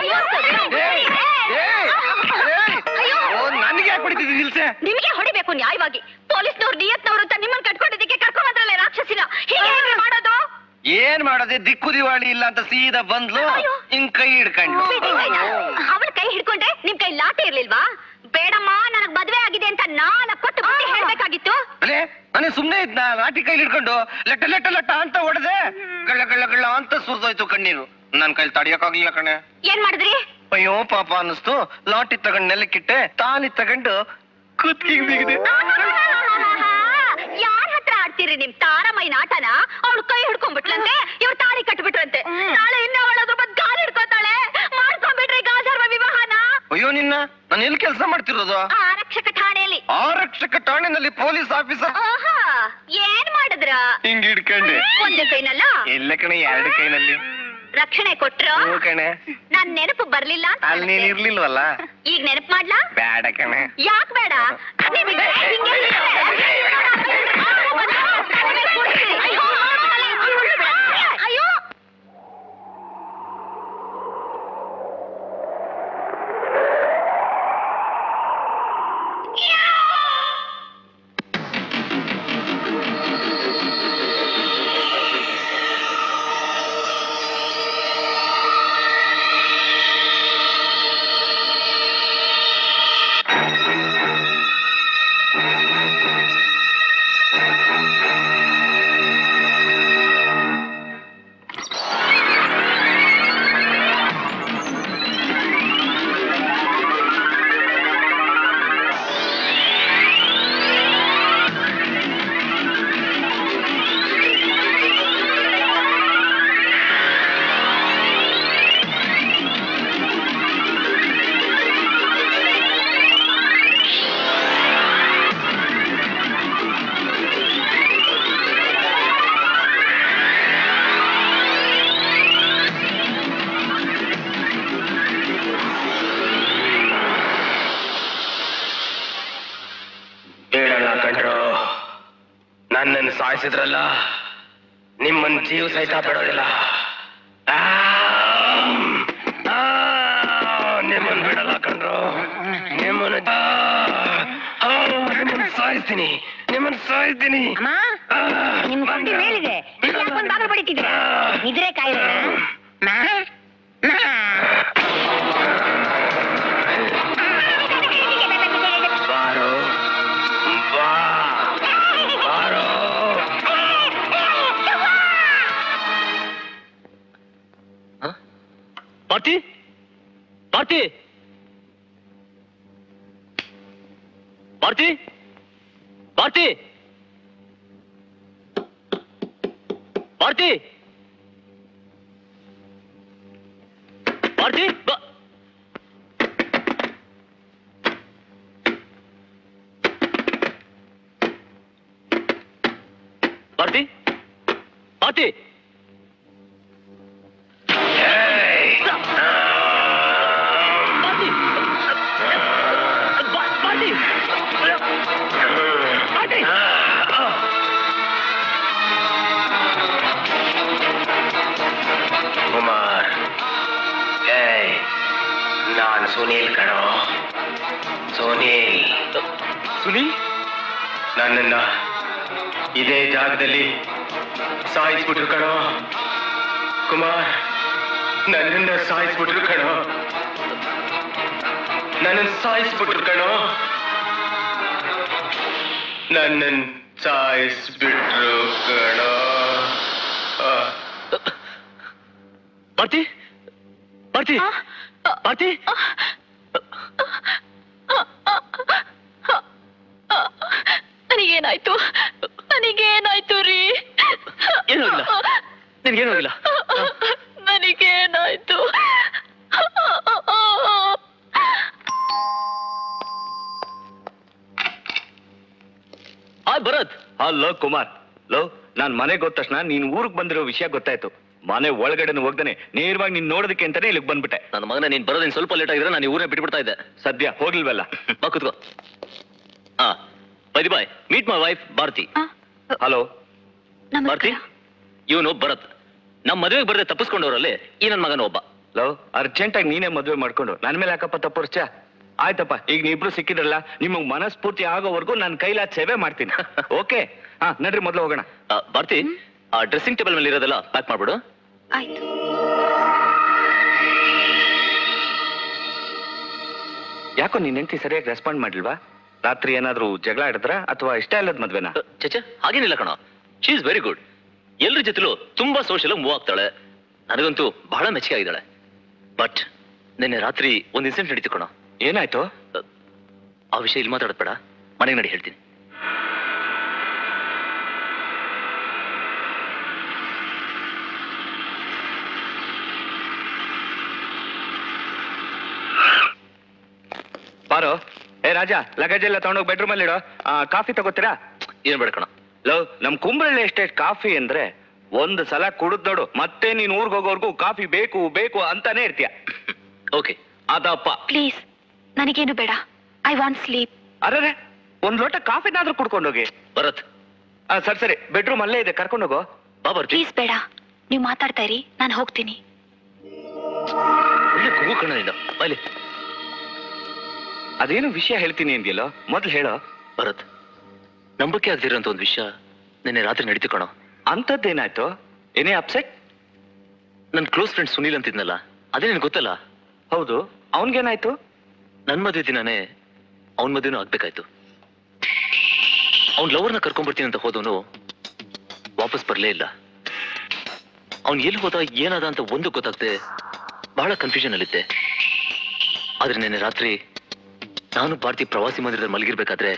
ನನಗೆ ಯಾಕೆ ಹೊಡಿತಿದ್ದಿ ನಿಲ್ಸೆ ನಿಮಗೆ ಹೊಡಿಬೇಕು ನ್ಯಾಯವಾಗಿ ಪೊಲೀಸ್ನವ್ರು ನಿಯತ್ನವ್ರು ಅಂತ ನಿಮ್ಮನ್ನ ಕಟ್ಕೊಂಡಿದ್ದಕ್ಕೆ ಕರ್ಕೊಂಡ್ ಬಂದ್ರಲ್ಲ ರಾಕ್ಷಸಿನ ಹೀಗೆ ಹೇಗೆ ಮಾಡೋದು ಏನ್ ಮಾಡೋದೆ ದಿಕ್ಕು ದಿವಾಳಿ ಇಲ್ಲ ಅಂತ ಸೀದಾ ಬಂದ್ಲು ಹಿಂಗ್ ಕೈ ಹಿಡ್ಕೊಂಡು ಅವಳ ಕೈ ಹಿಡ್ಕೊಂಡ್ರೆ ನಿಮ್ ಕೈ ಲಾಟೆ ಇರ್ಲಿಲ್ವಾ ಬೇಡಮ್ಮ ನನಗ್ ಮದ್ವೆ ಆಗಿದೆ ಅಂತ ನಾಲ್ಕು ಕೊಟ್ಟು ಬುದ್ಧಿ ಹೇಳ್ಬೇಕಾಗಿತ್ತು ಅಲ್ಲೇ ನಾನು ಸುಮ್ನೆ ಇದ್ನ ಲಾಠಿ ಕೈಲಿ ಹಿಡ್ಕೊಂಡು ಲಟ್ಟ ಲಟ್ಟ ಲಟ್ಟ ಅಂತ ಹೊಡೆದೆ ಗಳ್ಳ ಗಳ್ಳ ಗಳ್ಳ ಅಂತ ಸುರಿದೋಯ್ತು ಕಣ್ಣೀರು ನನ್ ಕೈಲಿ ತಡಿಯಕ್ಕಾಗ್ಲಿಲ್ಲ ಕಣೆ ಏನ್ ಮಾಡಿದ್ರಿ ಅಯ್ಯೋ ಪಾಪ ಅನ್ನಿಸ್ತು ಲಾಟಿ ತಗೊಂಡ್ ನೆಲಕ್ಕಿಟ್ಟೆ ತಾಲಿ ತಗೊಂಡು ಕುತ್ತಿಗೆ ಬಿಗಿದೆ ಯಾರ ಹತ್ರ ಆಡ್ತೀರಿ ನಿಮ್ ತಾರಮೈನ ಆಟನ ಅವಳು ಕೈ ಹಿಡ್ಕೊಂಡ್ಬಿಟ್ಲಂತೆ ಇವ್ರು ತಾಳಿ ಕಟ್ಬಿಟ್ರಂತೆ ನಾಳೆ ಇನ್ನ ಅವಳದ್ರ ಬಂದ್ ಕಾಲ್ ಹಿಡ್ಕೊತಾಳೆ ಮಾಡ್ಕೊಂಡ್ಬಿಟ್ರಿ ಗಾಂಧರ್ವ ವಿವಾಹನ ಅಯ್ಯೋ ನಿನ್ನ ನಾನು ಎಲ್ಲಿ ಕೆಲಸ ಮಾಡ್ತಿರೋದು ಆರಕ್ಷಕ ಠಾಣೆಯಲ್ಲಿ ಆರಕ್ಷಕ ಠಾಣೆನಲ್ಲಿ ಪೊಲೀಸ್ ಆಫೀಸರ್ ಆಹಾ ಏನ್ ಮಾಡಿದ್ರ ಹಿಂಗ್ ಹಿಡ್ಕೊಂಡೆ ಒಂದೇ ಕೈನಲ್ಲ ಇಲ್ಲ ಕಣೆ ಎರಡು ಕೈನಲ್ಲಿ ರಕ್ಷಣೆ ಕೊಟ್ರು ಹ್ಞೂ ಕಣೆ ನನ್ ನೆನಪು ಬರ್ಲಿಲ್ಲ ಅಂತ ಅಲ್ಲಿ ನೀನ್ ಕಾಣುತ್ತೆ. ಇರ್ಲಿಲ್ವಲ್ಲ ಈಗ ನೆನಪು ಮಾಡ್ಲಾ ಬೇಡ ಕಣೆ ಯಾಕ್ ಬೇಡ ನಿಮಗೆ ಹಿಂಗೆ ಅಯ್ಯೋ, ಅಯ್ಯೋ ಬೇಡಲ್ಲ ಕಂಡ್ರು ನನ್ನನ್ನು ಸಾಯಿಸಿದ್ರಲ್ಲ ನಿಮ್ಮನ್ನ ಜೀವ ಸಹಿತ ಬಿಡೋದಿಲ್ಲ ಆಮ್! ಆ, ನಿಮ್ಮನ್ನ ಬಿಡಲ್ಲ ಕಂಡ್ರು ನಿಮ್ಮನ್ನ ಆ, ನಿಮ್ಮನ್ನ ಸಾಯಿಸ್ತೀನಿ ನಿಮ್ಮನ್ನ ಸಾಯಿಸ್ತೀನಿ ಆ, ನಿಮ್ ಕೊಂಡಿ ಮೇಲಿದೆ ಯಾಕೊಂದ್ ಬಾಗಿಲು ಬಡಿತಿದ್ರೆ ನಿದ್ರೆ ಕಾಯಿಲೆ ಬಾರೋ ಬಾ ಬಾರೋ party party party party party party ಬಾ ಪಾರ್ಟಿ ಪಾರ್ಟಿ ಸುನೀಲ್ ಕಣೋ ಸುನೀಲ್ ಸುನೀಲ್ ನನ್ನನ್ನ ಇದೇ ಜಾಗದಲ್ಲಿ ಸಾಯಿಸ್ಬಿಟ್ರು ಕಣೋ ಕುಮಾರ್ ನನ್ನನ್ನ ಸಾಯಿಸ್ಬಿಟ್ರು ಕಣೋ ನನ್ನನ್ನು ಸಾಯಿಸ್ಬಿಟ್ರು ಕಣೋ ನನ್ನನ್ನು ಸಾಯಿಸ್ಬಿಟ್ರು ಕಣೋ ಆ. ಭಾರತಿ ಭಾರತಿ ಭಾರತಿ ನನಗೇನಾಯ್ತು ನನಗೇನಾಯ್ತು ರೀ ಏನೂ ಇಲ್ಲ ನಿನ್ಗೇನೂ ಇಲ್ಲ ನನಗೇನಾಯ್ತು ಆ ಭರತ್ ಹಲೋ ಕುಮಾರ್ ಲೋ ನಾನ್ ಮನೆಗೆ ಹೋದ ತಕ್ಷಣ ನೀನ್ ಊರಿಗೆ ಬಂದಿರೋ ವಿಷಯ ಗೊತ್ತಾಯ್ತು ಮನೆ ಒಳಗಡೆ ಹೋಗ್ದಾನೆ ನೇರವಾಗಿ ನೀನ್ ನೋಡೋದಕ್ಕೆ ಅಂತಾನೆ ಇಲ್ಲಿಗೆ ಬಂದ್ಬಿಟ್ಟೆ ನನ್ನ ಮಗನ ನೀನ್ ಬರೋದಿನ್ ಸ್ವಲ್ಪ ಲೇಟ್ ಆಗಿದ್ರೆ ನಾನು ಊರೇ ಬಿಟ್ಬಿಡ್ತಾ ಇದ್ದೆ ಸದ್ಯ ಹೋಗ್ಲಿಲ್ವಲ್ಲ ಬಾ ಕುತ್ಕೋ ಹಾ bye bye meet my wife Bharathi hello Bharathi ಇವನು ಭರತ್ ನಮ್ಮ ಮದುವೆಗೆ ಬರದೆ ತಪ್ಪಿಸ್ಕೊಂಡವರಲ್ಲಿ ಈ ನನ್ನ ಮಗನ ಒಬ್ಬ ಲವ್ ಅರ್ಜೆಂಟ್ ಆಗಿ ನೀನೇ ಮದ್ವೆ ಮಾಡ್ಕೊಂಡು ನನ್ ಮೇಲೆ ಯಾಕಪ್ಪ ತಪ್ಪರ್ಚ ಆಯ್ತಪ್ಪ ಈಗ ನೀವಿಬ್ರು ಸಿಕ್ಕಿದ್ರಲ್ಲ ನಿಮಗ್ ಮನಸ್ಫೂರ್ತಿ ಆಗೋವರೆಗೂ ನಾನು ಕೈಲಾದ ಸೇವೆ ಮಾಡ್ತೀನಿ ಓಕೆ ಹಾ ನಡ್ರಿ ಮೊದ್ಲು ಹೋಗೋಣ ಆ, ಭಾರತಿ ಆ ಡ್ರೆಸ್ಸಿಂಗ್ ಟೇಬಲ್ ಮೇಲೆ ಇರೋದೆಲ್ಲ ಪ್ಯಾಕ್ ಮಾಡ್ಬಿಡು ಆಯ್ತು ಯಾಕೋ ನೀನ್ ಹೆಂಡತಿ ಸರಿಯಾಗಿ ರೆಸ್ಪಾಂಡ್ ಮಾಡಿಲ್ವಾ ರಾತ್ರಿ ಏನಾದ್ರೂ ಜಗಳ ಆಡಿದ್ರ ಅಥವಾ ಇಷ್ಟ ಇಲ್ಲದ ಮದ್ವೆನಾ ಚಚೆ ಹಾಗೇನಿಲ್ಲ ಕಣ ಶಿ ಇಸ್ ವೆರಿ ಗುಡ್ ಎಲ್ರ ಜೊತೆಲೂ ತುಂಬಾ ಸೋಷಿಯಲ್ ಮೂವ್ ಆಗ್ತಾಳೆ ನನಗಂತೂ ಬಹಳ ಮೆಚ್ಚುಗೆ ಆಗಿದ್ದಾಳೆ ಬಟ್ ನಿನ್ನೆ ರಾತ್ರಿ ಒಂದು ಇನ್ಸಿಡೆಂಟ್ ನಡೀತು ಕಣ ಏನಾಯ್ತು ಆ ವಿಷಯ ಇಲ್ಲಿ ಮಾತಾಡೋದ್ ಬೇಡ ಮನೆಗೆ ನಡಿ ಹೇಳ್ತೀನಿ ಬಾರೋ ಏ ರಾಜ ಲಗೇಜ್ ಎಲ್ಲ ತಗೊಂಡೋಗಿ ಬೆಡ್ರೂಮ್ ಅಲ್ಲಿ ಇಡೋ ಆ, ಕಾಫಿ ತಗೋತೀರಾ ಏನ್ ಬೇಡ ಕಣ ಲವ್ ನಮ್ ಕುಂಬಳಳ್ಳಿ ಎಸ್ಟೇಟ್ ಕಾಫಿ ಅಂದ್ರೆ ಒಂದ್ ಸಲ ಕುಡಿದ್ ನೋಡು ಮತ್ತೆ ನೀನ್ ಊರ್ಗ್ ಹೋಗೋವರ್ಗೂ ಕಾಫಿ ಬೇಕು ಬೇಕು ಅಂತಾನೆ ಇರ್ತೀಯ ಓಕೆ ಅದಪ್ಪ ಪ್ಲೀಸ್ ನನಗೇನು ಬೇಡ ಐ ವಾಂಟ್ ಸ್ಲೀಪ್ ಅರೆ ಒಂದ್ ಲೋಟ ಕಾಫಿನಾದ್ರೂ ಕುಡ್ಕೊಂಡೋಗಿ ಭರತ್ ಆ, ಸರಿ ಸರಿ ಬೆಡ್ರೂಮ್ ಅಲ್ಲೇ ಇದೆ ಕರ್ಕೊಂಡೋಗೋ ಬಾ ಬರ್ತಿ ಪ್ಲೀಸ್ ಬೇಡ ನೀವು ಮಾತಾಡ್ತಾ ಇರಿ ನಾನು ಹೋಗ್ತೀನಿ ಒಳ್ಳೆ ಕೂಗು ಕಣ ನಿಂದ ಬಾಯ್ಲಿ ಅದೇನು ವಿಷಯ ಹೇಳ್ತೀನಿ ಅಂದ್ಯಲ್ಲೋ ಮೊದ್ಲು ಹೇಳೋ ಭರತ್ ನಂಬಕ್ಕೆ ಆಗ್ದಿರೋಂತ ಒಂದು ವಿಷಯ ನಿನ್ನೆ ರಾತ್ರಿ ನಡೀತು ಕಣೋ ಅಂಥದ್ದೇನಾಯ್ತು ಏನೇ ಅಪ್ಸೆಟ್ ನನ್ ಕ್ಲೋಸ್ ಫ್ರೆಂಡ್ ಸುನೀಲ್ ಅಂತಿದ್ನಲ್ಲ ಅದೇ ನಿನ್ಗೆ ಗೊತ್ತಲ್ಲ ಹೌದು ಅವನ್ಗೇನಾಯ್ತು ನನ್ ಮದುವೆ ದಿನಾನೇ ಅವನ್ ಮದುವೆನೂ ಆಗ್ಬೇಕಾಯ್ತು ಅವ್ನ್ ಲವರ್ನ ಕರ್ಕೊಂಡ್ಬರ್ತೀನಿ ಅಂತ ಹೋದವನು ವಾಪಸ್ ಬರ್ಲೇ ಇಲ್ಲ ಅವ್ನ್ ಎಲ್ಲಿ ಹೋದ ಏನಾದ ಅಂತ ಒಂದು ಗೊತ್ತಾಗ್ದೆ ಬಹಳ ಕನ್ಫ್ಯೂಷನ್ ಅಲ್ಲಿದ್ದೆ ಆದ್ರೆ ನಿನ್ನೆ ರಾತ್ರಿ ನಾನು ಭಾರತಿ ಪ್ರವಾಸಿ ಮಂದಿರದಲ್ಲಿ ಮಲಗಿರ್ಬೇಕಾದ್ರೆ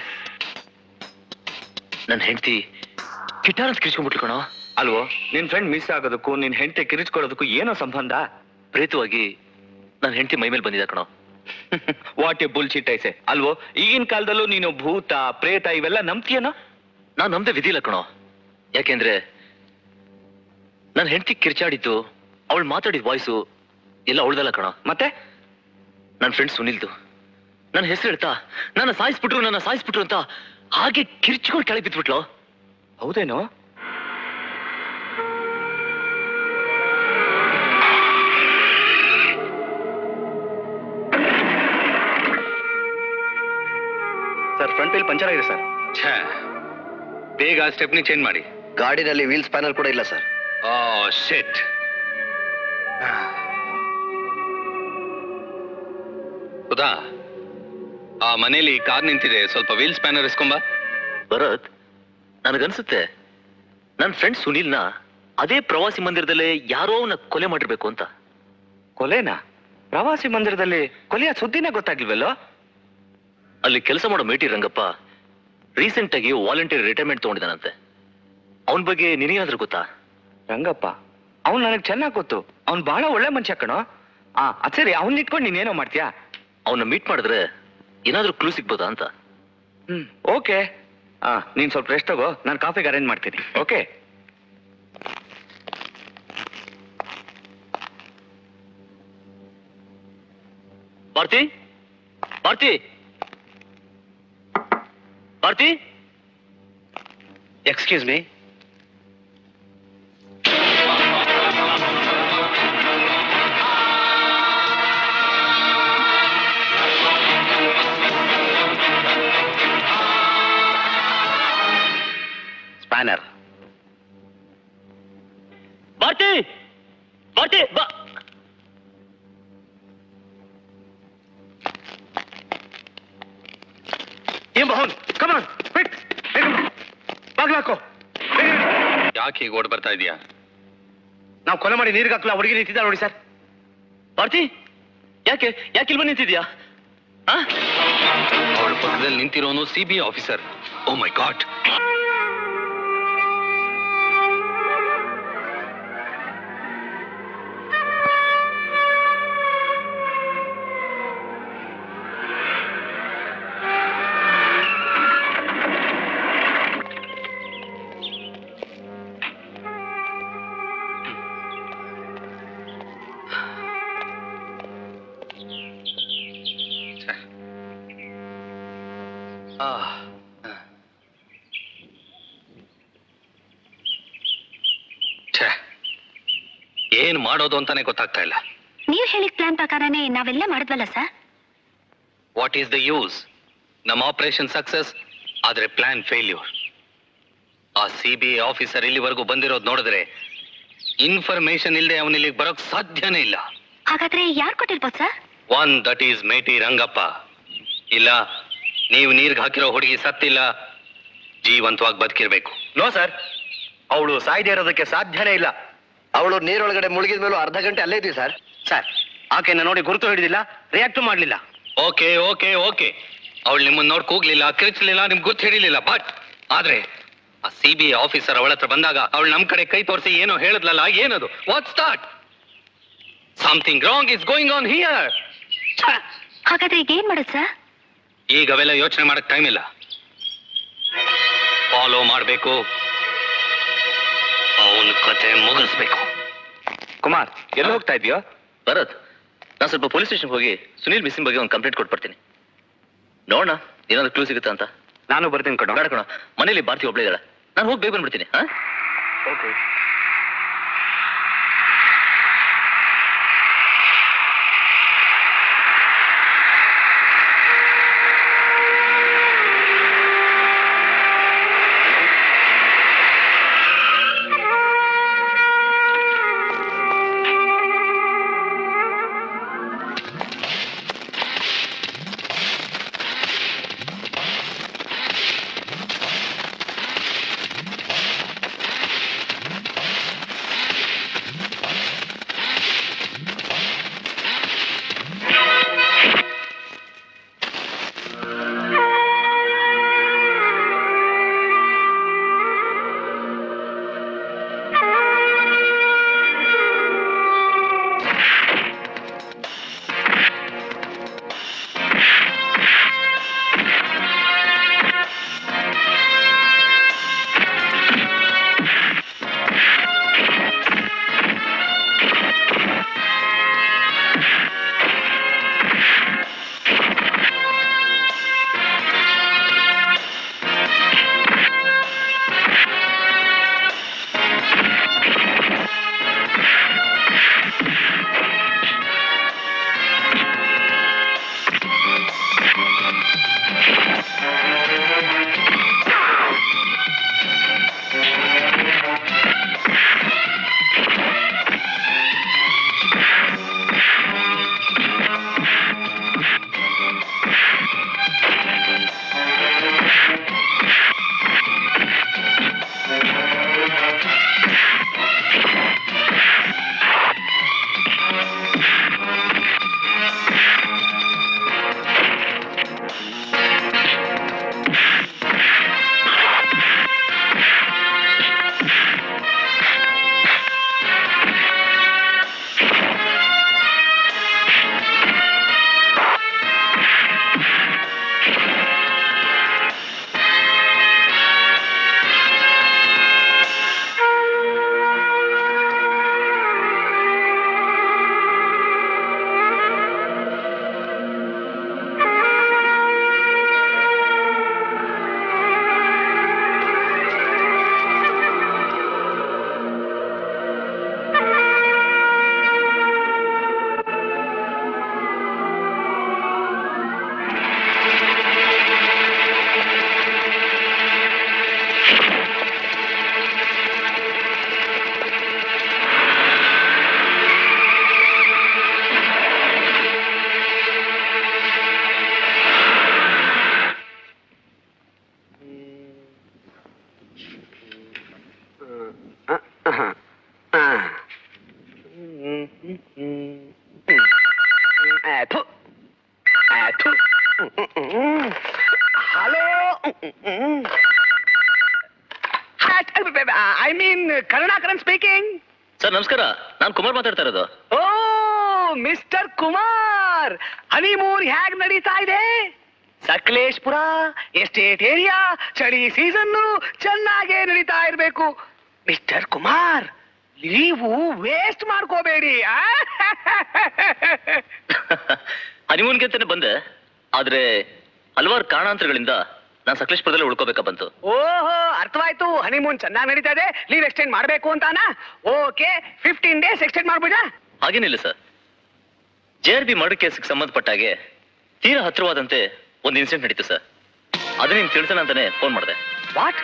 ನನ್ನ ಹೆಂಡತಿ ಗಿಟಾರ್ ಅಂತ ಕಿರ್ಚ್ಕೊಂಡ್ಬಿಟ್ಲು ಕಣೋ ಅಲ್ವೋ ನಿನ್ ಫ್ರೆಂಡ್ ಮಿಸ್ ಆಗೋದಕ್ಕೂ ನಿನ್ ಹೆಂಡತಿ ಕಿರಿಚ್ಕೊಳ್ಳೋದಕ್ಕೂ ಏನೋ ಸಂಬಂಧ ಪ್ರೇತವಾಗಿ ನನ್ನ ಹೆಂಡತಿ ಮೈ ಮೇಲೆ ಬಂದಿದ್ದ ಕಣೋ ವಾಟ್ ಎ ಬುಲ್ಶಿಟ್ ಐಸೆ ಅಲ್ವೋ ಈಗಿನ ಕಾಲದಲ್ಲೂ ನೀನು ಭೂತ ಪ್ರೇತ ಇವೆಲ್ಲ ನಂಬ್ತೀಯನೋ ನಾನ್ ನಮ್ದೇ ವಿಧಿ ಇಲ್ಲ ಕಣೋ ಯಾಕೆಂದ್ರೆ ನನ್ನ ಹೆಂಡತಿ ಕಿರ್ಚಾಡಿದ್ದು ಅವಳು ಮಾತಾಡಿದ ವಾಯ್ಸು ಎಲ್ಲ ಅವಳ್ದಲ್ಲ ಕಣೋ ಮತ್ತೆ ನನ್ನ ಫ್ರೆಂಡ್ ಸುನಿಲ್ದು ನನ್ನ ಹೆಸರು ಹೇಳ್ತಾ ನನ್ನ ಸಾಯಿಸ್ಬಿಟ್ರು ನನ್ನ ಸಾಯಿಸ್ಬಿಟ್ರು ಅಂತ ಹಾಗೆ ಕಿರ್ಚ್ಕೊಂಡು ಕೆಳಗೆ ಬಿದ್ಬಿಟ್ಲು ಹೌದೇನೋ ಸರ್ ಫ್ರಂಟ್ ವೀಲ್ ಪಂಚರ್ ಆಗಿದೆ ಸರ್ ಛೇ ಬೇಗ ಸ್ಟೆಪ್ನಿ ಚೇಂಜ್ ಮಾಡಿ ಗಾಡಿನಲ್ಲಿ ವೀಲ್ ಸ್ಪ್ಯಾನರ್ ಕೂಡ ಇಲ್ಲ ಸರ್ ಆ ಶೆಟ್ ಸುಧಾ ಆ ಮನೇಲಿ ಕಾರ್ ನಿಂತಿದೆ ಸ್ವಲ್ಪ ವೀಲ್ ಸ್ಪ್ಯಾನರ್ ಇಸ್ಕೊಂಬ ಭರತ್ ನನಗನ್ಸುತ್ತೆ ನನ್ನ ಫ್ರೆಂಡ್ ಸುನಿಲ್ನ ಅದೇ ಪ್ರವಾಸಿ ಮಂದಿರದಲ್ಲೇ ಯಾರೋ ಅವನ್ನ ಕೊಲೆ ಮಾಡಿರ್ಬೇಕು ಅಂತ ಕೊಲೆನಾ ಪ್ರವಾಸಿ ಮಂದಿರದಲ್ಲಿ ಕೊಲೆಯ ಸುದ್ದಿನೇ ಗೊತ್ತಾಗಿಲ್ವಲ್ಲೋ ಅಲ್ಲಿ ಕೆಲಸ ಮಾಡೋ ಮೇಟಿ ರಂಗಪ್ಪ ರೀಸೆಂಟ್ ಆಗಿ ವಾಲಂಟಿಯರ್ ರಿಟೈರ್ಮೆಂಟ್ ತಗೊಂಡಿದ್ದಾನಂತೆ ಅವನ ಬಗ್ಗೆ ನಿನಗೇನಾದ್ರೂ ಗೊತ್ತಾ ರಂಗಪ್ಪ ಅವ್ನು ನನಗೆ ಚೆನ್ನಾಗ್ ಗೊತ್ತು ಅವ್ನು ಬಹಳ ಒಳ್ಳೆ ಮನುಷ್ಯ ಕಣೋ ಆ ಅದ್ ಸರಿ ಅವ್ನ ಇಟ್ಕೊಂಡು ನೀನೇನೋ ಮಾಡ್ತೀಯಾ ಅವನ್ನ ಮೀಟ್ ಮಾಡಿದ್ರೆ ಏನಾದ್ರೂ ಕ್ಲೂ ಸಿಗ್ಬೋದಾ ಅಂತ ಹ್ಮ್ ಓಕೆ ಆ ನೀನ್ ಸ್ವಲ್ಪ ರೆಸ್ಟ್ ತಗೋ ನಾನು ಕಾಫಿಗೆ ಅರೇಂಜ್ ಮಾಡ್ತೀನಿ okay Bharati Bharati Bharati excuse me honour Bharati Bharati ಬಾ ಏನ್ ಬಹನ್ ಕಮಾನ್ ಕ್ವಿಕ್ ಬಾಗ್ಲಾಕೋ ಯಾಕೆ ಹೀಗೆ ಓಡ್ ಬರ್ತಾ ಇದೀಯಾ ನಾವು ಕೊಲೆ ಮಾಡಿ ನೀರಿಗೆ ಹಾಕಲ್ಲ ಹುಡುಗಿ ನಿಂತಿದ್ದಾಳೆ ನೋಡಿ ಸರ್ ಭಾರತಿ ಯಾಕೆ ಯಾಕೆ ಇಲ್ಲಿ ಬಂದು ನಿಂತಿದ್ಯಾ ಆ ಅವಳ ಪಕ್ಕದಲ್ಲಿ ನಿಂತಿರೋನು C B I officer oh my god ಛೇ ಏನ್ ಮಾಡೋದು ಅಂತಾನೆ ಗೊತ್ತಾಗ್ತಾ ಇಲ್ಲ ನೀವ್ ಹೇಳಿದ ಪ್ಲಾನ್ ಪ್ರಕಾರನೇ ನಾವೆಲ್ಲ ಮಾಡಿದ್ವಲ್ಲ sir what is the use ನಮ್ಮ ಆಪರೇಷನ್ ಸಕ್ಸಸ್ ಆದ್ರೆ ಪ್ಲಾನ್ ಫೇಲ್ಯೂರ್ ಆ ಸಿ ಬಿ ಐ ಆಫೀಸರ್ ಇಲ್ಲಿವರೆಗೂ ಬಂದಿರೋದು ನೋಡಿದ್ರೆ ಇನ್ಫಾರ್ಮೇಶನ್ ಇಲ್ಲದೆ ಅವನ ಇಲ್ಲಿಗೆ ಬರೋಕ್ ಸಾಧ್ಯನೇ ಇಲ್ಲ ಹಾಗಾದ್ರೆ ಯಾರು ಕೊಟ್ಟಿರ್ಬೋದು sir one that is Meti Rangappa ಇಲ್ಲ ನೀವು ನೀರ್ಗೆ ಹಾಕಿರೋ ಹುಡುಗಿ ಸತ್ತಿಲ್ಲ ಜೀವಂತವಾಗಿ ಬದುಕಿರ್ಬೇಕು ನೋ ಸರ್ ಅವಳು ಸಾಯ್ದೆ ಇರೋದಕ್ಕೆ ಸಾಧ್ಯನೇ ಇಲ್ಲ ಅವಳು ನೀರೊಳಗಡೆ ಮುಳುಗಿದ ಮೇಲೂ ಅರ್ಧ ಗಂಟೆ ಅಲ್ಲೇ ಇದ್ವಿ ಸರ್ ಸರ್ ಆಕೆನ ನೋಡಿ ಗುರುತು ಹಿಡಿದಿಲ್ಲ ರಿಯಾಕ್ಟ್ ಮಾಡ್ಲಿಲ್ಲ ಓಕೆ ಓಕೆ ಓಕೆ ಅವಳು ನಿಮ್ಮನ್ನ ನೋಡ್ ಕೂಗ್ಲಿಲ್ಲ ಕಿರ್ಚಲಿಲ್ಲ ನಿಮ್ಗೆ ಗೊತ್ತು ಹಿಡಿಲಿಲ್ಲ ಬಟ್ ಆದ್ರೆ ಆ ಸಿ ಬಿ ಐ ಆಫೀಸರ್ ಅವಳ ಹತ್ರ ಬಂದಾಗ ಅವಳು ನಮ್ ಕಡೆ ಕೈ ತೋರಿಸಿ ಏನೋ ಹೇಳಿದ್ಲಲ್ಲ ಏನದು what start something wrong is going on here ಹಾಗಾದ್ರೆ ಈಗ ಏನ್ ಮಾಡೋದು ಸರ್ ಈಗ ಅವೆಲ್ಲ ಯೋಚನೆ ಮಾಡಕ್ ಟೈಮ್ ಇಲ್ಲ ಫಾಲೋ ಮಾಡಬೇಕು ಅವನ ಕತೆ ಮುಗಿಸ್ಬೇಕು ಕುಮಾರ್ ಎಲ್ಲಿ ಹೋಗ್ತಾ ಇದೆಯೋ ಭರತ್ ನಾನು ಸ್ವಲ್ಪ ಪೊಲೀಸ್ ಸ್ಟೇಷನ್ ಹೋಗಿ ಸುನೀಲ್ ಮಿಸ್ಸಿಂಗ್ ಬಗ್ಗೆ ಒಂದು ಕಂಪ್ಲೇಂಟ್ ಕೊಟ್ಬಿಡ್ತೀನಿ ನೋಡೋಣ ಏನಾದ್ರು ಕ್ಲೂ ಸಿಗುತ್ತಾ ಅಂತ ನಾನು ಬರ್ತೀನಿ ಕಣ ಬೇಡ ಕಣ ಮನೇಲಿ ಭಾರತಿ ಒಬ್ಳೆ ಇದ್ದಾಳೆ ನಾನು ಹೋಗಿ ಬೇಗ ಬಂದ್ಬಿಡ್ತೀನಿ ಹಾ ಓಕೆ ಆ ಕರುಣಾಕರನ್ ಸ್ಪೀಕಿಂಗ್ ಸರ್ ನಮಸ್ಕಾರ ನಾನು ಕುಮಾರ್ ಮಾತಾಡ್ತಾ ಇರೋದು ಓ ಮಿಸ್ಟರ್ ಕುಮಾರ್ ಹನಿಮೂನ್ ಹೇಗ್ ನಡೀತಾ ಇದೆ ಸಕಲೇಶ್ಪುರ ಎಸ್ಟೇಟ್ ಏರಿಯಾ ಚಳಿ ಸೀಸನ್ನು ಚೆನ್ನಾಗೇ ನಡೀತಾ ಇರಬೇಕು ಮಿಸ್ಟರ್ ಕುಮಾರ್ ನೀವು ವೇಸ್ಟ್ ಮಾಡ್ಕೋಬೇಡಿ ಆ? ಹನಿಮೂನ್ಗೆ ಅಂತಾನೆ ಬಂದೆ ಆದ್ರೆ ಹಲವಾರು ಕಾರಣಾಂತರಗಳಿಂದ ನಾನು ಸಕಲೇಶ್ಪುರದಲ್ಲಿ ಉಳ್ಕೋಬೇಕಾ ಬಂತು ಓಹೋ ಅರ್ಥವಾಯ್ತು ಹನಿಮೂನ್ ಚೆನ್ನಾಗಿ ನಡೀತಾ ಇದೆ ಲೀವ್ ಎಕ್ಸ್ಟೆಂಡ್ ಮಾಡ್ಬೇಕು ಅಂತಾನಾ ಓಕೆ ಫಿಫ್ಟೀನ್ ಡೇಸ್ ಎಕ್ಸ್ಟೆಂಡ್ ಮಾಡ್ಬಿಡ ಹಾಗೇನಿಲ್ಲ sir J R B murder ಕೇಸ್ಗೆ ಸಂಬಂಧಪಟ್ಟಾಗೆ ತೀರಾ ಹತ್ರವಾದಂತೆ ಒಂದು ಇನ್ಸಿಡೆಂಟ್ ನಡೀತು ಸರ್ ಅದನ್ನ ನಿಮ್ಗೆ ತಿಳಿಸೋಣ ಅಂತಾನೆ ಫೋನ್ ಮಾಡಿದೆ what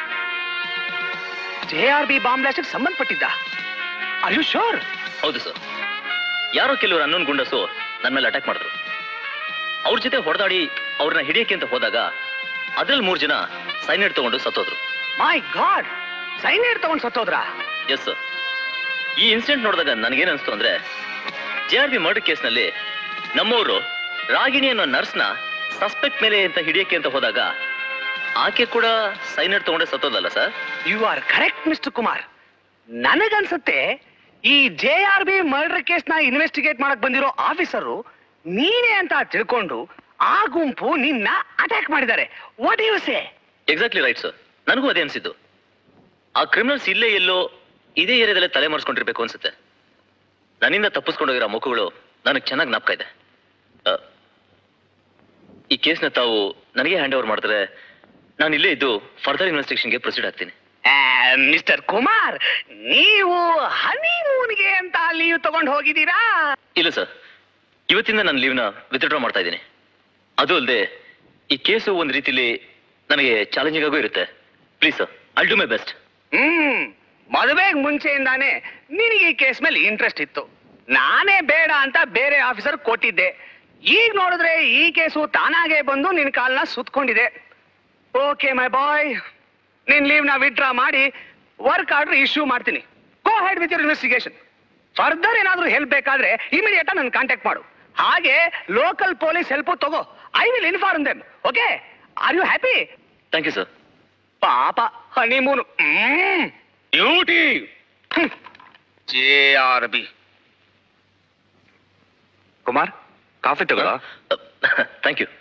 J R B bomb blast ಸಂಬಂಧಪಟ್ಟಿದ್ದ ಆರ್ ಯು ಶೋರ್ ಹೌದು ಸರ್ ಯಾರೋ ಕೆಲವರು ಅನ್ನೋನ್ ಗುಂಡಸು ನನ್ನ ಮೇಲೆ ಅಟ್ಯಾಕ್ ಮಾಡಿದ್ರು ಅವ್ರ ಜೊತೆ ಹೊಡೆದಾಡಿ ಅವ್ರನ್ನ ಹಿಡಿಯಕ್ಕೆ ಅಂತ ಹೋದಾಗ ಅದ್ರಲ್ಲಿ ಮೂರು ಜನ ಸೈನೈಡ್ ತಗೊಂಡು ಸತ್ತೋದ್ರು ಮೈ ಗಾಡ್ ಸೈನೈಡ್ ತಗೊಂಡ್ ಸತ್ತೋದ್ರಾ ಎಸ್ ಸರ್ ಈ ಇನ್ಸಿಡೆಂಟ್ ನೋಡಿದಾಗ ನನಗೇನು ಅನಿಸ್ತು ಅಂದ್ರೆ ಜೆ ಆರ್ ಬಿ ಮರ್ಡರ್ ಕೇಸ್ನಲ್ಲಿ ನಮ್ಮವರು ರಾಗಿಣಿ ಅನ್ನೋ ನರ್ಸ್ನ ಸಸ್ಪೆಕ್ಟ್ ಮೇಲೆ ಅಂತ ಹಿಡಿಯಕ್ಕೆ ಅಂತ ಹೋದಾಗ ಆಕೆ ಕೂಡ ಸೈನೈಡ್ ತಗೊಂಡೆ ಸತ್ತೋದಲ್ಲ sir you are correct mister Kumar ನನಗನ್ಸುತ್ತೆ ಈ J R B murder case ನ ಇನ್ವೆಸ್ಟಿಗೇಟ್ ಮಾಡಕ್ ಬಂದಿರೋ ಆಫೀಸರು ನೀನೇ ಅಂತ ತಿಳ್ಕೊಂಡು ಆ ಗುಂಪು ನಿನ್ನ ಅಟ್ಯಾಕ್ ಮಾಡಿದ್ದಾರೆ what you say exactly right sir ನನಗೂ ಅದೇ ಅನಿಸಿದ್ದು ಆ ಕ್ರಿಮಿನಲ್ಸ್ ಇಲ್ಲೇ ಎಲ್ಲೋ ಇದೇ ಏರಿಯಾದಲ್ಲೇ ತಲೆ ಮರೆಸ್ಕೊಂಡಿರ್ಬೇಕು ಅನ್ಸುತ್ತೆ ನನ್ನಿಂದ ತಪ್ಪಿಸ್ಕೊಂಡೋಗಿರೋ ಮುಖಗಳು ನನಗೆ ಚೆನ್ನಾಗಿ ಜ್ಞಾಪಕ ಇದೆ ಆ, ಈ ಕೇಸ್ನ ತಾವು ನನಗೆ ಹ್ಯಾಂಡ್ ಓವರ್ ಮಾಡಿದ್ರೆ ನಾನು ಇಲ್ಲೇ ಇದ್ದು ಫರ್ದರ್ ಇನ್ವೆಸ್ಟಿಗೇಷನ್ಗೆ ಪ್ರೊಸೀಡ್ ಆಗ್ತೀನಿ ಮಿಸ್ಟರ್ ಕುಮಾರ್ ನೀವು ಹನಿಮೂನ್ಗೆ ಅಂತ ಲೀವ್ ತಗೊಂಡು ಹೋಗಿದ್ದೀರಾ ಇಲ್ಲ ಸರ್ ಇವತ್ತಿಂದ ನಾನು ಲೀವ್ನ ವಿತ್ಡ್ರಾ ಮಾಡ್ತಾ ಇದ್ದೀನಿ ಅದು ಅಲ್ಲದೆ ಈ ಕೇಸು ಒಂದು ರೀತಿಲಿ ನನಗೆ ಚಾಲೆಂಜಿಂಗ್ ಆಗೂ ಇರುತ್ತೆ please sir I'll do my best hmm ಮದುವೆಗೆ ಮುಂಚೆಯಿಂದಾನೇ ನಿನಗೆ ಈ ಕೇಸ್ ಮೇಲೆ ಇಂಟ್ರೆಸ್ಟ್ ಇತ್ತು ನಾನೇ ಬೇಡ ಅಂತ ಬೇರೆ ಆಫೀಸರ್ ಕೊಟ್ಟಿದ್ದೆ ಈಗ ನೋಡಿದ್ರೆ ಈ ಕೇಸು ತಾನಾಗೆ ಬಂದು ನಿನ್ ಕಾಲ್ನ ಸುತ್ಕೊಂಡಿದೆ ಓಕೆ ಮೈ ಬಾಯ್ ನಿನ್ ಲೀವ್ ನ ವಿಡ್ರಾ ಮಾಡಿ ವರ್ಕ್ ಆರ್ಡರ್ ಇಶ್ಯೂ ಮಾಡ್ತೀನಿ go ahead with your investigation further ಏನಾದ್ರೂ ಹೆಲ್ಪ್ ಬೇಕಾದ್ರೆ ಇಮಿಡಿಯೇಟ್ ನನ್ನ ಕಾಂಟ್ಯಾಕ್ಟ್ ಮಾಡು ಹಾಗೆ ಲೋಕಲ್ ಪೊಲೀಸ್ ಹೆಲ್ಪ್ ತಗೋ I will inform them okay are you happy thank you sir ಪಾಪ honeymoon beauty J R B Kumar coffee ತಗೊಳ thank you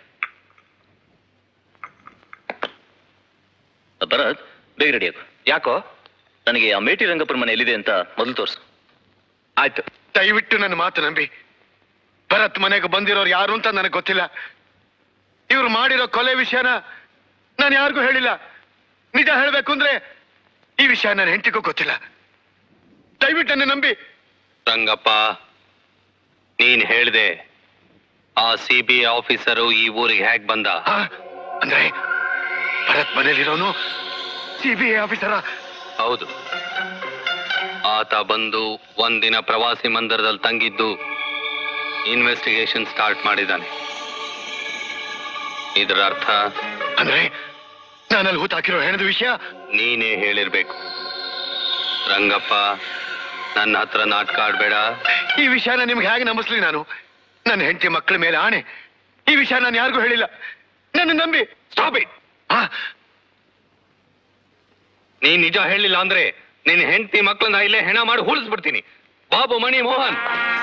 Bharat ಬೇಗ ready ಆಗು ಯಾಕೋ ನನಗೆ ಆ ಮೇಟಿ ರಂಗಪ್ಪನ ಮನೆ ಎಲ್ಲಿದೆ ಅಂತ ಮೊದಲು ತೋರಿಸು ಆಯ್ತು ದಯವಿಟ್ಟು ನನ್ನ ಮಾತು ನಂಬಿ ಭರತ್ ಮನೆಗೆ ಬಂದಿರೋರು ಯಾರು ಅಂತ ನನಗೆ ಗೊತ್ತಿಲ್ಲ ಇವ್ರು ಮಾಡಿರೋ ಕೊಲೆ ವಿಷಯನ ನಾನು ಯಾರಿಗೂ ಹೇಳಿಲ್ಲ ನಿಜ ಹೇಳ್ಬೇಕು ಅಂದ್ರೆ ಈ ವಿಷಯ ನನ್ನ ಹೆಂಡತಿಗೂ ಗೊತ್ತಿಲ್ಲ ದಯವಿಟ್ಟು ನನ್ನ ನಂಬಿ ರಂಗಪ್ಪ ನೀನ್ ಹೇಳ್ದೆ ಆ ಸಿ ಬಿ ಆಫೀಸರು ಈ ಊರಿಗೆ ಹೇಗ್ ಬಂದ ಆ, ಅಂದ್ರೆ ಭರತ್ ಮನೇಲಿರೋನು ಸಿ ಬಿ ಐ ಆಫೀಸರ ಹೌದು ಆತ ಬಂದು ಒಂದಿನ ಪ್ರವಾಸಿ ಮಂದಿರದಲ್ಲಿ ತಂಗಿದ್ದು ಇನ್ವೆಸ್ಟಿಗೇಷನ್ ಸ್ಟಾರ್ಟ್ ಮಾಡಿದ್ದಾನೆ ಇದರ ಅರ್ಥ ಅಂದ್ರೆ ನಾನಲ್ಲಿ ಹೂತಾಕಿರೋ ಹೆಣದ ವಿಷಯ ನೀನೇ ಹೇಳಿರ್ಬೇಕು ರಂಗಪ್ಪ ನನ್ನ ಹತ್ರ ನಾಟಕ ಆಡ್ಬೇಡ ಈ ವಿಷಯನ ನಿಮ್ಗೆ ಹೇಗೆ ನಂಬಿಸ್ಲಿ ನಾನು ನನ್ನ ಹೆಂಡತಿ ಮಕ್ಕಳ ಮೇಲೆ ಆಣೆ ಈ ವಿಷಯ ನಾನು ಯಾರಿಗೂ ಹೇಳಿಲ್ಲ ನನ್ನ ನಂಬಿ ಸ್ಟಾಪ್ ಇಟ್ ನೀ ನಿಜ ಹೇಳಿಲ್ಲ ಅಂದ್ರೆ ನಿನ್ನ ಹೆಂಡತಿ ಮಕ್ಕಳನ್ನ ಇಲ್ಲೇ ಹೆಣ ಮಾಡಿ ಹೂಳಿಸ್ಬಿಡ್ತೀನಿ ಬಾಬು ಮಣಿ ಮೋಹನ್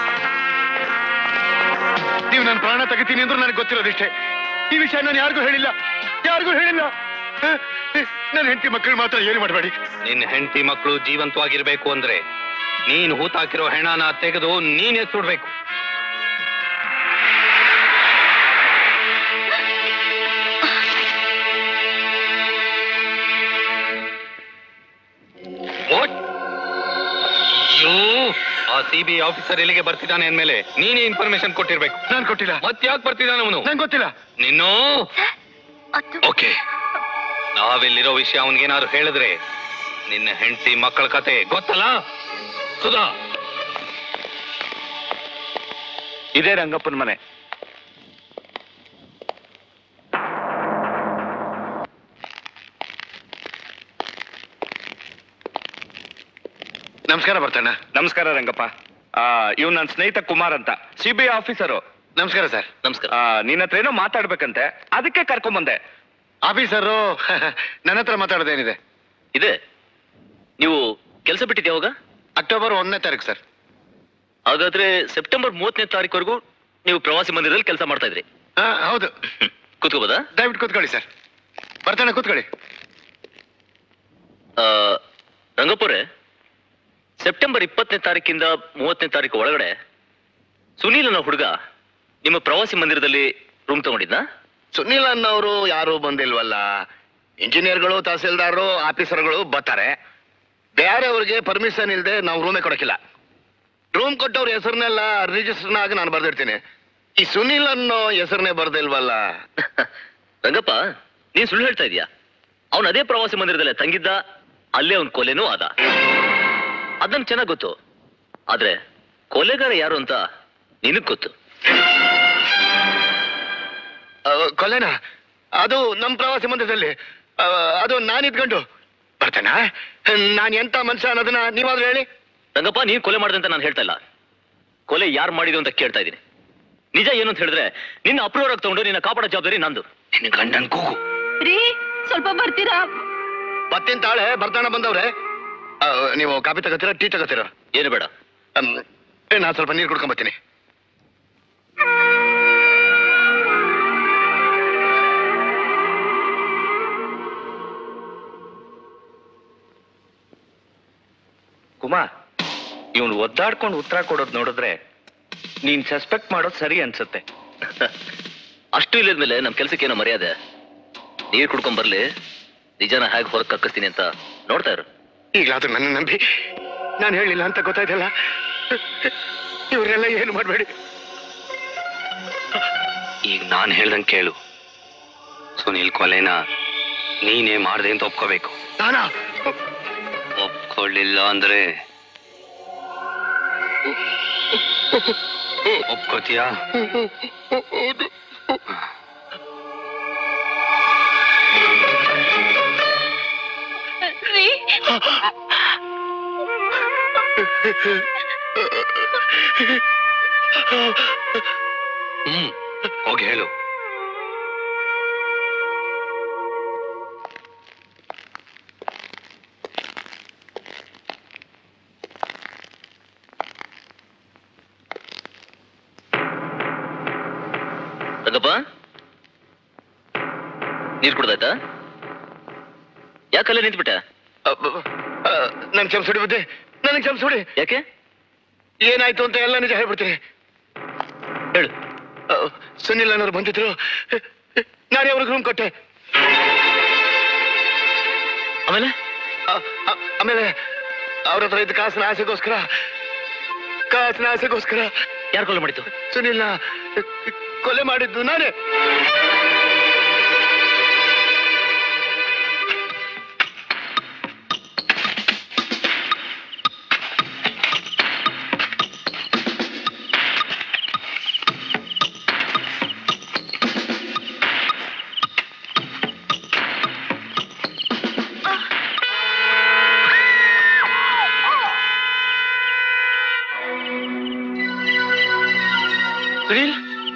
ನೀವು ನನ್ನ ಪ್ರಾಣ ತೆಗಿತೀನಿ ಅಂದ್ರೂ ನನಗೆ ಗೊತ್ತಿರೋದಿಷ್ಟೇ ಈ ವಿಷಯ ನಾನು ಯಾರಿಗೂ ಹೇಳಿಲ್ಲ ಯಾರಿಗೂ ಹೇಳಿಲ್ಲ ಹ? ನನ್ನ ಹೆಂಡತಿ ಮಕ್ಕಳು ಮಾತ್ರ ಏನು ಮಾಡಬೇಡಿ ನಿನ್ನ ಹೆಂಡತಿ ಮಕ್ಕಳು ಜೀವಂತವಾಗಿರ್ಬೇಕು ಅಂದ್ರೆ ನೀನ್ ಹೂತಾಕಿರೋ ಹೆಣನ ತೆಗೆದು ನೀನೇ ಸುಡ್ಬೇಕು What? ಅಯ್ಯೋ, ಆ ಸಿ ಬಿ ಆಫೀಸರ್ ಎಲ್ಲಿಗೆ ಬರ್ತಿದ್ದಾನೆ ಅಂದ್ಮೇಲೆ ನೀನೇ ಇನ್ಫಾರ್ಮೇಶನ್ ಕೊಟ್ಟಿರ್ಬೇಕು ನಾನು ಕೊಟ್ಟಿಲ್ಲ ಮತ್ತೆ ಯಾಕೆ ಬರ್ತಿದ್ದಾನೆ ಅವನು ನಂಗೆ ಗೊತ್ತಿಲ್ಲ ನಿನ್ನೋ ಓಕೆ ನಾವಿಲ್ಲಿರೋ ವಿಷಯ ಅವನಿಗೇನಾದ್ರು ಹೇಳಿದ್ರೆ ನಿನ್ನ ಹೆಂಡತಿ ಮಕ್ಕಳ ಕತೆ ಗೊತ್ತಲ್ಲ ಸುಧಾ ಇದೇ ರಂಗಪ್ಪನ ಮನೆ ನಮಸ್ಕಾರ ಬರ್ತಣ್ಣ ನಮಸ್ಕಾರ ರಂಗಪ್ಪ ಇವ್ ನನ್ನ ಸ್ನೇಹಿತ ಕುಮಾರ್ ಅಂತ ಸಿ ಬಿ ಐ ಆಫೀಸರು ನಮಸ್ಕಾರ ಸರ್ ನಮಸ್ಕಾರ ನಿನ್ನ ಹತ್ರ ಏನೋ ಮಾತಾಡ್ಬೇಕಂತೆ ಅದಕ್ಕೆ ಕರ್ಕೊಂಬಂದೆ ಆಫೀಸರು ನನ್ನ ಹತ್ರ ಮಾತಾಡೋದೇನಿದೆ ಇದೆ ನೀವು ಕೆಲಸ ಬಿಟ್ಟಿದ್ಯಾ ಅವಾಗ ಅಕ್ಟೋಬರ್ ಒಂದನೇ ತಾರೀಕು ಸರ್ ಹಾಗಾದ್ರೆ ಸೆಪ್ಟೆಂಬರ್ ಮೂವತ್ತನೇ ತಾರೀಕುವರೆಗೂ ನೀವು ಪ್ರವಾಸಿ ಮಂದಿರದಲ್ಲಿ ಕೆಲಸ ಮಾಡ್ತಾ ಇದ್ರಿ ಹಾ ಹೌದು ಕೂತ್ಕೋಬೋದಾ ದಯವಿಟ್ಟು ಕೂತ್ಕೊಳ್ಳಿ ಸರ್ ಬರ್ತಾನೆ ಕೂತ್ಕೊಳ್ಳಿ ಆ, ರಂಗಪ್ಪವ್ರೆ ಸೆಪ್ಟೆಂಬರ್ ಇಪ್ಪತ್ತನೇ ತಾರೀಕಿಂದ ಮೂವತ್ತನೇ ತಾರೀಕು ಒಳಗಡೆ ಸುನೀಲ್ ಅನ್ನೋ ಹುಡುಗ ನಿಮ್ಮ ಪ್ರವಾಸಿ ಮಂದಿರದಲ್ಲಿ ರೂಮ್ ತಗೊಂಡಿದ್ನಾ ಸುನೀಲ್ ಅನ್ನೋರು ಯಾರು ಬಂದಿಲ್ವಲ್ಲ ಇಂಜಿನಿಯರ್ಗಳು ತಹಸೀಲ್ದಾರರು ಆಫೀಸರ್ಗಳು ಬರ್ತಾರೆ ಬೇರೆಯವ್ರಿಗೆ ಪರ್ಮಿಷನ್ ಇಲ್ಲದೆ ನಾವು ರೂಮೇ ಕೊಡಕ್ಕಿಲ್ಲ ರೂಮ್ ಕೊಟ್ಟವ್ರ ಹೆಸರನ್ನೆಲ್ಲ ರಿಜಿಸ್ಟರ್ನಾಗ ನಾನು ಬರ್ದಿರ್ತೀನಿ ಈ ಸುನೀಲ್ ಅನ್ನೋ ಹೆಸರನ್ನೇ ಬರ್ದಿಲ್ವಲ್ಲ ರಂಗಪ್ಪ ನೀನ್ ಸುಳ್ಳು ಹೇಳ್ತಾ ಇದೀಯಾ ಅವನು ಅದೇ ಪ್ರವಾಸಿ ಮಂದಿರದಲ್ಲೇ ತಂಗಿದ್ದ ಅಲ್ಲೇ ಅವ್ನ್ ಕೊಲೆನೂ ಆದ ಅದನ್ನ ಚೆನ್ನಾಗ್ ಗೊತ್ತು ಆದ್ರೆ ಕೊಲೆಗಾರ ಯಾರು ಅಂತ ನಿನಗ್ ಗೊತ್ತು ಆ, ಕೊಲೆನಾ ಅದು ನಮ್ಮ ಪ್ರವಾಸಿ ಮಂದಿರದಲ್ಲಿ ಆ, ಅದು ನಾನು ಇದ್ಕೊಂಡು ಬರ್ತಾನ ನಾನು ಎಂತ ಮನುಷ್ಯ ಅನ್ನೋದನ್ನ ನೀವಾದ್ರೂ ಹೇಳಿ ರಂಗಪ್ಪ ನೀನ್ ಕೊಲೆ ಮಾಡಿದೆ ಅಂತ ನಾನು ಹೇಳ್ತಾ ಇಲ್ಲ ಕೊಲೆ ಯಾರು ಮಾಡಿದ್ರು ಅಂತ ಕೇಳ್ತಾ ಇದ್ದೀನಿ ನಿಜ ಏನು ಅಂತ ಹೇಳಿದ್ರೆ ನಿನ್ನ ಅಪ್ರೂವರ್ ತಗೊಂಡು ನಿನ್ನ ಕಾಪಾಡೋ ಜವಾಬ್ದಾರಿ ನಂದು ನಿನ್ನ ಗಂಡನ್ ಕೂಗು ರೀ ಸ್ವಲ್ಪ ಬರ್ತೀರಾ ಬತ್ತಿನ ತಾಳೆ ಬರ್ತಾನ ಬಂದವ್ರೆ ಆ, ನೀವು ಕಾಫಿ ತಗೋತೀರಾ ಟೀ ತಗೋತೀರಾ ಏನು ಬೇಡ ನಾನು ಸ್ವಲ್ಪ ನೀರು ಕುಡ್ಕೊಂಡ್ ಬರ್ತೀನಿ ಕುಮಾರ್ ಇವನು ಒದ್ದಾಡ್ಕೊಂಡು ಉತ್ತರ ಕೊಡೋದ್ ನೋಡಿದ್ರೆ ನೀನ್ ಸಸ್ಪೆಕ್ಟ್ ಮಾಡೋದು ಸರಿ ಅನ್ಸುತ್ತೆ ಅಷ್ಟು ಇಲ್ಲದ್ಮೇಲೆ ನಮ್ ಕೆಲ್ಸಕ್ಕೆ ಏನೋ ಮರ್ಯಾದೆ ನೀರ್ ಕುಡ್ಕೊಂಡ್ ಬರ್ಲಿ ನಿಜನ ಹೇಗೆ ಹೊರಗೆ ಕಕ್ಕಿಸ್ತೀನಿ ಅಂತ ನೋಡ್ತಾ ಇರು ಈಗಲಾದ್ರೂ ನನ್ನ ನಂಬಿ ನಾನು ಹೇಳಿಲ್ಲ ಅಂತ ಗೊತ್ತಾಯ್ತಲ್ಲ ಇವರೆಲ್ಲ ಏನು ಮಾಡಬೇಡಿ ಈಗ ನಾನು ಹೇಳ್ದಂಗೆ ಕೇಳು ಸುನೀಲ್ ಕೊಲೆನ ನೀನೇ ಮಾಡ್ದೆ ಅಂತ ಒಪ್ಕೋಬೇಕು ನಾನಾ ಒಪ್ಕೊಳ್ಳಿಲ್ಲ ಅಂದ್ರೆ ಒಪ್ಕೋತೀಯಾ ರೀ ಹ್ಮ್ ಹೋಗಿ ಹೇಳು ರಂಗಪ್ಪ ನೀರ್ ಕುಡ್ದಾಯ್ತಾ ಯಾಕಲ್ಲೇ ನಿಂತ್ಬಿಟ್ಟೆ ನನ್ ಕ್ಷಮಿಸ್ಬಿಡಿ ಬುದ್ಧಿ ನನಗೆ ಕ್ಷಮಿಸ್ಬಿಡಿ ಯಾಕೆ ಏನಾಯ್ತು ಅಂತ ಎಲ್ಲ ನಿಜ ಹೇಳ್ಬಿಡ್ತೀನಿ ಹೇಳು ಆ, ಸುನಿಲ್ ಅನ್ನೋರು ಬಂದಿದ್ರು ನಾನೇ ಅವ್ರಿಗೆ ರೂಮ್ ಕೊಟ್ಟೆ ಆಮೇಲೆ ಆ, ಆ, ಆಮೇಲೆ ಅವ್ರ ಹತ್ರ ಇದ್ದ ಕಾಸಿನ ಆಸೆಗೋಸ್ಕರ ಕಾಸಿನ ಆಸೆಗೋಸ್ಕರ ಯಾರು ಕೊಲೆ ಮಾಡಿದ್ದು ಸುನಿಲ್ನ ಕೊಲೆ ಮಾಡಿದ್ದು ನಾನೇ ಸುನೀಲ್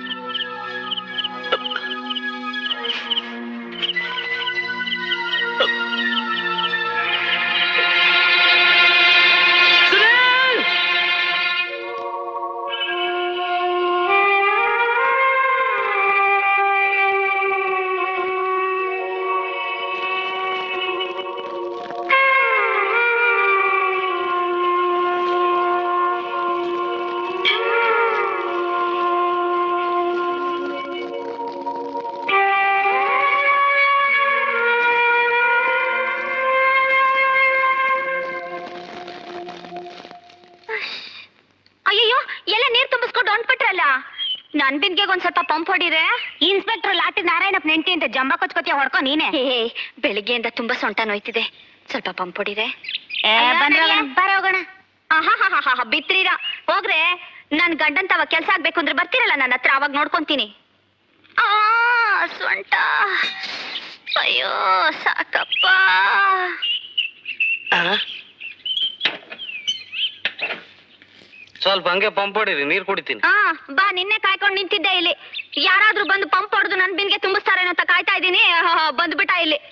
ಅಯ್ಯಯ್ಯೋ ಎಲ್ಲ ನೀರ್ ತುಂಬಿಸ್ಕೊಂಡು ಹೊಂಟ್ಬಿಟ್ರಲ್ಲ ನನ್ ಬಿಂದಿಗೆ ಒಂದ್ ಸ್ವಲ್ಪ ಪಂಪ್ ಹೊಡಿರೆ ಇನ್ಸ್ಪೆಕ್ಟರ್ ಲಾಟಿ ನಾರಾಯಣಪ್ಪ ನೆಂಟಿ ಅಂತ ಜಂಬ ಕೊಚ್ಕೊತಿಯ ಹೊಡ್ಕೊ ನೀನೆ ಬೆಳಿಗ್ಗೆಯಿಂದ ತುಂಬಾ ಸೊಂಟ ನೋಯ್ತಿದೆ ಸ್ವಲ್ಪ ಪಂಪ್ ಹೊಡಿರೆ ಬರ ಹೋಗೋಣ ಆಹಾ ಬಿತ್ರೀರ ಹೋಗ್ರೆ ನನ್ ಗಂಡನ್ ತವ ಕೆಲ್ಸ ಆಗ್ಬೇಕು ಅಂದ್ರೆ ಬರ್ತೀರಲ್ಲ ನನ್ನ ಹತ್ರ ಅವಾಗ ನೋಡ್ಕೊಂತೀನಿ ಆ ಸೊಂಟ ಅಯ್ಯೋ ಸಾಕಪ್ಪ ಸ್ವಲ್ಪ ಹಂಗೆ ಪಂಪ್ ಹೊಡೀರಿ ನೀರ್ ಕುಡಿತೀನಿ ಆ ಬಾ ನಿನ್ನೆ ಕಾಯ್ಕೊಂಡು ನಿಂತಿದ್ದೆ ಇಲ್ಲಿ ಯಾರಾದ್ರೂ ಬಂದು ಪಂಪ್ ಹೊಡೆದು ನನ್ ಬಿನ್ಗೆ ತುಂಬಿಸ್ತಾರೇನೋ ಅಂತ ಕಾಯ್ತಾ ಇದ್ದೀನಿ ಬಂದ್ಬಿಟ್ಟ ಇಲ್ಲಿ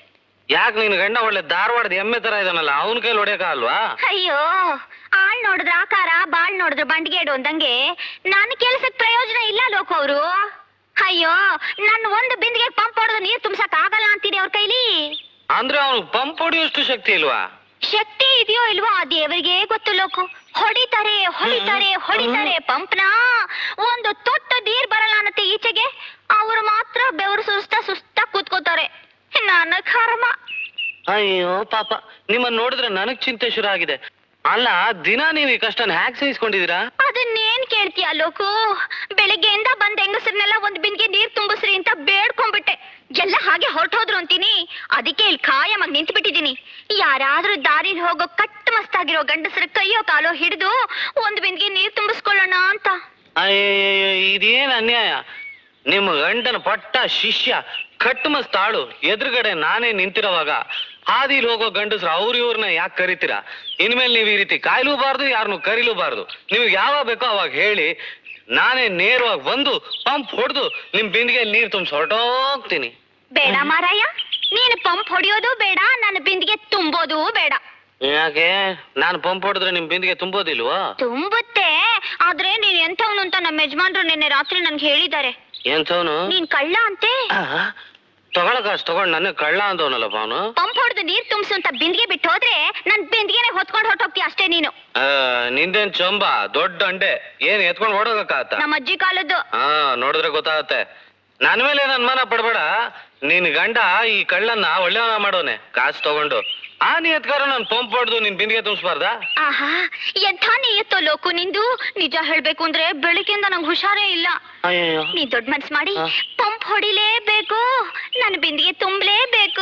ಯಾಕೆ ನಿನ್ ಗಂಡ ಒಳ್ಳೆ ಧಾರವಾಡದ ಎಮ್ಮೆ ತರ ಇದಾನಲ್ಲ ಅವನ ಕೈಲಿ ಹೊಡೆಯಕಾಲ್ವಾ ಅಯ್ಯೋ ಆಳ್ ನೋಡಿದ್ರ ಆಕಾರ ಬಾಳ್ ನೋಡಿದ್ರ ಬಂಡಿಗೇಡು ಅಂದಂಗೆ ನನ್ನ ಕೆಲ್ಸಕ್ ಪ್ರಯೋಜನ ಇಲ್ಲ ಲೋಕ ಅವರು ಅಯ್ಯೋ ನನ್ನ ಒಂದು ಬಿಂದಿಗೆ ಪಂಪ್ ಹೊಡೆದು ನೀರ್ ತುಂಬಸಕ್ ಆಗಲ್ಲ ಅಂತೀನಿ ಅವ್ರ ಕೈಲಿ ಅಂದ್ರೆ ಅವ್ನು ಪಂಪ್ ಹೊಡಿಯೋಷ್ಟು ಶಕ್ತಿ ಇಲ್ವಾ ಶಕ್ತಿ ಇದೆಯೋ ಇಲ್ವೋ ಆ ದೇವರಿಗೆ ಗೊತ್ತು ಲೋಕು ಹೊಡಿತಾರೆ ಹೊಡಿತಾರೆ ಹೊಡಿತಾರೆ ಪಂಪ್ನ ಒಂದು ತೊಟ್ಟ ನೀರ್ ಬರಲ್ಲ ಅನ್ನತ್ತೆ ಈಚೆಗೆ ಅವ್ರು ಮಾತ್ರ ಬೆವರು ಸುಸ್ತ ಸುಸ್ತ ಕೂತ್ಕೋತಾರೆ ನನ್ನ ಕರ್ಮ ಅಯ್ಯೋ ಪಾಪ ನಿಮ್ಮನ್ನ ನೋಡಿದ್ರೆ ನನಗ್ ಚಿಂತೆ ಶುರು ಆಗಿದೆ ಅಲ್ಲ ದಿನ ನೀವು ಈ ಕಷ್ಟನ ಹ್ಯಾಕ್ ಸಹಿಸ್ಕೊಂಡಿದೀರಾ ಅದನ್ನೇನ್ ಕೇಳ್ತೀಯ ಲೋಕು ಬೆಳಿಗ್ಗೆಯಿಂದ ಬಂದ್ ಹೆಂಗಸ್ರನ್ನೆಲ್ಲ ಒಂದ್ ಬಿಂದಿಗೆ ನೀರ್ ತುಂಬಿಸ್ರಿ ಅಂತ ಬೇಡ್ಕೊಂಡ್ಬಿಟ್ಟೆ ಎಲ್ಲ ಹಾಗೆ ಹೊರಟೋದ್ರು ಅಂತೀನಿ ಅದಕ್ಕೆ ಇಲ್ಲಿ ಕಾಯಮಾಗಿ ನಿಂತು ಬಿಟ್ಟಿದೀನಿ ಯಾರಾದ್ರೂ ದಾರಿಲಿ ಹೋಗೋ ಕಟ್ಟು ಮಸ್ತಾಗಿರೋ ಗಂಡಸರ ಕೈಯೋ ಕಾಲೋ ಹಿಡಿದು ಒಂದ್ ಬಿಂದಿಗೆ ನೀರ್ ತುಂಬಿಸ್ಕೊಳ್ಳೋಣ ಅಂತ ಅಯ್ಯಯ್ಯೋ ಇದೇನ್ ಅನ್ಯಾಯ ನಿಮ್ಮ ಗಂಡನ ಪಟ್ಟ ಶಿಷ್ಯ ಕಟ್ಟುಮಸ್ ತಾಳು ಎದುರುಗಡೆ ನಾನೇ ನಿಂತಿರೋವಾಗ ಹಾದಿಲ್ ಹೋಗೋ ಗಂಡಸ್ರು ಅವ್ರ ಇವ್ರನ್ನ ಯಾಕೆ ಕರಿತೀರಾ ಇನ್ಮೇಲೆ ನೀವು ಈ ರೀತಿ ಕಾಯ್ಲೂಬಾರ್ದು ಯಾರನ್ನು ಕರಿಲೂಬಾರ್ದು ನಿಮ್ಗೆ ಯಾವಾಗ ಬೇಕೋ ಅವಾಗ ಹೇಳಿ ನಾನೇ ನೇರವಾಗಿ ಬಂದು ಪಂಪ್ ಹೊಡೆದು ನಿಮ್ ಬಿಂದಿಗೆ ನೀರು ತುಂಬಿಸಿ ಹೊರಟೋಗ್ತೀನಿ ಬೇಡ ಮಾರಾಯ ನೀನು ಪಂಪ್ ಹೊಡಿಯೋದು ಬೇಡ ನನ್ನ ಬಿಂದಿಗೆ ತುಂಬೋದು ಬೇಡ ಯಾಕೆ ನಾನು ಪಂಪ್ ಹೊಡೆದ್ರೆ ನಿಮ್ ಬಿಂದಿಗೆ ತುಂಬೋದಿಲ್ವಾ ತುಂಬುತ್ತೆ ಆದ್ರೆ ನೀನ್ ಎಂಥವ್ನು ಅಂತ ನಮ್ಮ ಯಜಮಾನ್ರು ನಿನ್ನೆ ರಾತ್ರಿ ನನ್ಗೆ ಹೇಳಿದ್ದಾರೆ ಎಂತವನು ನೀನ್ ಕಳ್ಳ ಅಂತೆ ತಗೊಳಕ ಅಷ್ಟು ತಗೊಂಡ್ ನನ್ನ ಕಳ್ಳ ಅಂತವನಲ್ಲಪ್ಪ ಅವನು ಪಂಪ್ ಹೊಡೆದು ನೀರ್ ತುಂಬಿಸು ಅಂತ ಬಿಂದಿಗೆ ಬಿಟ್ಟು ಹೋದ್ರೆ ನನ್ ಬಿಂದಿಗೆನೆ ಹೊತ್ಕೊಂಡು ಹೊರಟೋಗ್ತೀಯ ಅಷ್ಟೇ ನೀನು ನಿಂದೇನ್ ಚೊಂಬ ದೊಡ್ಡ ಅಂಡೆ ಏನ್ ಎತ್ಕೊಂಡ್ ಓಡೋಗಕ್ಕಾಗತ್ತ ನಮ್ಮ ಅಜ್ಜಿ ಕಾಲದ್ದು ಹಾ ನೋಡಿದ್ರೆ ಗೊತ್ತಾಗತ್ತೆ ನನ್ ಮೇಲೆ ಏನ್ ಅನುಮಾನ ಪಡ್ಬೇಡ ನಿನ್ ಗಂಡ ಈ ಕಳ್ಳನ್ನ ಒಳ್ಳೆಯವನ ಮಾಡೋನೆ ಕಾಸು ತಗೊಂಡು ಆ ನೀ ಎತ್ಕಾರ ನಾನ್ ಪಂಪ್ ಹೊಡೆದು ನಿನ್ ಬಿಂದಿಗೆ ತುಂಬಿಸ್ಬಾರ್ದಾ ಆಹಾ ಎಂಥ ನೀಯತ್ತೋ ಲೋಕು ನಿಂದು ನಿಜ ಹೇಳ್ಬೇಕು ಅಂದ್ರೆ ಬೆಳಿಗ್ಗೆಯಿಂದ ನಂಗೆ ಹುಷಾರೇ ಇಲ್ಲ ಅಯ್ಯೋ ನೀ ದೊಡ್ಡ ಮನ್ಸ್ ಮಾಡಿ ಪಂಪ್ ಹೊಡಿಲೇಬೇಕು ನನ್ನ ಬಿಂದಿಗೆ ತುಂಬಲೇಬೇಕು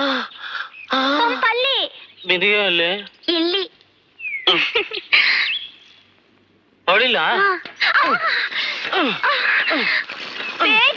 ಪಂಪ್ ಅಲ್ಲಿ ಬಿಂದಿಗೆ ಅಲ್ಲಿ ಇಲ್ಲಿ ಹೊಡಿಲ್ಲ ಬೇಗ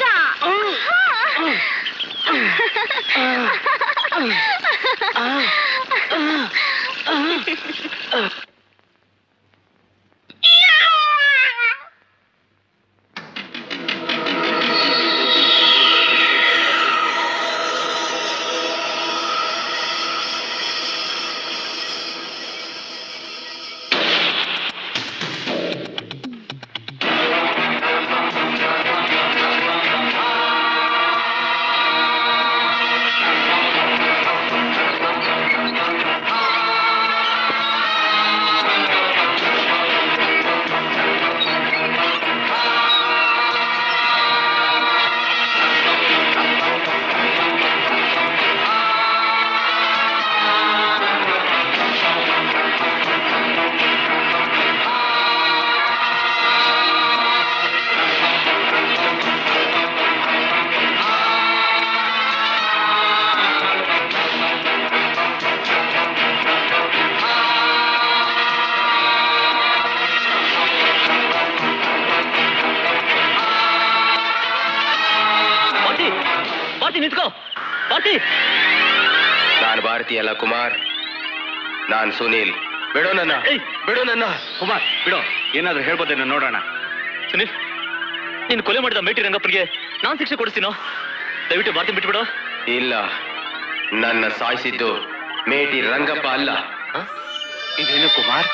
ಪಾರ್ಟಿ ಪಾರ್ಟಿ ನಿಂತ್ಕೋ ಪಾರ್ಟಿ ನಾನು ಭಾರತೀಯ ಅಲ್ಲ ಕುಮಾರ್ ನಾನ್ ಸುನೀಲ್ ಬಿಡೋ ನನ್ನ ಬಿಡು ನನ್ನ ಕುಮಾರ್ ಬಿಡೋ ಏನಾದ್ರೂ ಹೇಳ್ಬೋದೇನೋ ನೋಡೋಣ ಸುನೀಲ್ ನೀನು ಕೊಲೆ ಮಾಡಿದ ಮೇಟಿ ರಂಗಪ್ಪನಿಗೆ ನಾನ್ ಶಿಕ್ಷೆ ಕೊಡಿಸ್ತೀನೋ ದಯವಿಟ್ಟು ಭಾರತಿ ಬಿಟ್ಬಿಡು ಇಲ್ಲ ನನ್ನ ಸಾಯಿಸಿದ್ದು ಮೇಟಿ ರಂಗಪ್ಪ ಅಲ್ಲ ಇದೇನು ಕುಮಾರ್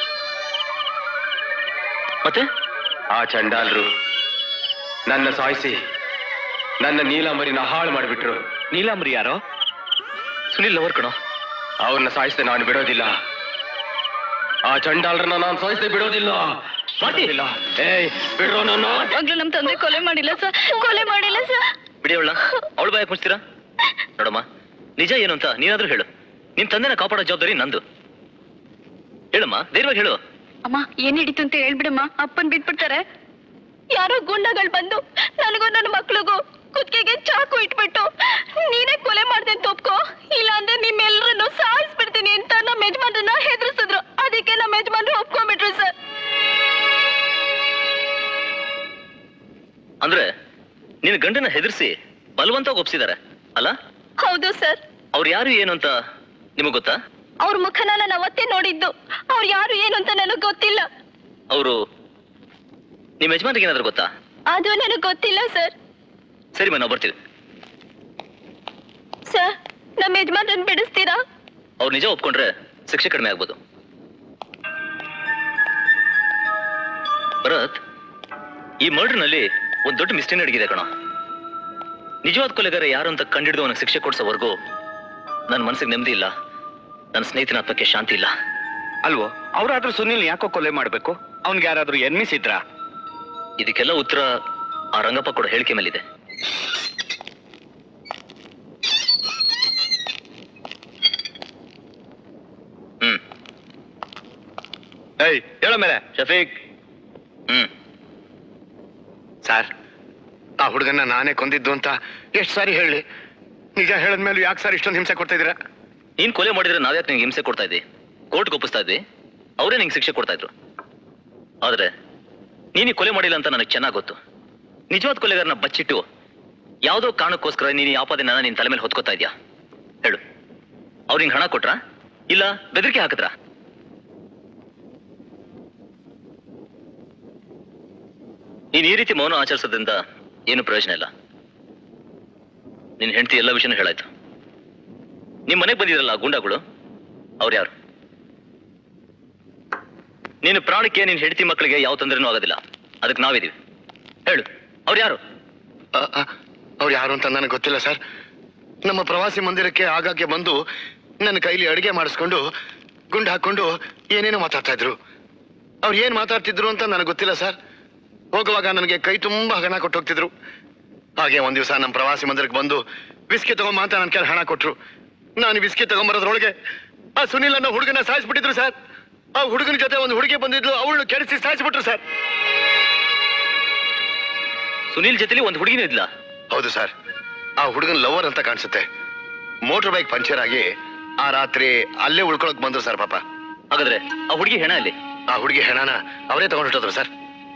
ಮತ್ತೆ ಆ ಚಂಡಾಲ್ರು ನನ್ನ ಸಾಯಿಸಿ ನನ್ನ ನೀಲಾಂಬರಿನ ಹಾಳು ಮಾಡಿಬಿಟ್ರು ನೀಲಾಂಬರಿ ಯಾರೋ ಸುನಿಲ್ ಲವರ್ ಕಣೋ ಅವ್ರನ್ನ ಸಾಯಿಸಿದೆ ನಾನು ಬಿಡೋದಿಲ್ಲ ಆ ಚಂಡಾಲ್ರನ್ನ ನಾನು ಸಾಯಿಸದೆ ಬಿಡೋದಿಲ್ಲ ಬಿಡೋದಿಲ್ಲ. ಏಯ್ ಬಿಡ್ರೋ ನನ್ನ ನಮ್ ತಂದೆ ಕೊಲೆ ಮಾಡಿಲ್ಲ ಸರ್ ಕೊಲೆ ಮಾಡಿಲ್ಲ ಸರ್ ಬಿಡಿ ಅವಳ ಅವಳು ಬಾಯಕ್ ಮುಚ್ತೀರಾ ನೋಡಮ್ಮ ನಿಜ ಏನು ಅಂತ ನೀನಾದ್ರೂ ಹೇಳು ನಿಮ್ ತಂದೆನ ಕಾಪಾಡೋ ಜವಾಬ್ದಾರಿ ನಂದು ಹೇಳಮ್ಮ ಧೈರ್ಯವಾಗಿ ಹೇಳು ಅಮ್ಮ ಏನ್ ಹಿಡಿತು ಅಂತ ಹೇಳ್ಬಿಡಮ್ಮ ಅಪ್ಪನ್ ಬಿಟ್ಬಿಡ್ತಾರೆ ಯಾರೋ ಗುಂಡಗಳು ಬಂದು ನನಗೂ ನನ್ನ ಮಕ್ಳಿಗೂ ಕುತ್ತಿಗೆಗೆ ಚಾಕು ಇಟ್ಬಿಟ್ಟು ನೀನೇ ಕೊಲೆ ಮಾಡ್ದೆ ಅಂತ ಒಪ್ಕೋ ಇಲ್ಲ ಅಂದ್ರೆ ನಿಮ್ಮೆಲ್ಲರನ್ನು ಸಾಯಿಸ್ಬಿಡ್ತೀನಿ ಅಂತ ನಮ್ಮ ಯಜಮಾನ್ರನ್ನ ಹೆದರ್ಸಿದ್ರು ಅದಕ್ಕೆ ನಮ್ಮ ಯಜಮಾನ್ರು ಒಪ್ಕೊಂಡ್ಬಿಟ್ರು ಸರ್ ಅಂದ್ರೆ ನಿನ್ನ ಗಂಡನ ಹೆದರ್ಸಿ ಬಲವಂತವಾಗಿ ಒಪ್ಸಿದಾರೆ ಅಲ್ಲ ಹೌದು ಸರ್ ಅವ್ರು ಯಾರು ಏನು ಅಂತ ನಿಮಗ್ ಗೊತ್ತಾ ಅವ್ರ ಮುಖನ ನಾನು ಅವತ್ತೇ ನೋಡಿದ್ದು ಅವ್ರು ಯಾರು ಏನು ಅಂತ ನನಗ್ ಗೊತ್ತಿಲ್ಲ ಅವರು ನಿಮ್ಮ ಯಜಮಾನ್ರಿಗೆ ಏನಾದ್ರು ಗೊತ್ತಾ ಅದು ನನಗ್ ಗೊತ್ತಿಲ್ಲ ಸರ್ ಸರಿ ಮಾ ನಾವು ಬರ್ತೀವಿ ಸರ್ ನಮ್ಮ ಯಜಮಾನ್ರನ್ ಬಿಡಿಸ್ತೀರಾ ಅವ್ರು ನಿಜ ಒಪ್ಕೊಂಡ್ರೆ ಶಿಕ್ಷೆ ಕಡಿಮೆ ಆಗ್ಬೋದು ಭರತ್ ಈ ಮರ್ಡರ್ನಲ್ಲಿ ಒಂದ್ ದೊಡ್ಡ ಮಿಸ್ಟೇಕ್ ನಡಗಿದೆ ಕಣ ನಿಜವಾದ ಕೊಲೆಗಾರ ಯಾರು ಅಂತ ಕಂಡಿಡಿದು ಅವನಿಗೆ ಶಿಕ್ಷೆ ಕೊಡ್ಸೋವರೆಗೂ ನನ್ನ ಮನಸ್ಸಿಗೆ ನೆಮ್ಮದಿ ಇಲ್ಲ ನನ್ನ ಸ್ನೇಹಿತನ ಆತ್ಮಕ್ಕೆ ಶಾಂತಿ ಇಲ್ಲ ಅಲ್ವೋ ಅವ್ರಾದ್ರೂ ಸುನಿಲ್ ಯಾಕೋ ಕೊಲೆ ಮಾಡ್ಬೇಕು ಅವ್ನ್ಗೆ ಯಾರಾದ್ರೂ ಎನ್ಮಿಸ್ ಇದ್ರಾ ಇದಕ್ಕೆಲ್ಲ ಉತ್ತರ ಆ ರಂಗಪ್ಪ ಕೊಡೋ ಹೇಳಿಕೆ ಮೇಲಿದೆ ಹ್ಮ್ ಏಯ್ ಹೇಳೋ ಮೇಲೆ ಶಫೀಕ್ ಹ್ಮ್ ಸರ್ ಆ ಹುಡುಗನ್ನ ನಾನೇ ಕೊಂದಿದ್ದು ಅಂತ ಎಷ್ಟು ಸಾರಿ ಹೇಳಿ ನಿಜ ಹೇಳಿದ್ಮೇಲೆ ಯಾಕೆ ಸರ್ ಇಷ್ಟೊಂದು ಹಿಂಸೆ ಕೊಡ್ತಾ ಇದ್ದೀರಾ ನೀನ್ ಕೊಲೆ ಮಾಡಿದ್ರೆ ನಾವ್ಯಾಕೆ ನಿಂಗೆ ಹಿಂಸೆ ಕೊಡ್ತಾ ಇದ್ವಿ ಕೋರ್ಟ್ ಒಪ್ಪಿಸ್ತಾ ಇದ್ವಿ ಅವರೇ ನಿಂಗೆ ಶಿಕ್ಷೆ ಕೊಡ್ತಾ ಇದ್ರು ಆದ್ರೆ ನೀನು ಕೊಲೆ ಮಾಡಿಲ್ಲ ಅಂತ ನನಗೆ ಚೆನ್ನಾಗ್ ಗೊತ್ತು ನಿಜವಾದ ಕೊಲೆಗಾರನ ಬಚ್ಚಿಟ್ಟು ಯಾವುದೋ ಕಾರಣಕ್ಕೋಸ್ಕರ ನೀನು ಈ ಆಪಾದನೆನ ನಿನ್ ತಲೆ ಮೇಲೆ ಹೊತ್ಕೋತಾ ಇದ್ಯಾ ಹೇಳು ಅವ್ರು ನಿಂಗೆ ಹಣ ಕೊಟ್ರಾ ಇಲ್ಲ ಬೆದರಿಕೆ ಹಾಕಿದ್ರಾ ನೀನ್ ಈ ರೀತಿ ಮೌನ ಆಚರಿಸೋದ್ರಿಂದ ಏನು ಪ್ರಯೋಜನ ಇಲ್ಲ ನಿನ್ ಹೆಂಡತಿ ಎಲ್ಲ ವಿಷಯನೂ ಹೇಳಾಯ್ತು ನಿಮ್ ಮನೆಗೆ ಬಂದಿದ್ರಲ್ಲ ಆ ಗೂಂಡಾಗಳು ಅವ್ರು ಯಾರು ನೀನು ಪ್ರಾಣಕ್ಕೆ ನಿನ್ ಹೆಂಡತಿ ಮಕ್ಕಳಿಗೆ ಯಾವ ತೊಂದರೆನೂ ಆಗೋದಿಲ್ಲ ಅದಕ್ಕೆ ನಾವಿದೀವಿ ಹೇಳು ಅವ್ರು ಯಾರು ಅವ್ರು ಯಾರು ಅಂತ ನನಗೆ ಗೊತ್ತಿಲ್ಲ ಸರ್ ನಮ್ಮ ಪ್ರವಾಸಿ ಮಂದಿರಕ್ಕೆ ಆಗಾಗ್ಗೆ ಬಂದು ನನ್ನ ಕೈಲಿ ಅಡಿಗೆ ಮಾಡಿಸ್ಕೊಂಡು ಗುಂಡು ಹಾಕೊಂಡು ಏನೇನೋ ಮಾತಾಡ್ತಾ ಇದ್ರು ಅವ್ರು ಏನ್ ಮಾತಾಡ್ತಿದ್ರು ಅಂತ ನನಗೆ ಗೊತ್ತಿಲ್ಲ ಸರ್ ಹೋಗುವಾಗ ನನಗೆ ಕೈ ತುಂಬಾ ಹಣ ಕೊಟ್ಟು ಹೋಗ್ತಿದ್ರು ಹಾಗೆ ಒಂದ್ ದಿವಸ ನಮ್ಮ ಪ್ರವಾಸಿ ಮಂದಿರಕ್ಕೆ ಬಂದು ಬಿಸ್ಕಿ ತಗೊಂಬ ಅಂತ ನನ್ನ ಕೆಲ ಹಣ ಕೊಟ್ರು ನಾನು ಬಿಸ್ಕಿ ತಗೊಂಬರೋದ್ರೊಳಗೆ ಆ ಸುನಿಲ್ ಅನ್ನೋ ಹುಡುಗನ ಸಾಯಿಸ್ಬಿಟ್ಟಿದ್ರು ಸರ್ ಆ ಹುಡುಗನ ಜೊತೆ ಒಂದು ಹುಡುಗಿ ಬಂದಿದ್ಲು ಅವಳನ್ನು ಕೆಡಿಸಿ ಸಾಯಿಸ್ಬಿಟ್ರು ಸರ್ ಸುನೀಲ್ ಜೊತೆಲಿ ಒಂದು ಹುಡುಗಿನೂ ಇದ್ಲ ಹೌದು ಸರ್ ಆ ಹುಡುಗನ್ ಲವರ್ ಅಂತ ಕಾಣಿಸುತ್ತೆ ಮೋಟರ್ ಬೈಕ್ ಪಂಚರ್ ಆಗಿ ಆ ರಾತ್ರಿ ಅಲ್ಲೇ ಉಳ್ಕೊಳಕ್ ಬಂದ್ರು ಸರ್ ಪಾಪ ಹಾಗಾದ್ರೆ ಆ ಹುಡುಗಿ ಹೆಣ ಅಲ್ಲಿ ಆ ಹುಡುಗಿ ಹೆಣನ ಅವರೇ ತಗೊಂಡಿಟ್ಟೋದ್ರು ಸರ್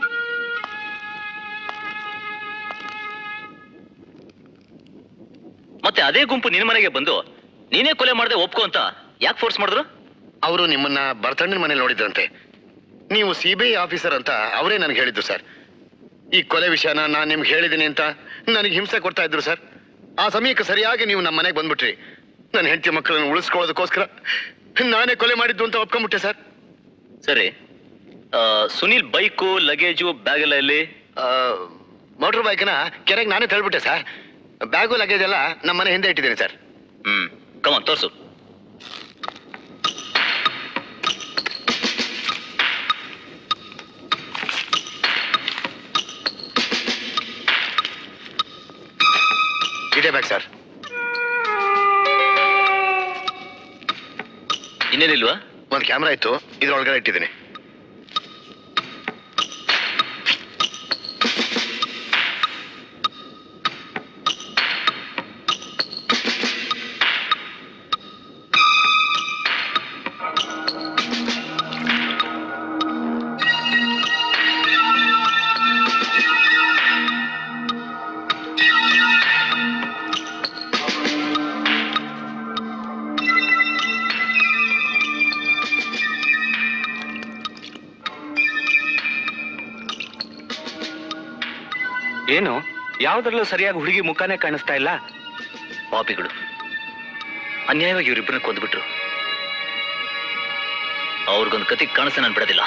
ಮತ್ತೆ ಅದೇ ಗುಂಪು ನಿನ್ನ ಮನೆಗೆ ಬಂದು ನೀನೇ ಕೊಲೆ ಮಾಡದೆ ಒಪ್ಕೊ ಅಂತ ಯಾಕೆ ಫೋರ್ಸ್ ಮಾಡಿದ್ರು ಅವರು ನಿಮ್ಮನ್ನ ಬರ್ತಣ್ಣನ ಮನೇಲಿ ನೋಡಿದ್ರಂತೆ ನೀವು ಸಿ ಬಿ ಐ ಆಫೀಸರ್ ಅಂತ ಅವರೇ ನನಗೆ ಹೇಳಿದ್ದು ಸರ್ ಈ ಕೊಲೆ ವಿಷಯನ ನಾನು ನಿಮ್ಗೆ ಹೇಳಿದ್ದೀನಿ ಅಂತ ನನಗೆ ಹಿಂಸೆ ಕೊಡ್ತಾ ಇದ್ರು ಸರ್ ಆ ಸಮಯಕ್ಕೆ ಸರಿಯಾಗಿ ನೀವು ನಮ್ಮ ಮನೆಗೆ ಬಂದ್ಬಿಟ್ರಿ ನನ್ನ ಹೆಂಡತಿ ಮಕ್ಕಳನ್ನು ಉಳಿಸ್ಕೊಳ್ಳೋದಕ್ಕೋಸ್ಕರ ನಾನೇ ಕೊಲೆ ಮಾಡಿದ್ದು ಅಂತ ಒಪ್ಕೊಂಡ್ಬಿಟ್ಟೆ ಸರ್ ಸರಿ ಆ, ಸುನೀಲ್ ಬೈಕು ಲಗೇಜು ಬ್ಯಾಗ್ ಎಲ್ಲ ಎಲ್ಲಿ ಮೋಟರ್ ಬೈಕ್ನ ಕೆರೆಗೆ ನಾನೇ ತಳ್ಬಿಟ್ಟೆ ಸರ್ ಬ್ಯಾಗು ಲಗೇಜ್ ಎಲ್ಲ ನಮ್ಮ ಮನೆ ಹಿಂದೆ ಇಟ್ಟಿದ್ದೀನಿ ಸರ್ ಹ್ಮ್ ಕಮಾನ್ ತೋರ್ಸು ಇದೇ ಬ್ಯಾಗ್ ಸರ್ ಇನ್ನೇನಿಲ್ವಾ ಒಂದು ಕ್ಯಾಮ್ರಾ ಇತ್ತು ಇದ್ರೊಳಗಡೆ ಇಟ್ಟಿದ್ದೀನಿ ಏನು ಯಾವ್ದ್ರಲ್ಲೂ ಸರಿಯಾಗಿ ಹುಡುಗಿ ಮುಖಾನೇ ಕಾಣಿಸ್ತಾ ಇಲ್ಲ ಪಾಪಿಗಳು ಅನ್ಯಾಯವಾಗಿ ಇವರಿಬ್ಬರನ್ನ ಕೊಂದ್ಬಿಟ್ರು ಅವ್ರಿಗೊಂದು ಕತಿ ಕಾಣಿಸ ನಾನು ಬಿಡೋದಿಲ್ಲ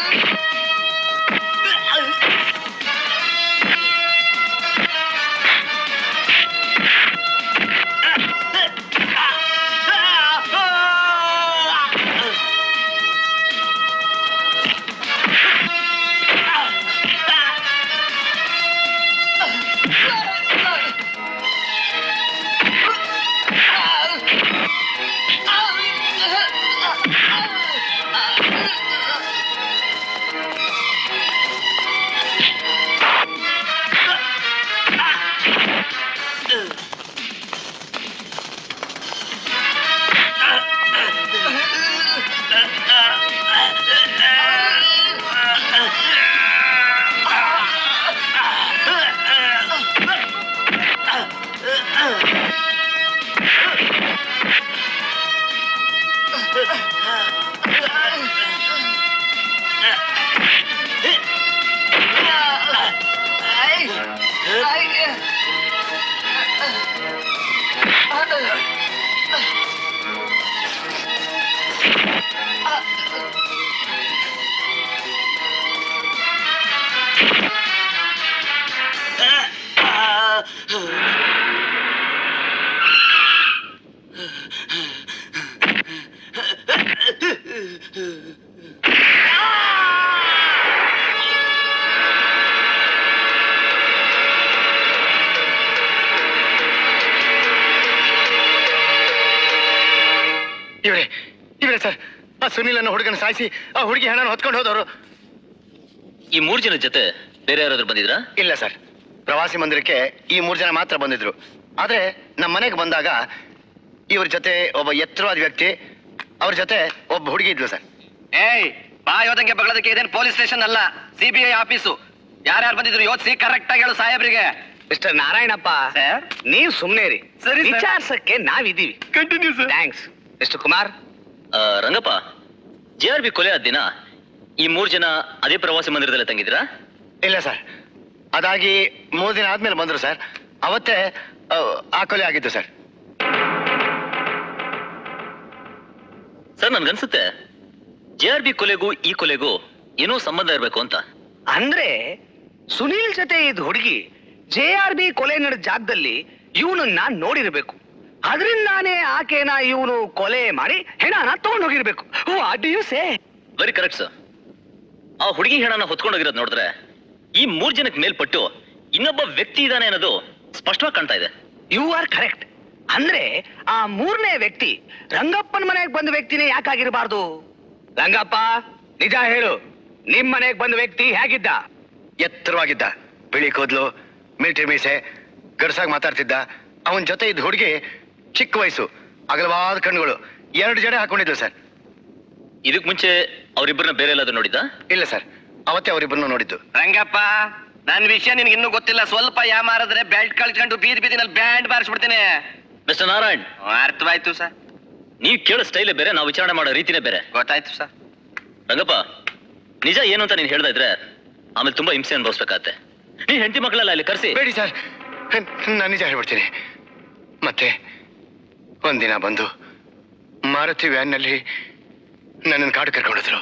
ಇವ್ರೆ ಇವ್ರೆ ಸರ್ ಆ ಸುನಿಲ್ ಅನ್ನೋ ಹುಡುಗನ ಸಾಯಿಸಿ ಆ ಹುಡುಗಿ ಹಣನ ಹೊತ್ಕೊಂಡು ಹೋದವರು ಈ ಮೂರ್ ಜನ ಜೊತೆ ಬೇರೆ ಯಾರಾದ್ರೂ ಬಂದಿದ್ರಾ ಇಲ್ಲ ಸರ್ ಪ್ರವಾಸಿ ಮಂದಿರಕ್ಕೆ ಈ ಮೂರ್ ಜನ ಮಾತ್ರ ಬಂದಿದ್ರು ಆದ್ರೆ ನಮ್ಮ ಮನೆಗೆ ಬಂದಾಗ ಇವ್ರ ಜೊತೆ ಒಬ್ಬ ಎತ್ತರವಾದ ವ್ಯಕ್ತಿ ಅವ್ರ ಜೊತೆ ಒಬ್ಬ ಹುಡುಗಿ ಇದ್ಲು ಸರ್ ಏಯ್ ಬಾಯೋದಂಗೆ ಬಗಳದಕ್ಕೆ ಇದೇನು ಪೊಲೀಸ್ ಸ್ಟೇಷನ್ ಅಲ್ಲ ಸಿಬಿಐ ಆಫೀಸು ಯಾರ್ಯಾರು ಬಂದಿದ್ರು ಯೋಚಿಸಿ ಕರೆಕ್ಟ್ ಆಗಿ ಹೇಳು ಸಾಹೇಬ್ರಿಗೆ ಮಿಸ್ಟರ್ ನಾರಾಯಣಪ್ಪ ನೀವ್ ಸುಮ್ನೆ ರೀ ಸರಿ, ಸರ್. ವಿಚಾರ್ಸಕ್ಕೆ ನಾವಿದೀವಿ continue sir thanks mister Kumar ಆ, ರಂಗಪ್ಪ ಜೆ ಆರ್ ಬಿ ಕೊಲೆ ಆದ ದಿನ ಈ ಮೂರ್ ಜನ ಅದೇ ಪ್ರವಾಸಿ ಮಂದಿರದಲ್ಲೇ ತಂಗಿದ್ರಾ ಇಲ್ಲ ಸರ್ ಅದಾಗಿ ಮೂರು ದಿನ ಆದ್ಮೇಲೆ ಬಂದ್ರು ಸರ್ ಅವತ್ತೇ ಆ, ಆ ಕೊಲೆ ಆಗಿತ್ತು ಸರ್ ಸರ್ ನನ್ಗನ್ಸುತ್ತೆ ಜೆ ಆರ್ ಬಿ ಕೊಲೆಗೂ ಈ ಕೊಲೆಗೂ ಏನೋ ಸಂಬಂಧ ಇರಬೇಕು ಅಂತ ಅಂದ್ರೆ ಸುನೀಲ್ ಜೊತೆ ಇದ್ ಹುಡುಗಿ ಜೆ ಆರ್ ಬಿ ಕೊಲೆ ನಡೆದ ಜಾಗದಲ್ಲಿ ಇವನನ್ನ ನೋಡಿರ್ಬೇಕು ಅದರಿಂದಾನೇ ಆಕೆನ ಇವನು ಕೊಲೆ ಮಾಡಿ ಹೆಣನ ತಗೊಂಡ್ ಹೋಗಿರ್ಬೇಕು what you say very correct sir ಆ ಹುಡುಗಿ ಹೆಣನ ಹೊತ್ಕೊಂಡೋಗಿರೋದು ನೋಡಿದ್ರೆ ಈ ಮೂರ್ ಜನಕ್ಕೆ ಮೇಲ್ಪಟ್ಟು ಇನ್ನೊಬ್ಬ ವ್ಯಕ್ತಿ ಇದ್ದಾನೆ ಅನ್ನೋದು ಸ್ಪಷ್ಟವಾಗಿ ಕಾಣ್ತಾ ಇದೆ ಯು ಆರ್ ಕರೆಕ್ಟ್ ಅಂದ್ರೆ ಆ ಮೂರನೇ ವ್ಯಕ್ತಿ ರಂಗಪ್ಪನ ಮನೆಗೆ ಬಂದ ವ್ಯಕ್ತಿನೇ ಯಾಕಾಗಿರಬಾರ್ದು ರಂಗಪ್ಪ ನಿಜ ಹೇಳು ನಿಮ್ ಮನೆಗೆ ಬಂದ ವ್ಯಕ್ತಿ ಹೇಗಿದ್ದ ಎತ್ತರವಾಗಿದ್ದ ಬಿಳಿ ಕೂದ್ಲು ಮಿಲಿಟರಿ ಮೀಸೆ ಗಡ್ಸಾಗಿ ಮಾತಾಡ್ತಿದ್ದ ಅವನ ಜೊತೆ ಇದ್ದ ಹುಡುಗಿ ಚಿಕ್ಕ ವಯಸ್ಸು ಅಗಲವಾದ ಕಣ್ಣುಗಳು ಎರಡು ಜಡೆ ಹಾಕೊಂಡಿದ್ಲು ಸರ್ ಇದಕ್ ಮುಂಚೆ ಅವರಿಬ್ಬರನ್ನ ಬೇರೆ ಎಲ್ಲಾದ್ರೂ ನೋಡಿದ್ದ ಇಲ್ಲ ಸರ್ ಅವತ್ತೇ ಅವರಿಬ್ಬರನ್ನು ನೋಡಿದ್ದು ರಂಗಪ್ಪ ನನ್ ವಿಷಯ ನಿನ್ಗೆ ಇನ್ನೂ ಗೊತ್ತಿಲ್ಲ ಸ್ವಲ್ಪ ಯಾಮಾರಿದ್ರೆ ಬೆಲ್ಟ್ ಕಳ್ಕೊಂಡು ಬೀದಿ ಬೀದಿನಲ್ಲಿ ಬ್ಯಾಂಡ್ ಬಾರಿಸ್ಬಿಡ್ತೇನೆ ಮಿಸ್ಟರ್ ನಾರಾಯಣ್ ಅರ್ಥವಾಯ್ತು ಸರ್ ನೀವ್ ಕೇಳೋ ಸ್ಟೈಲೇ ಬೇರೆ ನಾವು ವಿಚಾರಣೆ ಮಾಡೋ ರೀತಿನೇ ಬೇರೆ ಗೊತ್ತಾಯ್ತು ಸರ್ ರಂಗಪ್ಪ ನಿಜ ಏನು ಅಂತ ನೀನ್ ಹೇಳ್ತಾ ಇದ್ರೆ ಆಮೇಲೆ ತುಂಬಾ ಹಿಂಸೆ ಅನ್ಭವಿಸ್ಬೇಕಾಗತ್ತೆ ನೀನ್ ಹೆಂಡತಿ ಮಕ್ಕಳೆಲ್ಲ ಅಲ್ಲಿ ಕರ್ಸಿ ಬೇಡಿ ಸರ್ ನಾನು ನಿಜ ಹೇಳ್ಬಿಡ್ತೀನಿ ಮತ್ತೆ ಒಂದಿನ ಬಂದು ಮಾರುತಿ ವ್ಯಾನ್ನಲ್ಲಿ ನನ್ನನ್ನು ಕಾಡು ಕರ್ಕೊಂಡೋದ್ರು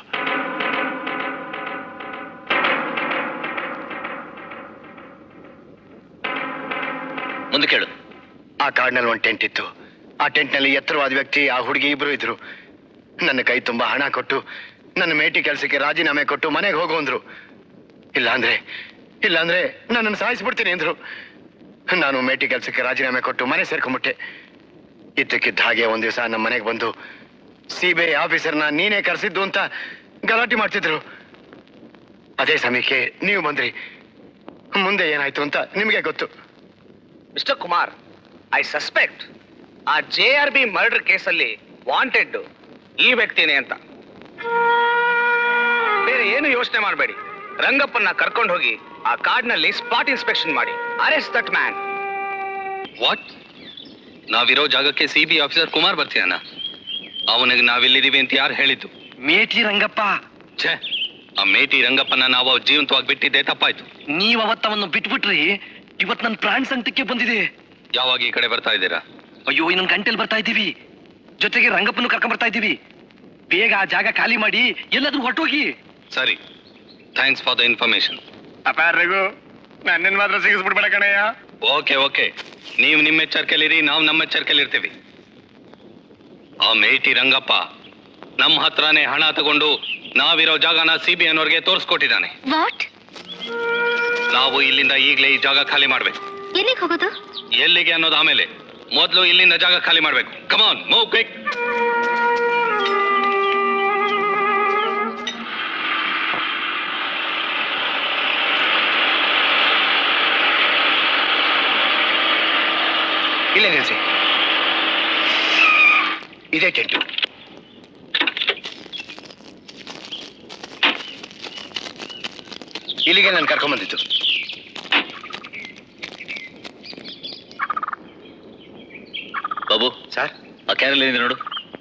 ಮುಂದೆ ಕೇಳು ಆ ಕಾಡಿನಲ್ಲಿ ಒಂದು ಟೆಂಟ್ ಇತ್ತು ಆ ಟೆಂಟ್ನಲ್ಲಿ ಎತ್ತರವಾದ ವ್ಯಕ್ತಿ ಆ ಹುಡುಗಿ ಇಬ್ರು ಇದ್ರು ನನ್ನ ಕೈ ತುಂಬಾ ಹಣ ಕೊಟ್ಟು ನನ್ನ ಮೇಟಿ ಕೆಲಸಕ್ಕೆ ರಾಜೀನಾಮೆ ಕೊಟ್ಟು ಮನೆಗೆ ಹೋಗು ಅಂದ್ರು ಇಲ್ಲಾಂದ್ರೆ ಇಲ್ಲಾಂದ್ರೆ ನನ್ನನ್ನು ಸಾಯಿಸ್ಬಿಡ್ತೀನಿ ಅಂದ್ರು ನಾನು ಮೇಟಿ ಕೆಲಸಕ್ಕೆ ರಾಜೀನಾಮೆ ಕೊಟ್ಟು ಮನೆ ಸೇರ್ಕೊಂಡ್ಬಿಟ್ಟೆ ಇದ್ದಕ್ಕಿದ್ದ ಹಾಗೆ ಒಂದ್ ದಿವಸ ನಮ್ಮ ಮನೆಗೆ ಬಂದು ಸಿ ಬಿ ಐ ಆಫೀಸರ್ನ ನೀನೇ ಕರೆಸಿದ್ದು ಅಂತ ಗಲಾಟೆ ಮಾಡ್ತಿದ್ರು ಅದೇ ಸಮಯಕ್ಕೆ ನೀವು ಬಂದ್ರಿ ಮುಂದೆ ಏನಾಯ್ತು ಅಂತ ನಿಮಗೆ ಗೊತ್ತು ಮಿಸ್ಟರ್ ಕುಮಾರ್ ಐ ಸಸ್ಪೆಕ್ಟ್ ಆ ಜೆ ಆರ್ ಬಿ ಮರ್ಡರ್ ಕೇಸಲ್ಲಿ ವಾಂಟೆಡ್ ಈ ವ್ಯಕ್ತಿನೇ ಅಂತ ಬೇರೆ ಏನು ಯೋಚನೆ ಮಾಡಬೇಡಿ ರಂಗಪ್ಪನ್ನ ಕರ್ಕೊಂಡು ಹೋಗಿ ಆ ಕಾಡ್ನಲ್ಲಿ ಸ್ಪಾಟ್ ಇನ್ಸ್ಪೆಕ್ಷನ್ ಮಾಡಿ ಅರೆಸ್ಟ್ ದಟ್ ಮ್ಯಾನ್ ವಾಟ್ ನಾವಿರೋ ಜಾಗಕ್ಕೆ ಸಿ ಬಿ ಆಫೀಸರ್ ಕುಮಾರ್ ಬರ್ತೀಯಣ್ಣ ಅವನಿಗೆ ನಾವಿಲ್ಲಿದ್ದೀವಿ ಅಂತ ಯಾರು ಹೇಳಿದ್ದು ಮೇಟಿ ರಂಗಪ್ಪ ಛೇ ಆ ಮೇಟಿ ರಂಗಪ್ಪನ ನಾವು ಜೀವಂತವಾಗಿ ಬಿಟ್ಟಿದ್ದೆ ತಪ್ಪಾಯ್ತು ನೀವ್ ಅವತ್ತವನ್ನು ಬಿಟ್ಬಿಟ್ರಿ ಇವತ್ ನನ್ ಪ್ರಾಣ ಸಂಕಟಕ್ಕೆ ಬಂದಿದೆ ಯಾವಾಗ ಈ ಕಡೆ ಬರ್ತಾ ಇದ್ದೀರಾ ಅಯ್ಯೋ ಇನ್ನೊಂದು ಗಂಟೆಲಿ ಬರ್ತಾ ಇದ್ದೀವಿ ಜೊತೆಗೆ ರಂಗಪ್ಪನು ಕರ್ಕೊಂಡ್ ಬರ್ತಾ ಇದ್ದೀವಿ ಬೇಗ ಆ ಜಾಗ ಖಾಲಿ ಮಾಡಿ ಎಲ್ಲಾದ್ರೂ ಹೊಟ್ಟೋಗಿ ಸರಿ ಥ್ಯಾಂಕ್ಸ್ ಫಾರ್ ದ ಇನ್ಫಾರ್ಮೇಶನ್ ಅಪ್ಪ ರಘು ನನ್ನನ್ನು ಮಾತ್ರ ಸಿಗಿಸ್ಬಿಡ್ಬೇಡ ಕಣಯ್ಯ ಓಕೆ ಓಕೆ ನೀವು ನಿಮ್ಮ ಎಚ್ಚರಿಕೆಯಲ್ಲಿರಿ ನಾವು ನಮ್ಮ ಎಚ್ಚರಿಕೆಯಲ್ಲಿ ಇರ್ತೀವಿ ಆ ಮೇಟಿ ರಂಗಪ್ಪ ನಮ್ಮ ಹತ್ರನೇ ಹಣ ತಗೊಂಡು ನಾವಿರೋ ಜಾಗನ ಸಿ ಬಿ ಅನ್ನೋರ್ಗೆ ತೋರಿಸ್ಕೊಟ್ಟಿದ್ದಾನೆ ವಾಟ್ ನಾವು ಇಲ್ಲಿಂದ ಈಗಲೇ ಈ ಜಾಗ ಖಾಲಿ ಮಾಡ್ಬೇಕು ಎಲ್ಲಿಗೆ ಹೋಗೋದು ಎಲ್ಲಿಗೆ ಅನ್ನೋದು ಆಮೇಲೆ ಮೊದಲು ಇಲ್ಲಿಂದ ಜಾಗ ಖಾಲಿ ಮಾಡ್ಬೇಕು ಕಮಾನ್ ಮೂವ್ ಕ್ವಿಕ್ ಇಲ್ಲೇ ನಿಲ್ಸಿ ಇದೇ ಟೆಂಟು ಇಲ್ಲಿಗೆ ನಾನು ಕರ್ಕೊಂಬಂದಿದ್ದು ಬಾಬು ಸರ್ ಆ ಕ್ಯಾರಲ್ ಏನಿದೆ ನೋಡು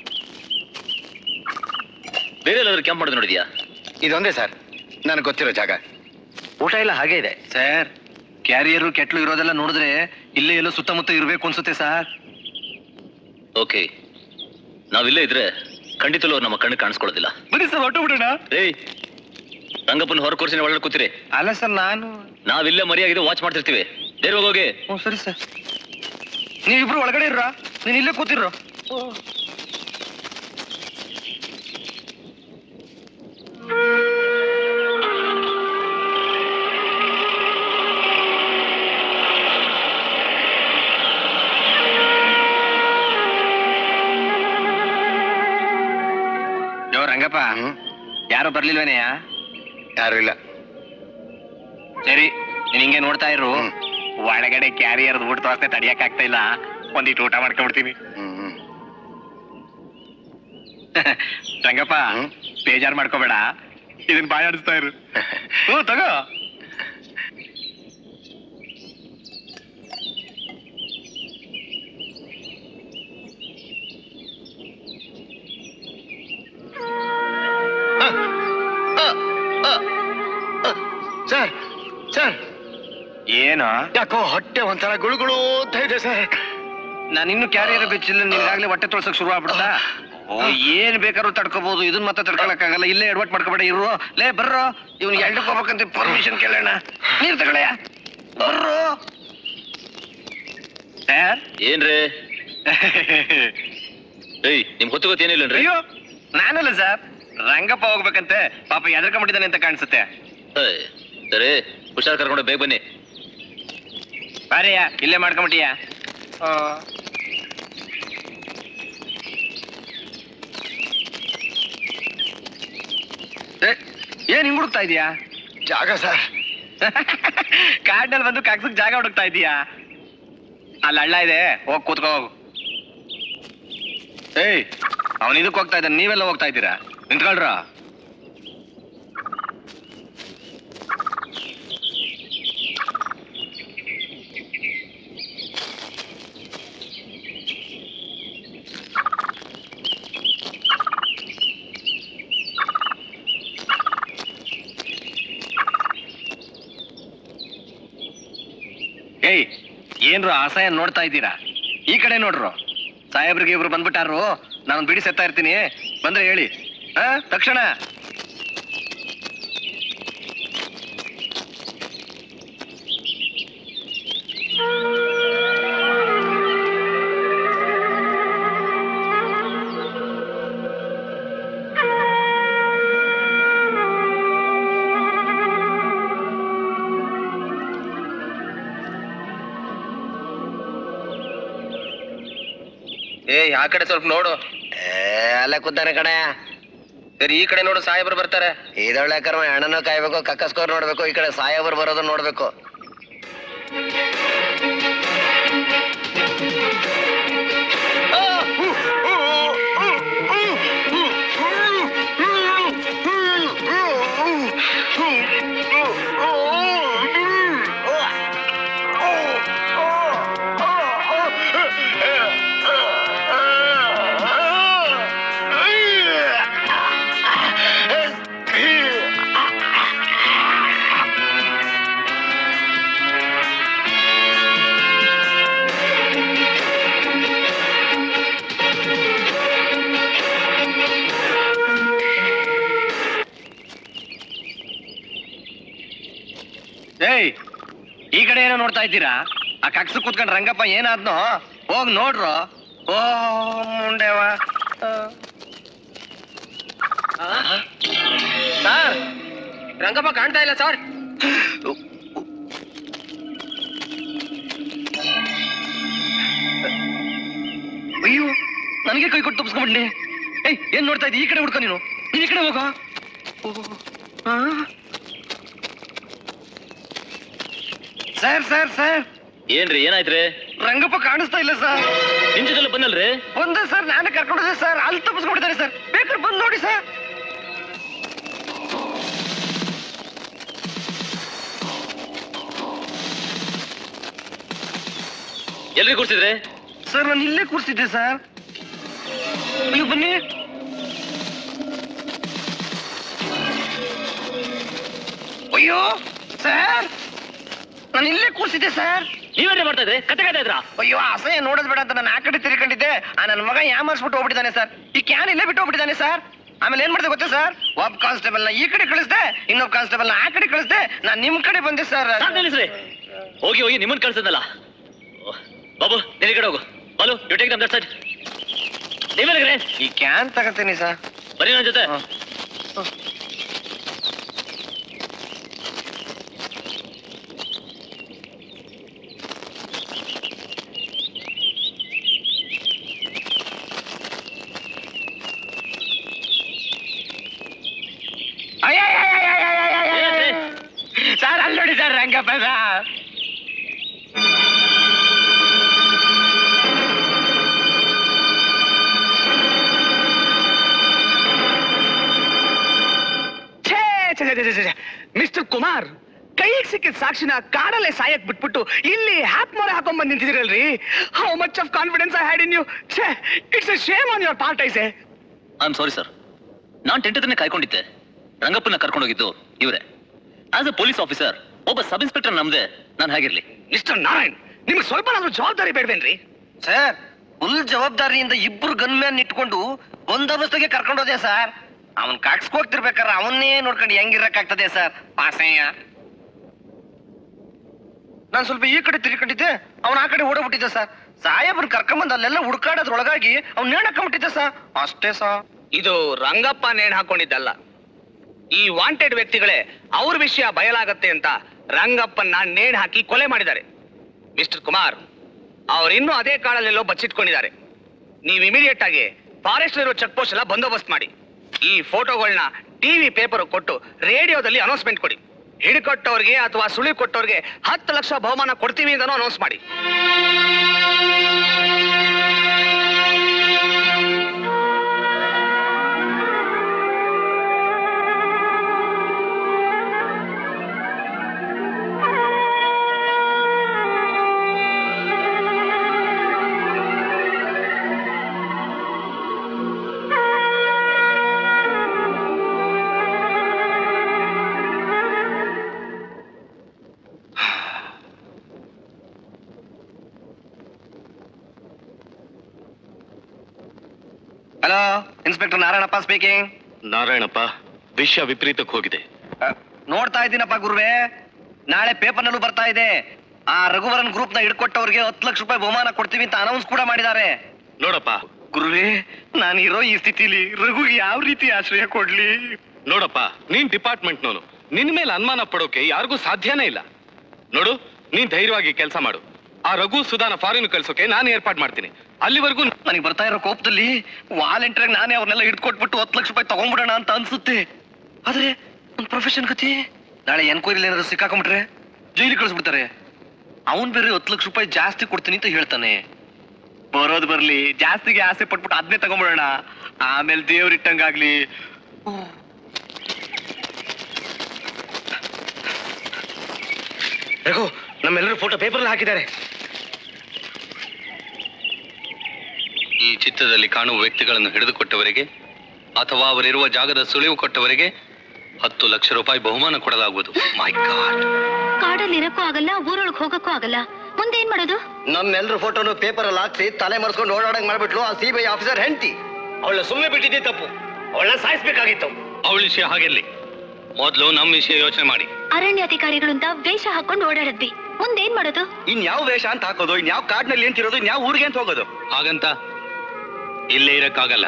ಬೇರೆ ಎಲ್ಲಾದ್ರೂ ಕ್ಯಾಂಪ್ ಮಾಡೋದು ನೋಡಿದ್ಯಾ ಇದೊಂದೇ ಸರ್ ನನಗೆ ಗೊತ್ತಿರೋ ಜಾಗ ಊಟ ಎಲ್ಲ ಹಾಗೆ ಇದೆ ಸರ್ ಕ್ಯಾರಿಯರು ಕೆಟ್ಲು ಇರೋದೆಲ್ಲ ನೋಡಿದ್ರೆ ಇಲ್ಲೇ ಎಲ್ಲೋ ಸುತ್ತಮುತ್ತ ಇರಬೇಕು ಅನ್ಸುತ್ತೆ ಸರ್ ಓಕೆ ನಾವಿಲ್ಲೇ ಇದ್ರೆ ಖಂಡಿತಲೂ ಅವ್ರು ನಮ್ಮ ಕಣ್ಣು ಕಾಣಿಸ್ಕೊಳ್ಳೋದಿಲ್ಲ ಬನ್ನಿ ಸರ್ ಹೊಟ್ಟು ಬಿಡೋಣ ಏಯ್ ರಂಗಪ್ಪನ ಹೊರ ಕೋರ್ಸಿನ ಒಳಗಡೆ ಕೂತಿರಿ ಅಲ್ಲ ಸರ್ ನಾನು ನಾವಿಲ್ಲೇ ಮರಿಯಾಗಿದೆ ವಾಚ್ ಮಾಡ್ತಿರ್ತೀವಿ ನೇರ ಹೋಗಿ ಹ್ಞೂ ಸರಿ ಸರ್ ನೀವಿಬ್ರು ಒಳಗಡೆ ಇರ್ರಾ ನೀನ್ ಇಲ್ಲೇ ಕೂತಿರ್ರೋ ಯೋ ರಂಗಪ್ಪ ಯಾರು ಬರ್ಲಿಲ್ವೇನೆಯ ಯಾರು ಇಲ್ಲ ಸರಿ ನೀನ್ ಹಿಂಗೆ ನೋಡ್ತಾ ಇರು ಒಳಗಡೆ ಕ್ಯಾರಿಯರ್ ಊಟ ತೋರಿಸ್ತೆ ತಡಿಯಕ್ ಆಗ್ತಾ ಇಲ್ಲ ಒಂದಿಟ್ಟು ಊಟ ಮಾಡ್ಕೊಂಡ್ಬಿಡ್ತೀನಿ ರಂಗಪ್ಪ ಬೇಜಾರ್ ಮಾಡ್ಕೋಬೇಡ ಇದನ್ ಬಾಯ್ ಆಡಿಸ್ತಾ ಇರು ಹ್ಞೂ ತಗೋ ಸರ್ ಸರ್ ಏನು ಯಾಕೋ ಹೊಟ್ಟೆ ಒಂಥರ ಗುಳುಗುಳು ಅಂತ ಇದೆ ಸರ್ ನಾನು ಇನ್ನು ಕ್ಯಾರಿಯರ್ ಬೆಚ್ಚಿಲ್ಲ ನಿನ್ಗಾಗ್ಲೇ ಹೊಟ್ಟೆ ತೊಳ್ಸಕ್ ಶುರು ಆಗ್ಬಿಡ್ತಾ ಓ ಏನ್ ಬೇಕಾದ್ರೂ ತಡ್ಕೋಬಹುದು ಇದನ್ನ ಮತ್ತೆ ತಡ್ಕೊಳಕ್ಕಾಗಲ್ಲ ಇಲ್ಲೇ ಎಡ್ವಟ್ ಮಾಡ್ಕೋಬೇಡ ಇರು ಲೇ ಬರ್ರೋ ಇವ್ನು ಎಲ್ಡಕ್ ಹೋಗ್ಬೇಕಂತ ಪರ್ಮಿಷನ್ ಕೇಳೋಣ ನೀರ್ ತಗೊಳಯ್ಯ ಬರ್ರೋ ಸರ್ ಏನ್ರಿ ಏಯ್ ನಿಮ್ ಗೊತ್ತು ಗೊತ್ತು ಏನಿಲ್ಲನ್ರಿ ಅಯ್ಯೋ ನಾನಲ್ಲ ಸರ್ ರಂಗಪ್ಪ ಹೋಗ್ಬೇಕಂತೆ ಪಾಪ ಎದರ್ಕೊಂಡ್ಬಿಟ್ಟಿದ್ದಾನೆ ಅಂತ ಕಾಣಿಸುತ್ತೆ ಏಯ್, ಸರಿ ಹುಷಾರ್ ಕರ್ಕೊಂಡು ಬೇಗ ಬನ್ನಿ ಬಾರಿಯ ಇಲ್ಲೇ ಮಾಡ್ಕೊಂಬಿಟ್ಟಿಯಾ ಏನ್ ಹಿಂಗ್ ಹುಡುಕ್ತಾ ಇದೀಯಾ ಜಾಗ ಸರ್ ಕಾಡ್ನಲ್ಲಿ ಬಂದು ಕಾಕ್ಸಕ್ ಜಾಗ ಹುಡುಕ್ತಾ ಇದೀಯಾ ಅಲ್ಲಿ ಹಳ್ಳ ಇದೆ ಹೋಗ್ ಕೂತ್ಕೋ ಹೋಗು ಏಯ್ ಅವನ್ ಇದಕ್ ಹೋಗ್ತಾ ಇದ್ದಾನೆ ನೀವೆಲ್ಲ ಹೋಗ್ತಾ ಇದ್ದೀರಾ ನಿಂತ್ಕೊಳ್ರ ಏಯ್ ಏನ್ರು ಅಸಹ್ಯ ನೋಡ್ತಾ ಇದ್ದೀರಾ ಈ ಕಡೆ ನೋಡ್ರು ಸಾಹೇಬ್ರಿಗೆ ಇಬ್ರು ಬಂದ್ಬಿಟ್ಟಾರು ನಾನು ಬಿಡಿ ಸೆತ್ತಾ ಇರ್ತೀನಿ ಬಂದ್ರೆ ಹೇಳಿ ಹಾ ತಕ್ಷಣ ಏ ಆ ಕಡೆ ಸ್ವಲ್ಪ ನೋಡು ಅಲ್ಲೇ ಕೂತಾನೆ ಕಣೆ ಸರಿ ಈ ಕಡೆ ನೋಡು ಸಾಹೇಬ್ರು ಬರ್ತಾರೆ ಇದೊಳ್ಳೆ ಕರ್ಮ ಹೆಣ್ಣನ್ನು ಕಾಯ್ಬೇಕು ಕಕ್ಕಸ್ಕೋರ್ ನೋಡ್ಬೇಕು ಈ ಕಡೆ ಸಾಯೋಬ್ರು ಬರೋದು ನೋಡ್ಬೇಕು ಆ ಏಯ್ ಈ ಕಡೆ ಏನೋ ನೋಡ್ತಾ ಇದ್ದೀರಾ ಆ ಕಕ್ಸು ಕೂತ್ಕೊಂಡ್ ರಂಗಪ್ಪ ಏನಾದ್ನೋ ಹೋಗ್ ನೋಡ್ರು ಓ ಮುಂಡೆವ ಸರ್ ರಂಗಪ್ಪ ಕಾಣ್ತಾ ಇಲ್ಲ ಸರ್ ಅಯ್ಯೋ ನನಗೆ ಕೈ ಕೊಟ್ಟು ತಪ್ಪಿಸ್ಕೊಂಡ್ಬಿಡ್ಲಿ ಏಯ್ ಏನ್ ನೋಡ್ತಾ ಇದ್ದಿ ಈ ಕಡೆ ಹುಡ್ಕೊ ನೀನು ನೀನ್ ಈ ಕಡೆ ಹೋಗ ಸರ್ ಸರ್ ಸರ್ ಏನ್ರಿ ಏನಾಯ್ತ್ರಿ ರಂಗಪ್ಪ ಕಾಣಿಸ್ತಾ ಇಲ್ಲ ಸರ್ ನಿಮ್ ಜೊತೆಲ್ಲ ಬಂದಲ್ರಿ ಬಂದೆ ಸರ್ ನಾನೇ ಕರ್ಕೊಂಡಿದ್ದೆ ಸರ್ ಅಲ್ಲಿ ತಪ್ಪಿಸ್ಕೊಂಡಿದ್ದಾರೆ ಸರ್ ಬೇಕಾದ್ರೆ ಬಂದು ನೋಡಿ ಸರ್ ಎಲ್ರಿ ಕೂರ್ಸಿದ್ರಿ ಸರ್ ನಾನು ಇಲ್ಲೇ ಕೂರ್ಸಿದ್ದೆ ಸರ್ ಅಯ್ಯೋ ಬನ್ನಿ ಅಯ್ಯೋ ಸರ್ ನಾನು ಇಲ್ಲೇ ಕೂರ್ಸಿದ್ದೆ ಸರ್ ನೀವೇನ್ರಿ ಮಾಡ್ತಾ ಇದ್ರಿ ಕತೆ ಕಾಯ್ತಾ ಇದ್ರಾ ಅಯ್ಯೋ ಅಸಹ್ಯ ನೋಡೋದ್ ಬೇಡ ಅಂತ ನಾನು ಆ ಕಡೆ ತಿರ್ಕೊಂಡಿದ್ದೆ ಆ ನನ್ನ ಮಗ ಯಾಮರ್ಸ್ಬಿಟ್ಟು ಹೋಗ್ಬಿಟ್ಟಿದ್ದಾನೆ ಸರ್ ಈ ಕ್ಯಾನ್ ಇಲ್ಲೇ ಬಿಟ್ಟು ಹೋಗ್ಬಿಟ್ಟಿದ್ದಾನೆ ಸರ್ ಆಮೇಲೆ ಏನ್ ಮಾಡಿದೆ ಗೊತ್ತಾ ಸರ್ ಒಬ್ಬ ಕಾನ್ಸ್ಟೇಬಲ್ ನ ಈ ಕಡೆ ಕಳಿಸ್ದೆ ಇನ್ನೊಬ್ಬ ಕಾನ್ಸ್ಟೇಬಲ್ ನ ಆ ಕಡೆ ಕಳಿಸ್ದೆ ನಾನ್ ನಿಮ್ ಕಡೆ ಬಂದೆ ಸರ್ ಸಾಕ್ ನಿಲ್ಲಿಸ್ರಿ ಹೋಗಿ ಹೋಗಿ ನಿಮ್ಮನ್ ಕಳ್ಸದ್ನಲ್ಲ ಓ, ಬಾಬು ನೀನ್ ಈ ಕಡೆ ಹೋಗು Balu you take them that side ನೀವೆಲ್ಲಿಗ್ರೆ ಈ ಕ್ಯಾನ್ ತಗತೀನಿ ಸರ್ ಬರೀ ನನ್ನ ಜೊತೆ ಸರ್ ಅಲ್ಲಿ ನೋಡಿ ಸರ್ ರಂಗಪ್ಪ ಸರ್ ಛೇ ಛೇ, ಛೇ, ಛೇ, ಛೇ, ಛೇ. ಮಿಸ್ಟರ್ ಕುಮಾರ್ ಕೈಗೆ ಸಿಕ್ಕಿದ ಸಾಕ್ಷಿನ ಕಾಡಲ್ಲೇ ಸಾಯಕ್ ಬಿಟ್ಬಿಟ್ಟು ಇಲ್ಲಿ ಹ್ಯಾಪ್ ಮೊರೆ ಹಾಕೊಂಡ್ ಬಂದ್ ನಿಂತಿದಿರಲ್ರಿ how much of confidence I had in you ಛೇ it's a shame on your part I say I am sorry sir ನಾನ್ ಟೆಂಟದನ್ನೇ ಕಾಯ್ಕೊಂಡಿದ್ದೆ ರಂಗಪ್ಪನ ಕರ್ಕೊಂಡೋಗಿದ್ದು ಇವರೇ ಆಸ್ ಅ ಪೊಲೀಸ್ ಆಫೀಸರ್ ಒಬ್ಬ ಸಬ್ ಇನ್ಸ್ಪೆಕ್ಟರ್ ನಮ್ದೆ ನಾನು ಹೇಗಿರ್ಲಿ ಮಿಸ್ಟರ್ ನಾರಾಯಣ್ ನಿಮ್ಗೆ ಸ್ವಲ್ಪ ಜವಾಬ್ದಾರಿ ಬೇಡವೇನ್ರಿ ಸರ್ ಫುಲ್ ಜವಾಬ್ದಾರಿಯಿಂದ ಇಬ್ರು ಗನ್ ಮ್ಯಾನ್ ಇಟ್ಕೊಂಡು ಬಂದೋಬಸ್ತಿಗೆ ಕರ್ಕೊಂಡೋದೆ ಸರ್ ಅವನ್ ಕಾಕ್ಸ್ಕೋಗ್ತಿರ್ಬೇಕಾದ್ರೆ ಅವನ್ನೇ ನೋಡ್ಕೊಂಡು ಹೆಂಗಿರಕ್ಕಾಗ್ತದೆ ಸರ್ ಪಾಸಯ್ಯ ನಾನ್ ಸ್ವಲ್ಪ ಈ ಕಡೆ ತಿರ್ಕೊಂಡಿದ್ದೆ ಅವನ್ ಆ ಕಡೆ ಓಡೋಗ್ಬಿಟ್ಟಿದ್ದೆ ಸರ್ ಸಾಹೇಬ್ರು ಕರ್ಕೊಂಬಂದ್ ಅಲ್ಲೆಲ್ಲ ಹುಡ್ಕಾಡೋದ್ರೊಳಗಾಗಿ ಅವ್ನ್ ನೇಣಕ್ಕೊಂಬಿಟ್ಟಿದ್ದೆ ಸರ್ ಅಷ್ಟೇ ಸರ್ ಇದು ರಂಗಪ್ಪ ನೇಣ್ ಹಾಕೊಂಡಿದ್ದಲ್ಲ ಈ ವಾಂಟೆಡ್ ವ್ಯಕ್ತಿಗಳೇ ಅವ್ರ ವಿಷಯ ಬಯಲಾಗತ್ತೆ ಅಂತ ರಂಗಪ್ಪನ್ನ ನೇಣ್ ಹಾಕಿ ಕೊಲೆ ಮಾಡಿದ್ದಾರೆ ಮಿಸ್ಟರ್ ಕುಮಾರ್ ಅವ್ರಿನ್ನೂ ಅದೇ ಕಾಳಲ್ಲೆಲ್ಲೋ ಬಚ್ಚಿಟ್ಕೊಂಡಿದ್ದಾರೆ ನೀವು ಇಮಿಡಿಯೇಟ್ ಆಗಿ ಫಾರೆಸ್ಟ್ ಇರೋ ಚೆಕ್ ಪೋಸ್ಟ್ ಎಲ್ಲ ಬಂದೋಬಸ್ತ್ ಮಾಡಿ ಈ ಫೋಟೋಗಳನ್ನ ಟಿವಿ ಪೇಪರ್ ಕೊಟ್ಟು ರೇಡಿಯೋದಲ್ಲಿ ಅನೌನ್ಸ್ಮೆಂಟ್ ಕೊಡಿ ಹಿಡ್ಕೊಟ್ಟವ್ರಿಗೆ ಅಥವಾ ಸುಳಿ ಕೊಟ್ಟವ್ರಿಗೆ ಹತ್ತು ಲಕ್ಷ ಬಹುಮಾನ ಕೊಡ್ತೀವಿ ಅಂತಾನು ಅನೌನ್ಸ್ ಮಾಡಿ hello inspector Narayanappa speaking Narayanappa ವಿಷಯ ವಿಪರೀತಕ್ಕೆ ಹೋಗಿದೆ ನೋಡ್ತಾ ಇದ್ದೀನಪ್ಪ ಗುರುವೆ ನಾಳೆ ಪೇಪರ್ನಲ್ಲೂ ಬರ್ತಾ ಇದೆ ಆ ರಘುವರನ್ ಗ್ರೂಪ್ ನ ಹಿಡ್ಕೊಟ್ಟವ್ರಿಗೆ ಹತ್ತು ಲಕ್ಷ ರೂಪಾಯಿ ಬಹುಮಾನ ಕೊಡ್ತೀವಿ ಅಂತ ಅನೌನ್ಸ್ ಕೂಡ ಮಾಡಿದ್ದಾರೆ ನೋಡಪ್ಪ ಗುರುವೆ ನಾನಿರೋ ಈ ಸ್ಥಿತಿಲಿ ರಘುಗೆ ಯಾವ ರೀತಿ ಆಶ್ರಯ ಕೊಡ್ಲಿ ನೋಡಪ್ಪ ನೀನ್ ಡಿಪಾರ್ಟ್ಮೆಂಟ್ನವನು ನಿನ್ ಮೇಲೆ ಅನುಮಾನ ಪಡೋಕೆ ಯಾರಿಗೂ ಸಾಧ್ಯನೇ ಇಲ್ಲ ನೋಡು ನೀನ್ ಧೈರ್ಯವಾಗಿ ಕೆಲಸ ಮಾಡು ಆ ರಘು ಸುಧಾನ ಫಾರಿನ್ ಕಳ್ಸೋಕೆ ನಾನು ಏರ್ಪಾಡ್ ಮಾಡ್ತೀನಿ ಅಲ್ಲಿವರೆಗೂ ನನಗೆ ಬರ್ತಾ ಇರೋ ಕೋಪದಲ್ಲಿ ವಾಲಂಟಿಯರ್ ನಾನೇ ಅವ್ರನ್ನೆಲ್ಲ ಹಿಡ್ಕೊಟ್ಬಿಟ್ಟು ಹತ್ತು ಲಕ್ಷ ರೂಪಾಯಿ ತಗೊಂಡ್ಬಿಡೋಣ ಅಂತ ಅನ್ಸುತ್ತೆ ಆದ್ರೆ ಒಂದ್ ಪ್ರೊಫೆಷನ್ ಗತಿ ನಾಳೆ ಎನ್ಕ್ವೈರಿ ಏನಾದ್ರು ಸಿಕ್ಕಾಕೊಂಡ್ಬಿಟ್ರೆ ಜೈಲಿಗೆ ಕಳಿಸ್ಬಿಡ್ತಾರೆ ಅವನ್ ಬೇರೆ ಹತ್ತು ಲಕ್ಷ ರೂಪಾಯಿ ಜಾಸ್ತಿ ಕೊಡ್ತೀನಿ ಅಂತ ಹೇಳ್ತಾನೆ ಬರೋದು ಬರ್ಲಿ ಜಾಸ್ತಿಗೆ ಆಸೆ ಪಟ್ಬಿಟ್ಟು ಅದನ್ನೇ ತಗೊಂಡ್ಬಿಡೋಣ ಆಮೇಲೆ ದೇವ್ರಿಟ್ಟಂಗಾಗ್ಲಿ ರಘು ನಮ್ಮೆಲ್ಲರೂ ಫೋಟೋ ಪೇಪರ್ ಹಾಕಿದ್ದಾರೆ ಈ ಚಿತ್ರದಲ್ಲಿ ಕಾಣುವ ವ್ಯಕ್ತಿಗಳನ್ನು ಹಿಡಿದುಕೊಟ್ಟವರಿಗೆ ಅಥವಾ ಅವರಿರುವ ಜಾಗದ ಸುಳಿವು ಕೊಟ್ಟವರಿಗೆ ಹತ್ತು ಲಕ್ಷ ರೂಪಾಯಿ ಬಹುಮಾನ ಕೊಡಲಾಗುವುದು ಮೈ ಗಾಡ್ ಕಾಡಲ್ಲಿ ಇರಕ್ಕೂ ಆಗಲ್ಲ ಊರೊಳಗ್ ಹೋಗಕ್ಕೂ ಆಗಲ್ಲ ಮುಂದೆ ಏನ್ ಮಾಡೋದು ನಮ್ಮೆಲ್ಲರ ಫೋಟೋನು ಪೇಪರ್ ಅಲ್ಲಿ ಹಾಕ್ಸಿ ತಲೆ ಮರೆಸ್ಕೊಂಡು ಓಡಾಡಂಗ್ ಮಾಡ್ಬಿಟ್ಲು ಆ ಸಿ ಬಿ ಐ ಆಫೀಸರ್ ಹೆಂಡತಿ ಅವಳ ಸುಮ್ಮನೆ ಬಿಟ್ಟಿದ್ದೆ ತಪ್ಪು ಅವಳನ್ನ ಸಾಯಿಸ್ಬೇಕಾಗಿತ್ತು ಅವಳ ವಿಷಯ ಹಾಗಿರ್ಲಿ ಮೊದ್ಲು ನಮ್ ವಿಷಯ ಯೋಚನೆ ಮಾಡಿ ಅರಣ್ಯಾಧಿಕಾರಿಗಳು ಅಂತ ವೇಷ ಹಾಕೊಂಡು ಓಡಾಡಿದ್ವಿ ಮುಂದೇನ್ ಮಾಡೋದು ಇನ್ ಯಾವ ವೇಷ ಅಂತ ಹಾಕೋದು ಇನ್ ಯಾವ ಕಾಡ್ನಲ್ಲಿ ಏನ್ತಿರೋದು ಇನ್ ಯಾವ ಊರಿಗೆ ಅಂತ ಹೋಗೋದು ಹಾಗಂತ ಇಲ್ಲೇ ಇರಕ್ಕಾಗಲ್ಲ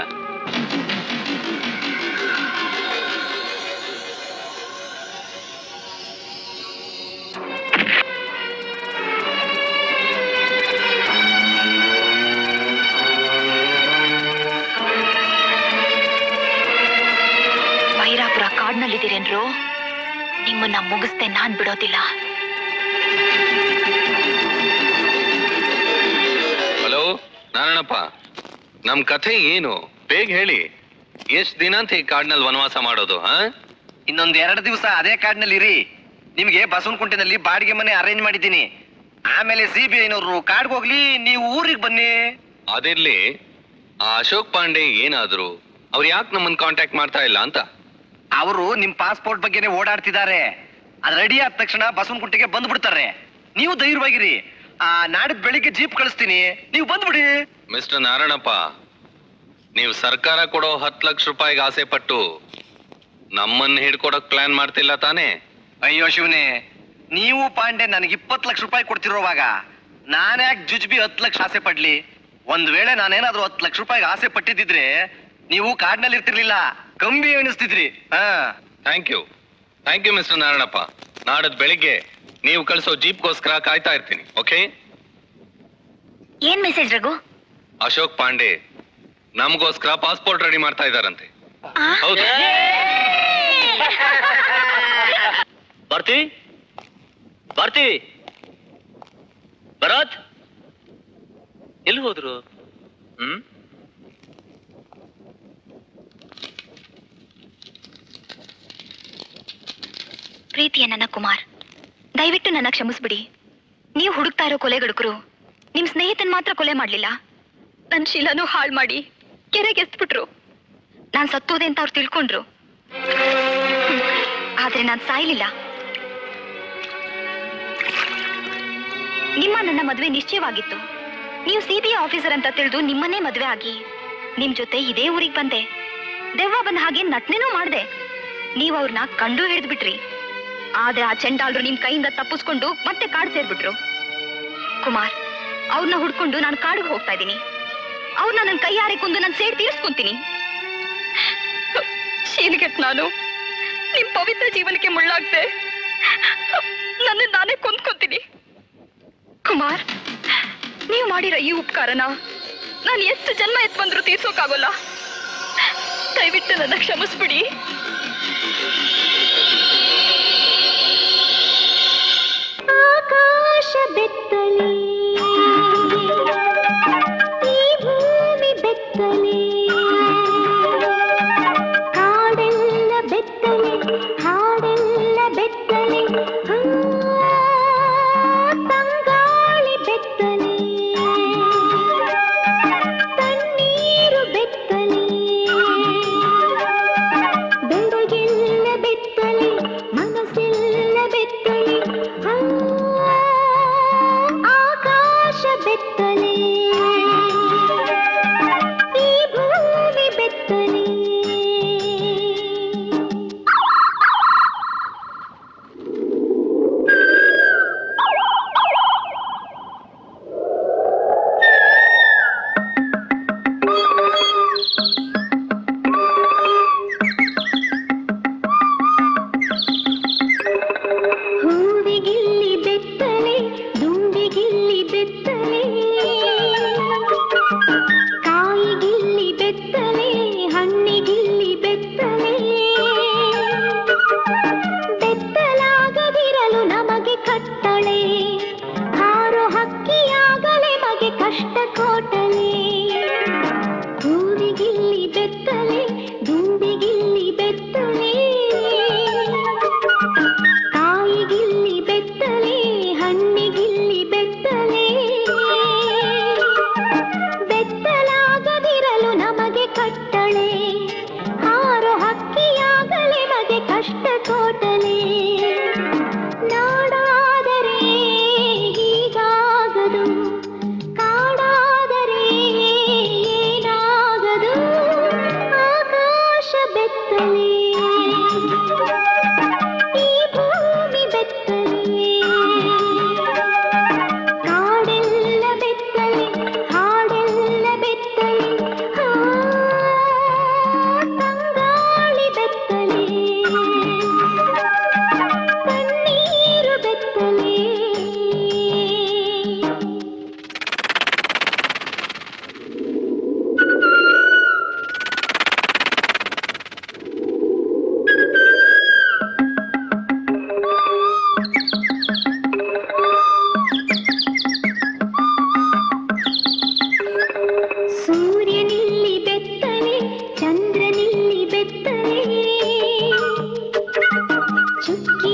ವೈರಾಪುರ ಕಾಡ್ನಲ್ಲಿದ್ದೀರೇನ್ರು ನಿಮ್ಮನ್ನ ಮುಗಿಸ್ದೆ ನಾನ್ ಬಿಡೋದಿಲ್ಲ ಹಲೋ ನಾರಾಯಣಪ್ಪ ನಮ್ ಕಥೆ ಏನು ಬೇಗ ಹೇಳಿ ಎಷ್ಟ್ ದಿನ ಅಂತ ಈ ಕಾಡ್ನಲ್ಲಿ ವನವಾಸ ಮಾಡೋದು ಹಾ ಇನ್ನೊಂದ್ ಎರಡು ದಿವಸ ಅದೇ ಕಾಡಿನಲ್ಲಿ ಇರಿ ನಿಮ್ಗೆ ಬಸವನಕುಂಟೆನಲ್ಲಿ ಬಾಡಿಗೆ ಮನೆ ಅರೇಂಜ್ ಮಾಡಿದ್ದೀನಿ ಆಮೇಲೆ ಸಿ ಬಿ ಐನವರು ಕಾಡ್ಗೆ ಹೋಗ್ಲಿ ನೀವು ಊರಿಗೆ ಬನ್ನಿ ಅದಿರ್ಲಿ ಆ ಅಶೋಕ್ ಪಾಂಡೆ ಏನಾದ್ರು ಅವ್ರು ಯಾಕೆ ನಮ್ಮನ್ನ ಕಾಂಟ್ಯಾಕ್ಟ್ ಮಾಡ್ತಾ ಇಲ್ಲ ಅಂತ ಅವರು ನಿಮ್ ಪಾಸ್ಪೋರ್ಟ್ ಬಗ್ಗೆನೇ ಓಡಾಡ್ತಿದ್ದಾರೆ ಅದ್ ರೆಡಿ ಆದ ತಕ್ಷಣ ಬಸವನಕುಂಟೆಗೆ ಬಂದ್ಬಿಡ್ತಾರೆ ನೀವು ಧೈರ್ಯವಾಗಿರಿ ಆ ನಾಡಿದ್ ಬೆಳಿಗ್ಗೆ ಜೀಪ್ ಕಳಿಸ್ತೀನಿ ನೀವು ಬಂದ್ಬಿಡಿ ಮಿಸ್ಟರ್ ನಾರಾಯಣಪ್ಪ ನೀವು ಸರ್ಕಾರ ಕೊಡೋ ಹತ್ತು ಲಕ್ಷ ರೂಪಾಯಿಗೆ ಆಸೆ ಪಟ್ಟು ನಮ್ಮನ್ನ ಹಿಡ್ಕೊಡಕ್ ಪ್ಲಾನ್ ಮಾಡ್ತಿಲ್ಲ ತಾನೇ ಅಯ್ಯೋ ಶಿವನೇ ನೀವು ಪಾಂಡೆ ನನಗೆ ಇಪ್ಪತ್ತು ಲಕ್ಷ ರೂಪಾಯಿ ಕೊಡ್ತಿರೋವಾಗ ನಾನ್ಯಾಕೆ ಜುಜ್ಬಿ ಹತ್ತು ಲಕ್ಷ ಆಸೆ ಪಡ್ಲಿ ಒಂದ್ ವೇಳೆ ನಾನೇನಾದ್ರೂ ಹತ್ತು ಲಕ್ಷ ರೂಪಾಯಿಗೆ ಆಸೆ ಪಟ್ಟಿದ್ದಿದ್ರೆ ನೀವು ಕಾಡ್ನಲ್ಲಿ ಇರ್ತಿರ್ಲಿಲ್ಲ ಕಂಬಿ ಎಣಿಸ್ತಿದ್ರಿ ಹಾ thank you thank you mister Narayanappa ನಾಡದ್ ಬೆಳಿಗ್ಗೆ ನೀವು ಕಳಿಸೋ ಜೀಪ್ಗೋಸ್ಕರ ಕಾಯ್ತಾ ಇರ್ತೀನಿ ಓಕೆ ಏನ್ ಮೆಸೇಜ್ ರಘು ಅಶೋಕ್ ಪಾಂಡೆ ನಮಗೋಸ್ಕರ ಪಾಸ್ಪೋರ್ಟ್ ರೆಡಿ ಮಾಡ್ತಾ ಇದಾರಂತೆ ಹೌದು ಬರ್ತೀವಿ ಬರ್ತೀವಿ ಭರತ್ ಎಲ್ಲಿ ಹೋದ್ರು ಹ್ಮ್ ಪ್ರೀತಿಯ ನನ್ನ ಕುಮಾರ್ ದಯವಿಟ್ಟು ನನ್ನ ಕ್ಷಮಿಸ್ಬಿಡಿ ನೀವು ಹುಡುಕ್ತಾ ಇರೋ ಕೊಲೆಗಡುಕರು ನಿಮ್ ಸ್ನೇಹಿತನ್ ಮಾತ್ರ ಕೊಲೆ ಮಾಡ್ಲಿಲ್ಲ ನನ್ ಶೀಲನೂ ಹಾಳು ಮಾಡಿ ಕೆರೆಗೆ ಎಸ್ಬಿಟ್ರು ನಾನ್ ಸತ್ತೋದೆ ಅಂತ ಅವ್ರು ತಿಳ್ಕೊಂಡ್ರು ಹ್ಮ್. ಆದ್ರೆ ನಾನ್ ಸಾಯ್ಲಿಲ್ಲ ನಿಮ್ಮ ನನ್ನ ಮದುವೆ ನಿಶ್ಚಯವಾಗಿತ್ತು ನೀವು ಸಿಬಿಐ ಆಫೀಸರ್ ಅಂತ ತಿಳಿದು ನಿಮ್ಮನ್ನೇ ಮದುವೆ ಆಗಿ ನಿಮ್ ಜೊತೆ ಇದೇ ಊರಿಗೆ ಬಂದೆ ದೆವ್ವ ಬಂದ ಹಾಗೆ ನಟ್ನೆನೂ ಮಾಡ್ದೆ ನೀವ್ ಅವ್ರನ್ನ ಕಂಡು ಹಿಡಿದ್ಬಿಟ್ರಿ ಆದ್ರೆ ಆ ಚಂಡಾಲ್ರು ನಿಮ್ ಕೈಯಿಂದ ತಪ್ಪಿಸ್ಕೊಂಡು ಮತ್ತೆ ಕಾಡು ಸೇರ್ಬಿಟ್ರು ಕುಮಾರ್ ಅವ್ರನ್ನ ಹುಡ್ಕೊಂಡು ನಾನು ಕಾಡಿಗೆ ಹೋಗ್ತಾ ಇದ್ದೀನಿ ಅವ್ರನ್ನ ನನ್ನ ಕೈಯಾರೆ ಕೊಂದು ನಾನು ಸೇಡ್ ತೀರಿಸ್ಕೊಂತೀನಿ ಶೀಲ್ಗೆಟ್ ನಾನು ನಿಮ್ ಪವಿತ್ರ ಜೀವನಕ್ಕೆ ಮುಳ್ಳಾಗ್ದೆ ನನ್ನ ನಾನೇ ಕೊಂದ್ಕೊಂತೀನಿ ಕುಮಾರ್ ನೀವು ಮಾಡಿರೋ ಈ ಉಪಕಾರನ ನಾನು ಎಷ್ಟು ಜನ್ಮ ಎತ್ ಬಂದ್ರು ತೀರ್ಸೋಕ್ಕಾಗೋಲ್ಲ ದಯವಿಟ್ಟು ನನ್ನ ಕ್ಷಮಿಸ್ಬಿಡಿ ಆಕಾಶ ಬೆತ್ತಲೆ ಈ ಭೂಮಿ ಬೆತ್ತಲೆ ಕಾಡೆಲ್ಲ ಬೆತ್ತಲೆ ಹಾಡೆಲ್ಲ ಬೆತ್ತಲೆ ಆ, ತಂಗಾಳಿ ಬೆತ್ತಲೆ ತಣ್ಣೀರು ಬೆತ್ತಲೆ ಬೆಳಗೆಲ್ಲ ಬೆತ್ತಲೆ ಮನಸ್ಸೆಲ್ಲ ಬೆತ್ತಲೆ ಆ, ಆಕಾಶ ಬೆತ್ತಲೆ ಈ ಭೂಮಿ ಬೆತ್ತಲೆ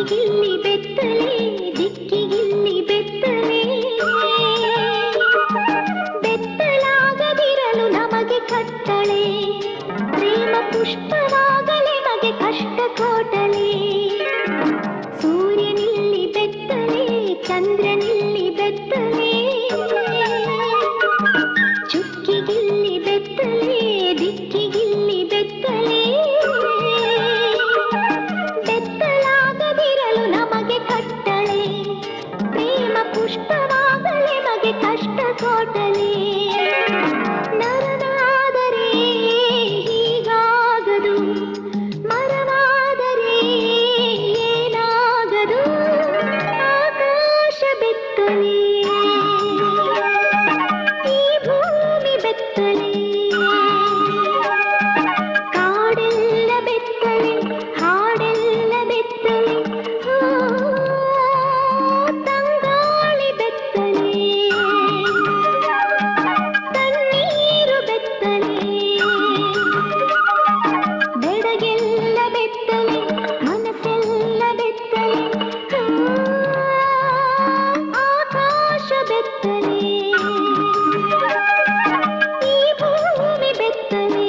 ಚುಕ್ಕಿಗಿಲ್ಲಿ ಬೆತ್ತಲೆ ದಿಕ್ಕಿಗಿಲ್ಲಿ ಬೆತ್ತಲೆ ಬೆತ್ತಲಾಗದಿರಲು ನಮಗೆ ಕಟ್ಟಳೆ ಪ್ರೇಮ ಪುಷ್ಪವಾಗಲೆ ಮಗೆ ಕಷ್ಟ ಕೋಟಲೆ ಸೂರ್ಯನಿಲ್ಲಿ ಬೆತ್ತಲೆ ಚಂದ್ರನಿಲ್ಲಿ ಬೆತ್ತಲೆ ಚುಕ್ಕಿಗಿಲ್ಲಿ ಬೆತ್ತಲೆ ದಿಕ್ಕಿಗಿಲ್ಲಿ ಬೆತ್ತಲೆ ಬೆತ್ತಲಾಗದಿರಲು ನಮಗೆ ಕಟ್ಟಳೆ ಪ್ರೇಮ ಪುಷ್ಪವಾಗಲೆ ಮಗೆ ಕಷ್ಟ ಕೋಟಲೆ ನರನಾದರೆ ಹೀಗಾಗದು ಮರವಾದರೆ ಏನಾಗದು ಆಕಾಶ ಬೆತ್ತಲೆ ಈ ಭೂಮಿ ಬೆತ್ತಲೆ ಕಾಡೆಲ್ಲ ಬೆತ್ತಲೆ ಹಾಡೆಲ್ಲ ಬೆತ್ತಲೆ ಆ, ತಂಗಾಳಿ ಬೆತ್ತಲೆ ತಣ್ಣೀರು ಬೆತ್ತಲೆ ಬೆಡಗೆಲ್ಲ ಬೆತ್ತಲೆ ಮನಸ್ಸೆಲ್ಲ ಬೆತ್ತಲೆ ಆ, ಆಕಾಶ ಬೆತ್ತಲೆ ಈ ಭೂಮಿ ಬೆತ್ತಲೆ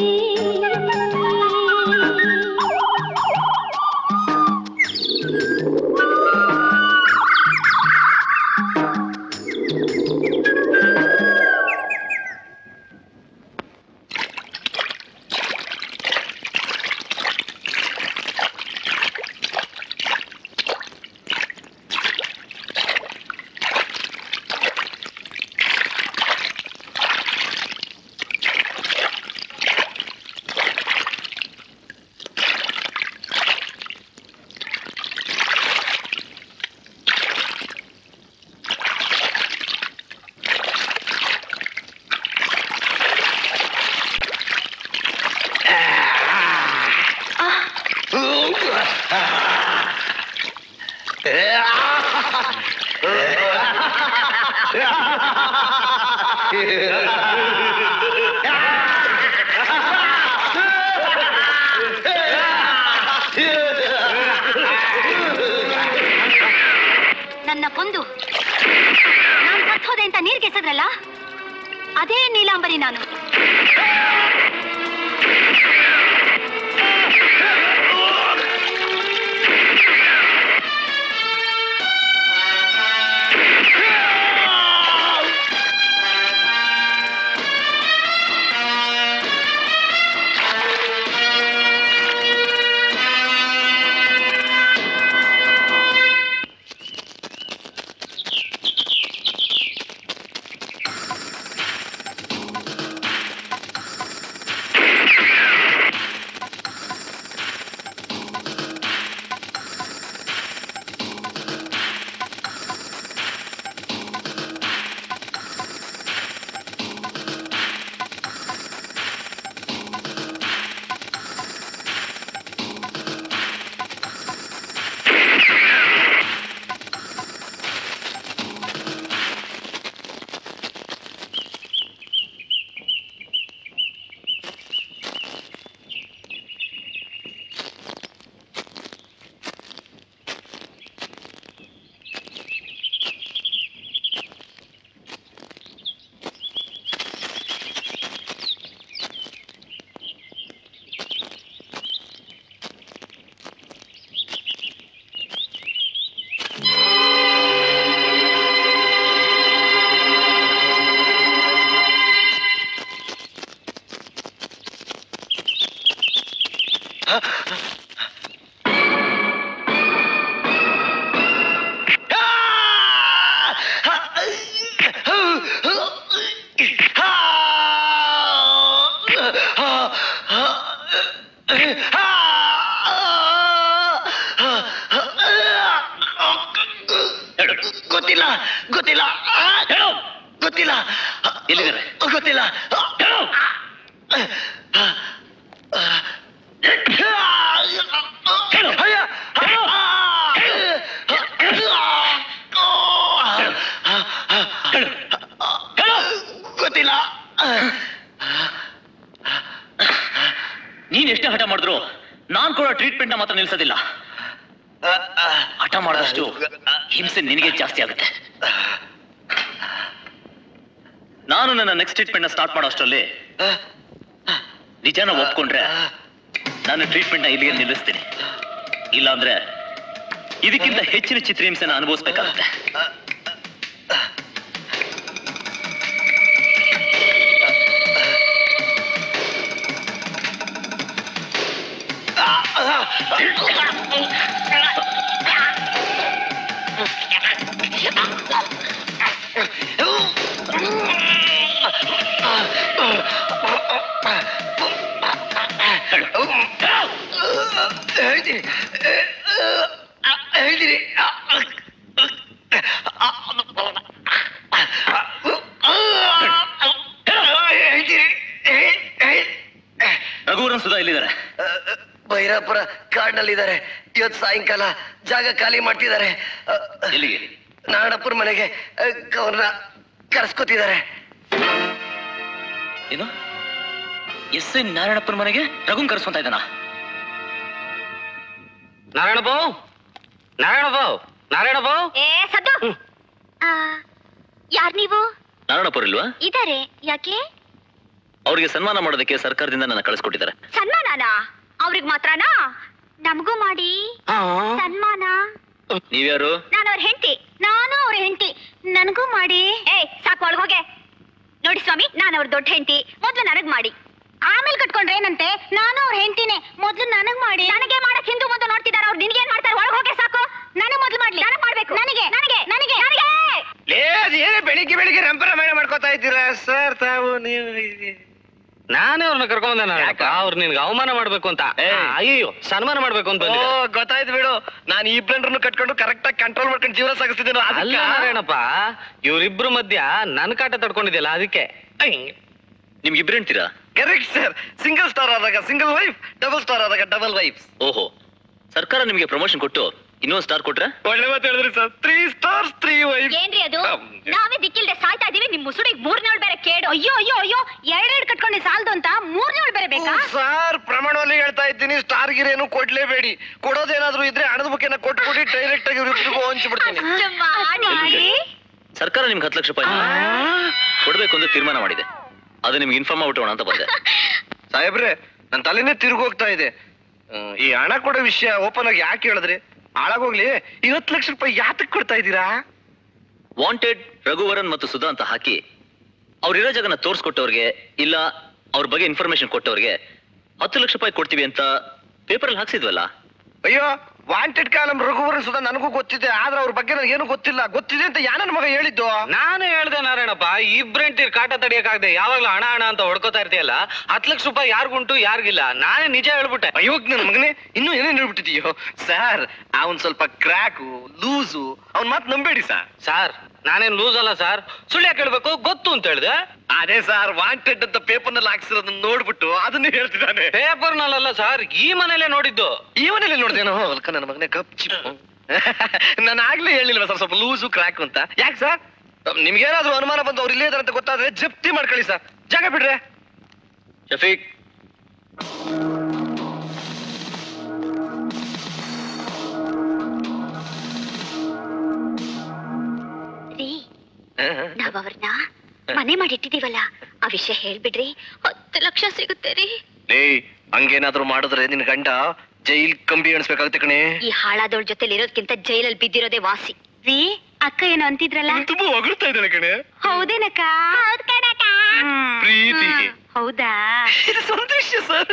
ನನ್ನ ಕೊಂದು ನಾನು ಸತ್ತೋದೆ ಅಂತ ನೀರ್ಗೆ ಎಸೆದ್ರಲ್ಲ ಅದೇ ನೀಲಾಂಬರಿ ನಾನು ಗೊತ್ತಿಲ್ಲ ಗೊತ್ತಿಲ್ಲ ಗೊತ್ತಿಲ್ಲ ಎಲ್ಲಿದ್ದಾರೆ ಗೊತ್ತಿಲ್ಲ ಗೊತ್ತಿಲ್ಲ ನೀನ್ ಎಷ್ಟೇ ಹಠ ಮಾಡಿದ್ರು ನಾನ್ ಕೊಡೋ ಟ್ರೀಟ್ಮೆಂಟ್ ನ ಮಾತ್ರ ನಿಲ್ಸೋದಿಲ್ಲ ಹಠ ಹಠ ಮಾಡಿದಷ್ಟು ಹಿಂಸೆ ನಿನಗೆ ಜಾಸ್ತಿ ಆಗುತ್ತೆ ನಾನು ನನ್ನ ನೆಕ್ಸ್ಟ್ ಟ್ರೀಟ್ಮೆಂಟ್ ನ ಸ್ಟಾರ್ಟ್ ಮಾಡೋ ಅಷ್ಟರಲ್ಲಿ ನಿಜಾನ ಒಪ್ಕೊಂಡ್ರೆ ನಾನು ಟ್ರೀಟ್ಮೆಂಟ್ ನ ಇಲ್ಲಿಗೆ ನಿಲ್ಲಿಸ್ತೀನಿ ಇಲ್ಲಾಂದ್ರೆ ಇದಕ್ಕಿಂತ ಹೆಚ್ಚಿನ ಚಿತ್ರಹಿಂಸೆನ ಅನುಭವಿಸ್ಬೇಕಾಗುತ್ತೆ ಹೇಳ್ತೀನಿ ಹೇಳ್ತೀನಿ ಹೇಳ್ತೀನಿ ರಘುವರನ್ ಸುಧಾ ಇಲ್ಲಿದ್ದಾರೆ ಭೈರಾಪುರ ಕಾಡ್ನಲ್ಲಿದ್ದಾರೆ ಇವತ್ತು ಸಾಯಂಕಾಲ ಜಾಗ ಖಾಲಿ ಮಾಡ್ತಿದ್ದಾರೆ ಎಲ್ಲಿಗೆ ನಾರಾಯಣಪುರ ಮನೆಗೆ ಅವ್ರನ್ನ ಕರ್ಸ್ಕೊತಿದ್ದಾರೆ ಏನು ಎಸ್ ಎನ್ ನಾರಾಯಣಪ್ಪನ ಮನೆಗೆ ರಘುನ್ ಕರೆಸ್ಕೊಂತ ಇದ್ದಾನ ನಾರಾಯಣ ಬಾವು ನಾರಾಯಣ ಬಾವು ನಾರಾಯಣ ಬಾವು ಏ ಸದ್ದು ಯಾರ್ ನೀವು ನಾರಾಯಣಪುರ ಇಲ್ವಾ ಇದಾರೆ ಯಾಕೆ ಅವರಿಗೆ ಸನ್ಮಾನ ಮಾಡೋದಕ್ಕೆ ಸರ್ಕಾರದಿಂದ ನನ್ನ ಕಳಿಸ್ಕೊಟ್ಟಿದ್ದಾರೆ ಸನ್ಮಾನನಾ ಅವ್ರಿಗೆ ಮಾತ್ರನಾ ನಮಗೂ ಮಾಡಿ ಸನ್ಮಾನ ನೀವ್ಯಾರು ನಾನು ಅವ್ರ ಹೆಂಡತಿ ನಾನು ಅವ್ರ ಹೆಂಡತಿ ನನಗೂ ಮಾಡಿ ಏಯ್ ಸಾಕು ಒಳಗೋಗೆ ನೋಡಿ ಸ್ವಾಮಿ ನಾನು ಅವ್ರ ದೊಡ್ಡ ಹೆಂಡತಿ ಮೊದ್ಲು ನನಗ್ ಮಾಡಿ ಆಮೇಲೆ ಕಟ್ಕೊಂಡ್ರೆ ಏನಂತೆ ನಾನು ಅವ್ರ ಹೆಂಡತಿನೇ ಮೊದ್ಲು ನನಗ್ ಮಾಡಿ ನನಗೆ ಮಾಡಕ್ ಹಿಂದೂ ಮುಂದೆ ನೋಡ್ತಿದ್ದಾರೆ ಅವ್ರು ನಿನ್ಗೇನ್ ಮಾಡ್ತಾರೆ ಒಳಗೋಗೆ ಸಾಕು ನನಗ್ ಮೊದ್ಲು ಮಾಡ್ಲಿ ನನಗ್ ಮಾಡ್ಬೇಕು ನನಗೆ ನನಗೆ ನನಗೆ ನನಗೆ ಲೇ ಅದೇನೇ ಬೆಳಿಗ್ಗೆ ಬೆಳಿಗ್ಗೆ ರಂಪರಾಮಾಯಣ ಮಾಡ್ಕೋತಾ ಇದ್ದೀರಾ ಸರ್ ತಾವು ನೀವು ನಾನೇ ಅವ್ರನ್ನ ಕರ್ಕೊಂಡ್ ನಾರಾಯಣಪ್ಪ ಅವ್ರು ನಿನ್ಗೆ ಅವಮಾನ ಮಾಡ್ಬೇಕು ಅಂತ ಅಯ್ಯೋ ಸನ್ಮಾನ ಮಾಡ್ಬೇಕು ಅಂತ ಓ ಬಂದಿದ್ದಾರೆ. ಗೊತ್ತಾಯ್ತು ಬಿಡು ನಾನು ಇಬ್ಬರನ್ನು ಕಟ್ಕೊಂಡು ಕರೆಕ್ಟ್ ಆಗಿ ಕಂಟ್ರೋಲ್ ಮಾಡ್ಕೊಂಡು ಜೀವನ ಸಾಗಿಸ್ತಿದ್ದೇನೆ ಅಲ್ಲ ನಾರಾಯಣಪ್ಪ ಇವ್ರಿಬ್ರು ಮಧ್ಯ ನನ್ ಕಾಟ ತಡ್ಕೊಂಡಿದ್ಯಲ್ಲ ಅದಕ್ಕೆ ನಿಮ್ಗೆ ಇಬ್ರು ಹೇಳ್ತೀರಾ ಕರೆಕ್ಟ್ ಸರ್ ಸಿಂಗಲ್ ಸ್ಟಾರ್ ಆದಾಗ ಸಿಂಗಲ್ ವೈಫ್ ಡಬಲ್ ಸ್ಟಾರ್ ಆದಾಗ ಡಬಲ್ ವೈಫ್ ಓಹೋ ಸರ್ಕಾರ ನಿಮಗೆ ಪ್ರಮೋಷನ್ ಕೊಟ್ಟು ಇನ್ನೊಂದು ಸ್ಟಾರ್ ಕೊಟ್ರೆ ಒಳ್ಳೆ ಮಾತು ಹೇಳಿದ್ರಿ sir three stars three wife ಏನ್ರಿ ಅದು ನಾವೇ ದಿಕ್ಕಿಲ್ದೆ ಸಾಯ್ತಾ ಇದೀವಿ ನಿಮ್ ಮುಸುಡಿಗೆ ಮೂರ್ನೇಳು ಬೇರೆ ಕೇಡು ಅಯ್ಯೋ ಅಯ್ಯೋ ಅಯ್ಯೋ ಎರಡೆರಡು ಕಟ್ಕೊಂಡು ಸಾಲದು ಅಂತ ಮೂರ್ನೇಳು ಬೇರೆ ಬೇಕಾ ಸರ್ ಪ್ರಮಾಣದಲ್ಲಿ ಹೇಳ್ತಾ ಇದ್ದೀನಿ ಸ್ಟಾರ್ ಗಿರೇನು ಕೊಡ್ಲೇಬೇಡಿ ಕೊಡೋದೇನಾದ್ರೂ ಇದ್ರೆ ಹಣದ ಬುಕ್ಕಿನ ಕೊಟ್ಬಿಟ್ಟು ಡೈರೆಕ್ಟ್ ಆಗಿ ಇವ್ರಿಬ್ರಿಗೂ ಹಂಚ್ಬಿಡ್ತೀನಿ ಅಷ್ಟು ಮಾಡಿ ಸರ್ಕಾರ ನಿಮ್ಗೆ ಹತ್ತು ಲಕ್ಷ ರೂಪಾಯಿ ಕೊಡ್ಬೇಕು ಅಂತ ತೀರ್ಮಾನ ಮಾಡಿದೆ ಅದು ನಿಮ್ಗೆ ಇನ್ಫಾರ್ಮ್ ಆಗ್ಬಿಟ್ಟೋಣ ಅಂತ ಬಂದೆ ಸಾಹೇಬ್ರೆ ನನ್ನ ತಲೆನೇ ತಿರುಗೋಗ್ತಾ ಇದೆ ಹ್ಮ್, ಈ ಹಣ ಕೊಡೋ ವಿಷಯ ಓಪನ್ ಆಗಿ ಯಾಕೆ ಹೇಳಿದ್ರಿ ಹಾಳಾಗೋಗ್ಲಿ ಇವತ್ತು ಲಕ್ಷ ರೂಪಾಯಿ ಯಾತಕ್ ಕೊಡ್ತಾ ಇದ್ದೀರಾ ವಾಂಟೆಡ್ ರಘುವರನ್ ಮತ್ತು ಸುಧಾ ಅಂತ ಹಾಕಿ ಅವ್ರಿರೋ ಜಾಗನ ತೋರಿಸ್ಕೊಟ್ಟವ್ರಿಗೆ ಇಲ್ಲ ಅವ್ರ ಬಗ್ಗೆ ಇನ್ಫಾರ್ಮೇಶನ್ ಕೊಟ್ಟವ್ರಿಗೆ ಹತ್ತು ಲಕ್ಷ ರೂಪಾಯಿ ಕೊಡ್ತೀವಿ ಅಂತ ಪೇಪರಲ್ಲಿ ಹಾಕ್ಸಿದ್ವಲ್ಲ ಅಯ್ಯೋ ವಾಂಟೆಡ್ ಕಾಲಂ ರಘುವರನ್ ಸುಧಾ ನನಗೂ ಗೊತ್ತಿದೆ ಆದ್ರೆ ಅವ್ರ ಬಗ್ಗೆ ನನಗೆ ಏನು ಗೊತ್ತಿಲ್ಲ ಗೊತ್ತಿದೆ ಅಂತ ಯಾನ ಮಗ ಹೇಳಿದ್ದು ನಾನು ಹೇಳ್ದೆ ನಾರಾಯಣಪ್ಪ ಇಬ್ರೆಂಟಿರ್ ಕಾಟ ತಡಿಯಕ್ಕಾಗದೆ ಯಾವಾಗ್ಲೂ ಹಣ ಹಣ ಅಂತ ಹೊಡ್ಕೋತಾ ಇರ್ತೀಯಲ್ಲ ಹತ್ತು ಲಕ್ಷ ರೂಪಾಯಿ ಯಾರಿಗುಂಟು ಯಾರಿಗಿಲ್ಲ ನಾನೇ ನಿಜ ಹೇಳ್ಬಿಟ್ಟೆ ಅಯ್ಯೋ ನನ್ನ ಮಗನೇ ಇನ್ನೂ ಏನೇನು ಹೇಳ್ಬಿಟ್ಟಿದೀಯೋ ಸರ್ ಅವನ್ ಸ್ವಲ್ಪ ಕ್ರ್ಯಾಕು ಲೂಸು ಅವ್ನ್ ಮಾತು ನಂಬೇಡಿ ಸರ್ ಸರ್ ನಾನೇನ್ ಲೂಸ್ ಅಲ್ಲ ಸರ್ ಸುಳ್ಳು ಯಾಕೆ ಹೇಳ್ಬೇಕು ಗೊತ್ತು ಅಂತ ಹೇಳ್ದೆ ಅದೇ ಸರ್ ವಾಂಟೆಡ್ ಅಂತ ಪೇಪರ್ ನಲ್ಲಿ ಹಾಕ್ಸಿರೋದನ್ನ ನೋಡ್ಬಿಟ್ಟು ಅದನ್ನ ಹೇಳ್ತಿದ್ದಾನೆ ಪೇಪರ್ ನಲ್ಲಲ್ಲ ಸರ್ ಈ ಮನೇಲೆ ನೋಡಿದ್ದು ಈ ಮನೇಲಿ ನೋಡ್ದೇನೋ ಅಲ್ಕ ನನ್ನ ಮಗನೇ ಕಪ್ ಚಿಪ್ ನಾನು ಆಗ್ಲೇ ಹೇಳಿಲ್ವ ಸರ್ ಸ್ವಲ್ಪ ಲೂಸು ಕ್ರ್ಯಾಕ್ ಅಂತ ಯಾಕೆ ಸರ್ ನಿಮ್ಗೇನಾದ್ರೂ ಅನುಮಾನ ಬಂದು ಅವ್ರು ಇಲ್ಲೇ ಇದಾರೆ ಅಂತ ಗೊತ್ತಾದ್ರೆ ಜಪ್ತಿ ಮಾಡ್ಕೊಳ್ಳಿ ಸರ್ ಜಾಗ ಬಿಡ್ರೆ ಶಫೀಕ್ ರೀ ನಾವ್ ಅವ್ರನ್ನ ಮನೆ ಮಾಡಿಟ್ಟಿದೀವಲ್ಲ ಆ ವಿಷಯ ಹೇಳ್ಬಿಡ್ರಿ ಹತ್ತು ಲಕ್ಷ ಸಿಗುತ್ತೆ ರೀ ಏಯ್ ಹಂಗೇನಾದ್ರೂ ಮಾಡಿದ್ರೆ ನಿನ್ ಗಂಡ ಜೈಲ್ ಕಂಬಿ ಎಣಿಸ್ಬೇಕಾಗುತ್ತೆ ಕಣೆ ಈ ಹಾಳಾದವ್ರ ಜೊತೆಲಿ ಇರೋದ್ಕಿಂತ ಜೈಲಲ್ಲಿ ಬಿದ್ದಿರೋದೇ ವಾಸಿ ರೀ ಅಕ್ಕ ಏನೋ ಅಂತಿದ್ರಲ್ಲ ತುಂಬಾ ಹೊಗಳ್ತಾ ಇದ್ದಾಳೆ ಕಣೆ ಹೌದೇನಕ್ಕ ಹ್ಮ್. ಪ್ರೀತಿ. ಹ್ಮ್. ಹೌದಾ ಇದು ಸಂತೋಷ ಸರ್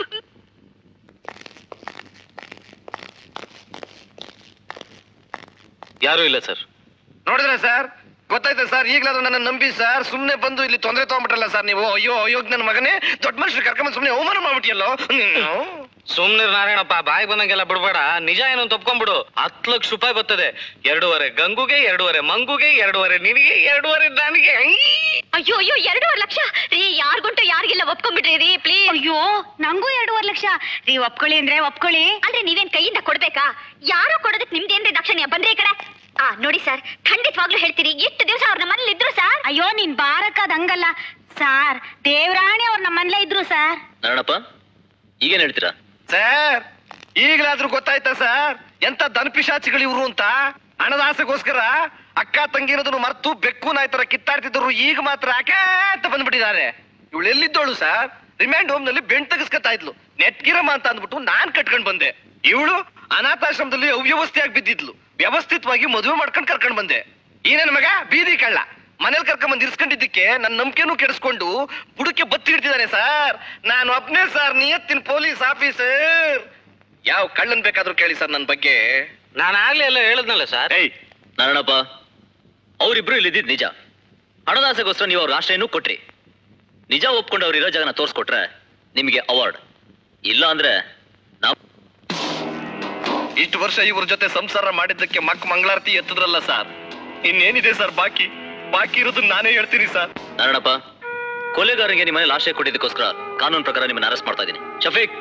ಯಾರು ಇಲ್ಲ ಸರ್ ನೋಡಿದ್ರೆ ಸರ್ ಗೊತ್ತಾಯ್ತಾ ಸರ್ ಈಗಲಾದ್ರೂ ನನ್ನ ನಂಬಿ ಸರ್ ಸುಮ್ನೆ ಬಂದು ಇಲ್ಲಿ ತೊಂದರೆ ತಗೊಂಡ್ಬಿಟ್ರಲ್ಲ ಸರ್ ನೀವು ಅಯ್ಯೋ ಅಯ್ಯೋ ನನ್ನ ಮಗನೇ ದೊಡ್ಡ ಮನುಷ್ಯರು ಕರ್ಕೊಂಡ್ ಸುಮ್ನೆ ಅವಮಾನ ಮಾಡ್ಬಿಟ್ಟಿಯಲ್ಲೋ ನೀನು ಸುಮ್ನೆ ನಾರಾಯಣಪ್ಪ ಬಾಯಿ ಬಂದಂಗೆಲ್ಲ ಬಿಡ್ಬೇಡ ನಿಜ ಏನು ಅಂತ ಒಪ್ಕೊಂಡ್ಬಿಡು ಹತ್ತು ಲಕ್ಷ ರೂಪಾಯಿ ಬರ್ತದೆ ಎರಡೂವರೆ ಗಂಗುಗೆ ಎರಡೂವರೆ ಮಂಗುಗೆ ಎರಡೂವರೆ ನಿನಗೆ ಎರಡೂವರೆ ನನಗೆ ಅಯ್ಯೋ ಅಯ್ಯೋ ಎರಡೂವರೆ ಲಕ್ಷ ರೀ ಯಾರ್ಗುಂಟು ಯಾರಿಗಿಲ್ಲ ಒಪ್ಕೊಂಡ್ಬಿಡ್ರಿ ರೀ ಪ್ಲೀಸ್ ಅಯ್ಯೋ ನಂಗೂ ಎರಡೂವರೆ ಲಕ್ಷ ರೀ ಒಪ್ಕೊಳ್ಳಿ ಅಂದ್ರೆ ಒಪ್ಕೊಳ್ಳಿ ಅಂದ್ರೆ ನೀವೇನ್ ಕೈಯಿಂದ ಕೊಡ್ಬೇಕಾ ಯಾರು ಕೊಡೋದಕ್ ನಿಮ್ದೇನ್ರಿ ದಾಕ್ಷಣ್ಯ ಬನ್ರಿ ಈ ಕಡೆ ಆ ನೋಡಿ ಸರ್ ಖಂಡಿತವಾಗ್ಲೂ ಹೇಳ್ತೀರಿ ಎಷ್ಟು ದಿವಸ ಅವ್ರ ನಮ್ಮನೇಲಿ ಇದ್ರು ಸರ್ ಅಯ್ಯೋ ನೀನ್ ಬಾರಕ್ಕದ ಹಂಗಲ್ಲ ಸಾರ್ ದೇವರಾಣಿ ಅವ್ರ ನಮ್ಮನೇಲೇ ಇದ್ರು ಸರ್ ನಾರಾಯಣಪ್ಪ ಈಗೇನ್ ಹೇಳ್ತೀರಾ ಸರ್ ಈಗಲಾದ್ರೂ ಗೊತ್ತಾಯ್ತಾ ಸರ್ ಎಂತ ದನಪಿಶಾಚಿಗಳು ಇವ್ರು ಅಂತ ಹಣದ ಆಸೆಗೋಸ್ಕರ ಅಕ್ಕ ತಂಗಿರೋದನ್ನು ಮರ್ತು ಬೆಕ್ಕು ನಾಯಿ ತರ ಕಿತ್ತಾಡ್ತಿದ್ರು ಈಗ ಮಾತ್ರ ಯಾಕೆ ಅಂತ ಬಂದ್ಬಿಟ್ಟಿದ್ದಾರೆ ಇವಳು ಎಲ್ಲಿದ್ದೋಳು ಸರ್ ರಿಮ್ಯಾಂಡ್ ಹೋಮ್ ನಲ್ಲಿ ಬೆಣ್ ತೆಗಿಸ್ಕೊತಾ ಇದ್ಲು ನೆಟ್ಗಿರಮ್ಮ ಅಂತ ಅಂದ್ಬಿಟ್ಟು ನಾನ್ ಕಟ್ಕೊಂಡ್ ಬಂದೆ ಇವಳು ಅನಾಥಾಶ್ರಮದಲ್ಲಿ ಅವ್ಯವಸ್ಥೆಯಾಗಿ ಬಿದ್ದಿದ್ಲು ವ್ಯವಸ್ಥಿತವಾಗಿ ಮದುವೆ ಮಾಡ್ಕೊಂಡ್ ಕರ್ಕೊಂಡ್ ಬಂದೆ ಈ ನನ್ನ ಮಗ ಬೀದಿ ಕಳ್ಳ ಮನೇಲಿ ಕರ್ಕೊಂಡ್ ಬಂದ್ ಇರ್ಸ್ಕೊಂಡಿದ್ದಕ್ಕೆ ನನ್ನ ನಂಬಿಕೆನೂ ಕೆಡಿಸ್ಕೊಂಡು ಬುಡಕ್ಕೆ ಬತ್ತಿ ಇಡ್ತಿದ್ದಾನೆ ಸರ್ ನಾನು ಒಬ್ನೇ ಸರ್ ನಿಯತ್ತಿನ ಪೊಲೀಸ್ ಆಫೀಸರ್ ಯಾವ ಕಳ್ಳನ್ ಬೇಕಾದ್ರೂ ಕೇಳಿ ಸರ್ ನನ್ನ ಬಗ್ಗೆ ನಾನು ಆಗ್ಲೇ ಎಲ್ಲ ಹೇಳದ್ನಲ್ಲ ಸರ್ ಏಯ್ ನಾರಾಯಣಪ್ಪ ಅವರಿಬ್ರು ಇಲ್ಲಿದ್ದಿದ್ ನಿಜ ಹಣದಾಸೆಗೋಸ್ಕರ ನೀವು ಅವ್ರ ಆಶ್ರಯನೂ ಕೊಟ್ರಿ ನಿಜ ಒಪ್ಕೊಂಡು ಅವ್ರು ಇರೋ ಜಾಗನ ತೋರಿಸ್ಕೊಟ್ರೆ ನಿಮಗೆ ಅವಾರ್ಡ್ ಇಲ್ಲ ಅಂದ್ರೆ ನಾವು ಇಷ್ಟು ವರ್ಷ ಇವ್ರ ಜೊತೆ ಸಂಸಾರ ಮಾಡಿದ್ದಕ್ಕೆ ಮಕ್ ಮಂಗಳಾರತಿ ಎತ್ತದ್ರಲ್ಲ ಸರ್ ಇನ್ನೇನಿದೆ ಸರ್ ಬಾಕಿ ಬಾಕಿ ಇರೋದು ನಾನೇ ಹೇಳ್ತೀನಿ ಸರ್ ನಾರಾಯಣಪ್ಪ ಕೊಲೆಗಾರರಿಗೆ ನಿಮ್ಮ ಮನೇಲಿ ಆಶ್ರಯ ಕೊಟ್ಟಿದ್ದಕ್ಕೋಸ್ಕರ ಕಾನೂನು ಪ್ರಕಾರ ನಿಮ್ಮನ್ನ ಅರೆಸ್ಟ್ ಮಾಡ್ತಾ ಇದ್ದೀನಿ ಶಫೀಕ್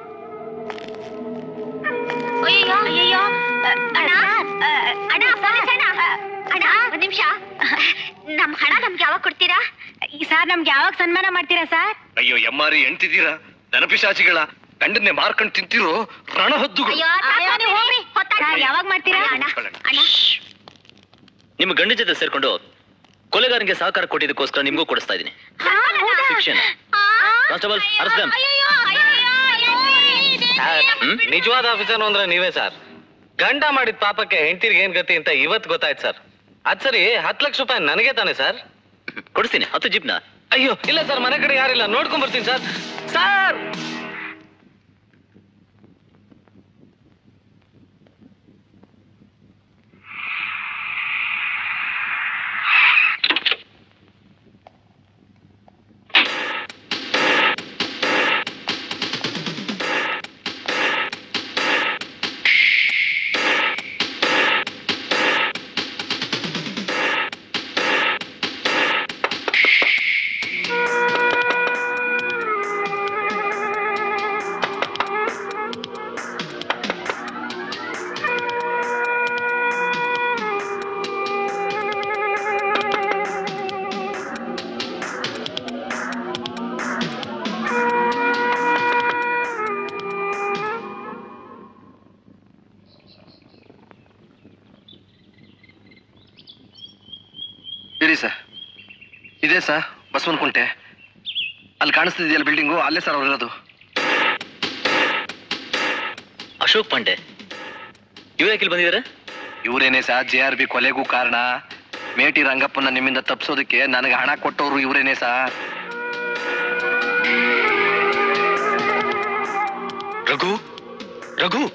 ಅಯ್ಯೋ ಅಯ್ಯೋ ಅಣ್ಣ ಅಣ್ಣ ಪೊಲೀಸ್ ಅಣ್ಣ ಅಣ್ಣ ಒಂದ್ ನಿಮಿಷ ನಮ್ ಹಣ ನಮ್ಗೆ ಯಾವಾಗ ಕೊಡ್ತೀರಾ ಸರ್ ನಮ್ಗೆ ಯಾವಾಗ ಸನ್ಮಾನ ಮಾಡ್ತೀರಾ ಸರ್ ಅಯ್ಯೋ ಎಮ್ಮಾರಿ ಎಂಟಿದ್ದೀರಾ ದನಪಿಶಾಚಿಗಳ ಗಂಡನ್ನೇ ಮಾರ್ಕೊಂಡು ತಿಂತಿರೋ ರಣಹದ್ದುಗಳು ಯಾವಾಗ ಮಾಡ್ತೀರಾ ಅಣ್ಣ ಅಣ್ಣ ನಿಮ್ಮ ಗಂಡ ಜೊತೆ ಸೇರ್ಕೊಂಡು ಕೊಲೆಗಾರನಿಗೆ ಸಹಕಾರ ಕೊಟ್ಟಿದ್ದಕ್ಕೋಸ್ಕರ ನಿಮಗೂ ಕೊಡಿಸ್ತಾ ಇದ್ದೀನಿ ಶಿಕ್ಷಣ ಕಾನ್ಸ್ಟೇಬಲ್ ಅರೆಸ್ಟ್ ದಮ್ ನಿಜವಾದ ಆಫೀಸರ್ ಅಂದ್ರೆ ನೀವೇ ಸರ್ ಗಂಡ ಮಾಡಿದ ಪಾಪಕ್ಕೆ ಹೆಂಡತಿರ್ಗೆ ಏನ್ ಗತಿ ಅಂತ ಇವತ್ತು ಗೊತ್ತಾಯ್ತು ಸರ್ ಅದ್ ಸರಿ ಹತ್ತು ಲಕ್ಷ ರೂಪಾಯಿ ನನಗೆ ತಾನೆ ಸರ್ ಕೊಡಿಸ್ತೀನಿ ಹತ್ತು ಜಿಪ್ನ ಅಯ್ಯೋ ಇಲ್ಲ ಸರ್ ಮನೆ ಕಡೆ ಯಾರಿಲ್ಲ ನೋಡ್ಕೊಂಡ್ ಬರ್ತೀನಿ ಸರ್ ಸರ್ ಇರಿ ಸರ್ ಇದೆ ಸರ್ ಬಸವನ್ ಕುಂಟೆ ಅಲ್ಲಿ ಕಾಣಿಸ್ತಿದೆಯಲ್ಲ ಬಿಲ್ಡಿಂಗು ಅಲ್ಲೇ ಸರ್ ಅವ್ರು ಇರೋದು ಅಶೋಕ್ ಪಾಂಡೆ ಇವ್ರು ಯಾಕೆ ಇಲ್ಲಿ ಬಂದಿದ್ದಾರೆ ಇವರೇನೆ ಸರ್ ಜೆ ಆರ್ ಬಿ ಕೊಲೆಗೂ ಕಾರಣ ಮೇಟಿ ರಂಗಪ್ಪನ ನಿಮ್ಮಿಂದ ತಪ್ಪಿಸೋದಕ್ಕೆ ನನಗೆ ಹಣ ಕೊಟ್ಟವರು ಇವರೇನೆ ಸರ್ ರಘು ರಘು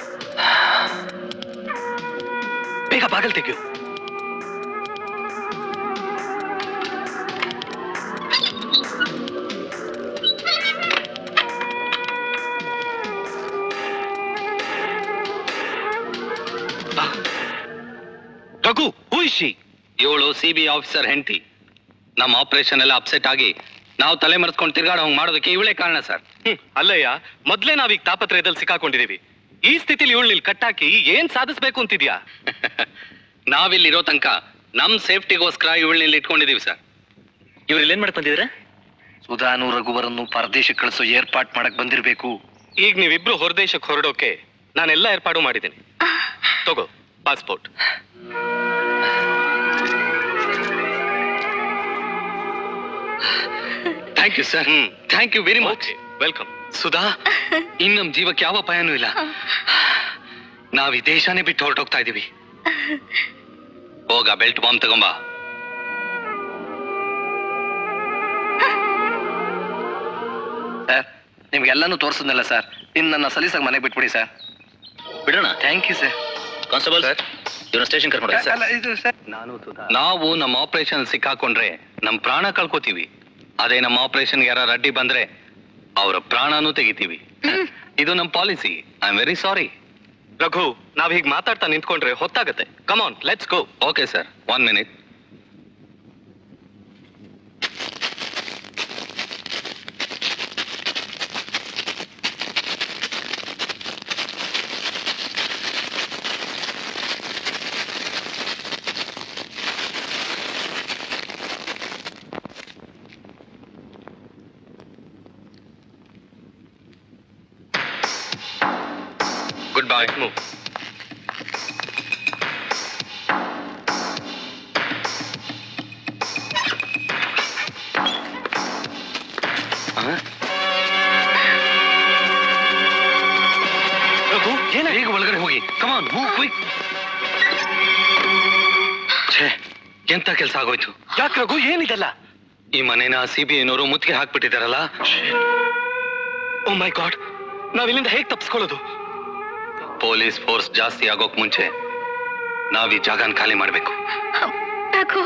ಬೇಗ ಬಾಗಲ್ ತೆಗೆಯು ರಘು ಹೂಯಿಶಿ ಇವಳು ಸಿ ಬಿ ಆಫೀಸರ್ ಹೆಂಡತಿ ನಮ್ಮ ಆಪರೇಷನ್ ಎಲ್ಲ ಅಪ್ಸೆಟ್ ಆಗಿ ನಾವು ತಲೆ ಮರೆಸ್ಕೊಂಡು ತಿರ್ಗಾಡೋ ಹಂಗ್ ಮಾಡೋದಕ್ಕೆ ಇವಳೇ ಕಾರಣ ಸರ್ ಅಲ್ಲಯ್ಯ ಮೊದ್ಲೇ ನಾವೀಗ ತಾಪತ್ರಯದಲ್ಲಿ ಸಿಕ್ಕಾಕೊಂಡಿದೀವಿ ಈ ಸ್ಥಿತಿಲಿ ಇವಳು ಇಲ್ಲಿ ಕಟ್ಟಾಕಿ ಏನ್ ಸಾಧಿಸ್ಬೇಕು ಅಂತಿದ್ಯಾ ನಾವಿಲ್ಲಿ ಇರೋ ತನಕ ನಮ್ ಸೇಫ್ಟಿಗೋಸ್ಕರ ಇವಳನ್ನ ಇಟ್ಕೊಂಡಿದೀವಿ ಸರ್ ಇವ್ರು ಇಲ್ಲೇನ್ ಮಾಡಕ್ ಬಂದಿದ್ರೆ ಸುಧಾನು ರಘುವರನ್ನು ಪರದೇಶಕ್ಕೆ ಕಳಿಸೋ ಏರ್ಪಾಟ್ ಮಾಡಕ್ ಬಂದಿರ್ಬೇಕು ಈಗ ನೀವಿಬ್ರು ಹೊರದೇಶಕ್ಕೆ ಹೊರಡೋಕೆ ನಾನೆಲ್ಲ ಏರ್ಪಾಡು ಮಾಡಿದ್ದೀನಿ ತಗೋ passport thank you sir thank you very much welcome Sudha ಇನ್ ನಮ್ ಜೀವಕ್ಕೆ ಯಾವ ಅಪಾಯನೂ ಇಲ್ಲ ನಾವ್ ಈ ದೇಶನೇ ಬಿಟ್ಟು ಹೊರಟೋಗ್ತಾ ಇದೀವಿ ಹೋಗ ಬೆಲ್ಟ್ ಬಾಂಬ್ ತಗೊಂಬ ಸರ್ ನಿಮ್ಗೆಲ್ಲಾನು ತೋರಿಸಿದ್ನಲ್ಲ ಸರ್ ಇನ್ನು ನನ್ನ ಸಲೀಸಾಗಿ ಮನೆಗೆ ಬಿಟ್ಬಿಡಿ ಸರ್ ಬಿಡೋಣ ಥ್ಯಾಂಕ್ ಯು ಸರ್ ಕಾನ್ಸ್ಟೇಬಲ್ ಇವ್ರನ್ನ ಸ್ಟೇಷನ್ ಕರ್ಕೊಂಡು ಹೋಗಿ ಅಲ್ಲ ಇದು ಸರ್ ನಾನು ನಾವು ನಮ್ಮ ಆಪರೇಷನ್ ಸಿಕ್ಕಾಕೊಂಡ್ರೆ ನಮ್ ಪ್ರಾಣ ಕಳ್ಕೊತೀವಿ ಅದೇ ನಮ್ಮ ಆಪರೇಷನ್ ಯಾರ ಅಡ್ಡಿ ಬಂದ್ರೆ ಅವರ ಪ್ರಾಣನೂ ತೆಗಿತೀವಿ ಇದು ನಮ್ policy I am very sorry Raghu ನಾವ್ ಹೀಗ್ ಮಾತಾಡ್ತಾ ನಿಂತ್ಕೊಂಡ್ರೆ ಹೊತ್ತಾಗತ್ತೆ come on let's go okay sir one minute good bye move ಎಂತ ಕೆಲಸ ಆಗೋಯ್ತು ಯಾಕೆ ರಘು ಏನಿದೆಲ್ಲ ಈ ಮನೇನ ಸಿ ಬಿ ಐನವರು ಮುತ್ತಿಗೆ ಹಾಕ್ಬಿಟ್ಟಿದಾರಲ್ಲ ಓ ಮೈ ಗಾಡ್ ನಾವ್ ಇಲ್ಲಿಂದ ಹೇಗೆ ತಪ್ಪಿಸ್ಕೊಳ್ಳೋದು ಪೊಲೀಸ್ ಫೋರ್ಸ್ ಜಾಸ್ತಿ ಆಗೋಕ್ ಮುಂಚೆ ನಾವ್ ಈ ಜಾಗನ ಖಾಲಿ ಮಾಡ್ಬೇಕು ರಘು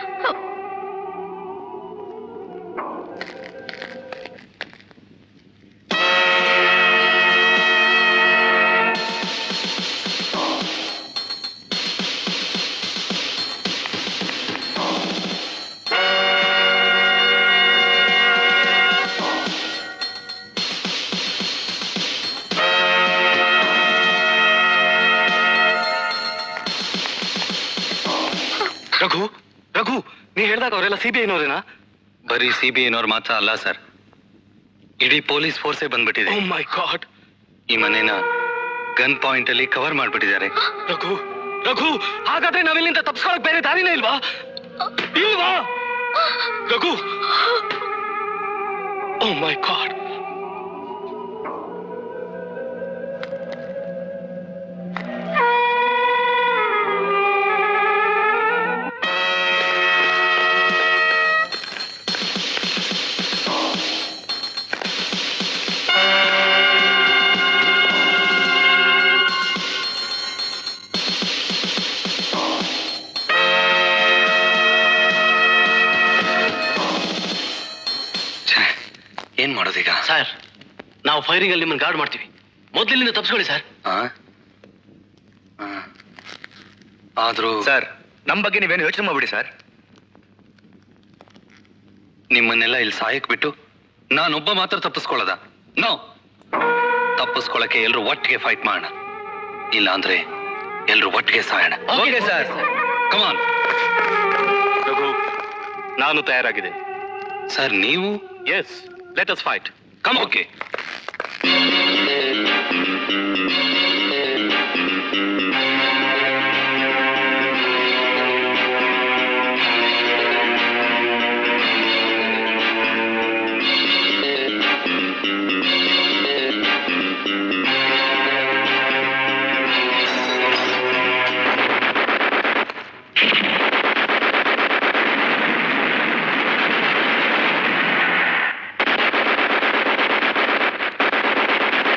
ರಘು ರಘು ನೀ ಹೇಳ್ದಾಗ ಅವರೆಲ್ಲ ಸಿ ಬಿ ಐನವರೇನಾ ಬರೀ ಸಿ ಬಿ ಐನವ್ರು ಮಾತ್ರ ಅಲ್ಲ ಸರ್ ಇಡೀ ಪೊಲೀಸ್ ಫೋರ್ಸೇ ಬಂದ್ಬಿಟ್ಟಿದೆ ಓ ಮೈ ಗಾಡ್ ಈ ಮನೇನ ಗನ್ ಪಾಯಿಂಟ್ ಅಲ್ಲಿ ಕವರ್ ಮಾಡ್ಬಿಟ್ಟಿದ್ದಾರೆ ರಘು ರಘು ಹಾಗಾದ್ರೆ ನಾವಿಲ್ಲಿಂದ ತಪ್ಪಿಸ್ಕೊಳಕ್ ಬೇರೆ ದಾರಿನೇ ಇಲ್ವಾ ಇಲ್ವಾ ರಘು ಓ ಮೈ ಗಾಡ್ ಏನ್ ಮಾಡೋದೀಗ ಸರ್ ನಾವು ಫೈರಿಂಗ್ ಅಲ್ಲಿ ನಿಮ್ಮನ್ನ ಗಾರ್ಡ್ ಮಾಡ್ತೀವಿ ಮೊದಲಿನಿಂದ ತಪ್ಪಿಸ್ಕೊಳ್ಳಿ ಸರ್ ಆ? ಆ. ಆದ್ರೂ ಸರ್ ನಮ್ ಬಗ್ಗೆ ನೀವೇನು ಯೋಚನೆ ಮಾಡ್ಬಿಡಿ ಸರ್ ನಿಮ್ಮನ್ನೆಲ್ಲ ಇಲ್ಲಿ ಸಾಯಕ್ ಬಿಟ್ಟು ನಾನೊಬ್ಬ ಮಾತ್ರ ತಪ್ಪಿಸ್ಕೊಳ್ಳೋದ ನೋ ತಪ್ಪಿಸ್ಕೊಳಕ್ಕೆ ಎಲ್ರು ಒಟ್ಟಿಗೆ ಫೈಟ್ ಮಾಡೋಣ ಇಲ್ಲ ಅಂದ್ರೆ ಎಲ್ರು ಒಟ್ಟಿಗೆ ಸಾಯೋಣ ಓಕೆ ಸರ್ ಕಮಾನ್ ರಘು ನಾನು ತಯಾರಾಗಿದೆ ಸರ್ ನೀವು yes let us fight come okay ಆ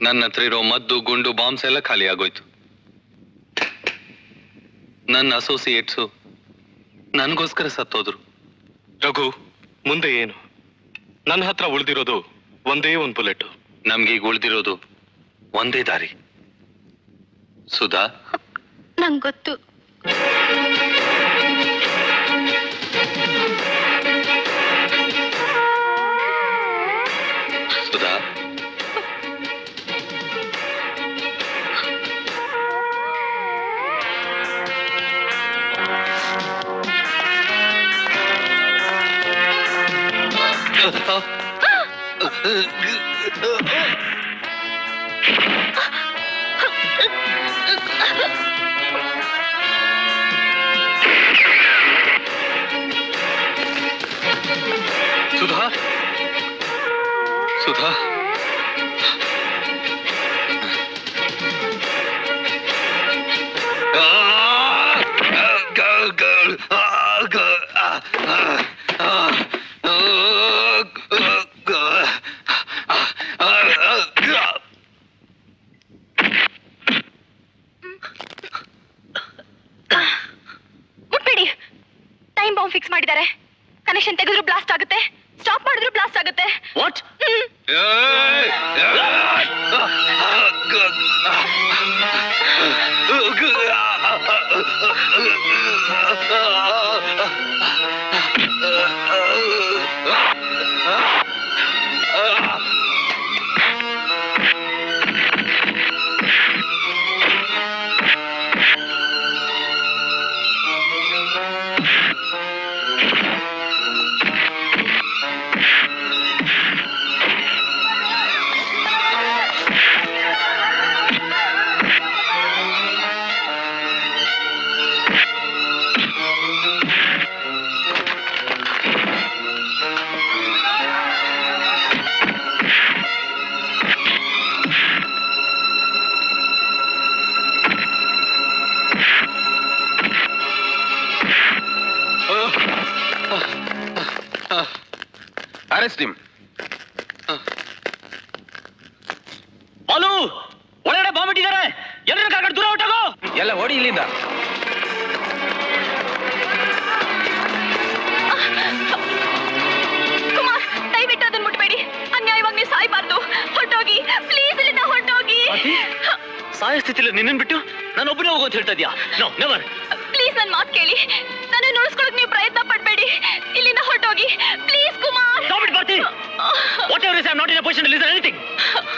ನನ್ನ ಹತ್ರ ಇರೋ ಮದ್ದು ಗುಂಡು ಬಾಂಬ್ಸ್ ಎಲ್ಲ ಖಾಲಿ ಆಗೋಯ್ತು ನನ್ನ ಅಸೋಸಿಯೇಟ್ಸು ನನಗೋಸ್ಕರ ಸತ್ತೋದ್ರು ರಘು ಮುಂದೆ ಏನು ನನ್ನ ಹತ್ರ ಉಳಿದಿರೋದು ಒಂದೇ ಒಂದು ಬುಲೆಟ್ ನಮ್ಗೀಗ ಉಳಿದಿರೋದು ಒಂದೇ ದಾರಿ ಸುಧಾ ನಂಗ್ ಗೊತ್ತು ಸುಧಾ ಸುಧಾ ಸುಧಾ ಮುಟ್ಬೇಡಿ ಟೈಮ್ ಬಾಂಬ್ ಫಿಕ್ಸ್ ಮಾಡಿದ್ದಾರೆ ಕನೆಕ್ಷನ್ ತೆಗೆದ್ರು ಬ್ಲಾಸ್ಟ್ ಆಗುತ್ತೆ ಸ್ಟಾಪ್ ಮಾಡಿದ್ರು ಬ್ಲಾಸ್ಟ್ ಆಗುತ್ತೆ ವಾಟ್ ಅರೆಸ್ಟ್ ಹಿಮ್ ಬಾಲು ಒಳಗಡೆ ಬಾಂಬ್ ಇಟ್ಟಿದ್ದಾರೆ ಎಲ್ಲರೂ ಕರ್ಕೊಂಡು ದೂರ ಹೊಟ್ಟೋಗು ಎಲ್ಲ ಓಡಿ ಇಲ್ಲಿಂದ ಕುಮಾರ್ ದಯವಿಟ್ಟು ಅದನ್ನ ಮುಟ್ಬೇಡಿ ಅನ್ಯಾಯವಾಗಿ ನೀವು ಸಾಯ್ಬಾರ್ದು ಹೊರಟೋಗಿ ಪ್ಲೀಸ್ ಇಲ್ಲಿಂದ ಹೊರಟೋಗಿ ಸಾಯ ಸ್ಥಿತಿಲಿ ನಿನ್ನನ್ ಬಿಟ್ಟು ನಾನು ಒಬ್ಬನೇ ಹೋಗು ಅಂತ ಹೇಳ್ತಾ ಇದೀಯಾ ನೋ ನೆವರ್ ಪ್ಲೀಸ್ ನನ್ ಮಾತು ಕೇಳಿ ನನ್ನ ಉಳಿಸ್ಕೊಳಕ್ ನೀವು ಪ್ರಯತ್ನ ಪಡ್ಬೇಡಿ ಇಲ್ಲಿಂದ ಹೊರಟೋಗಿ please Kumar Stop it, Bharti! Whatever is, I'm not in a position to listen to anything.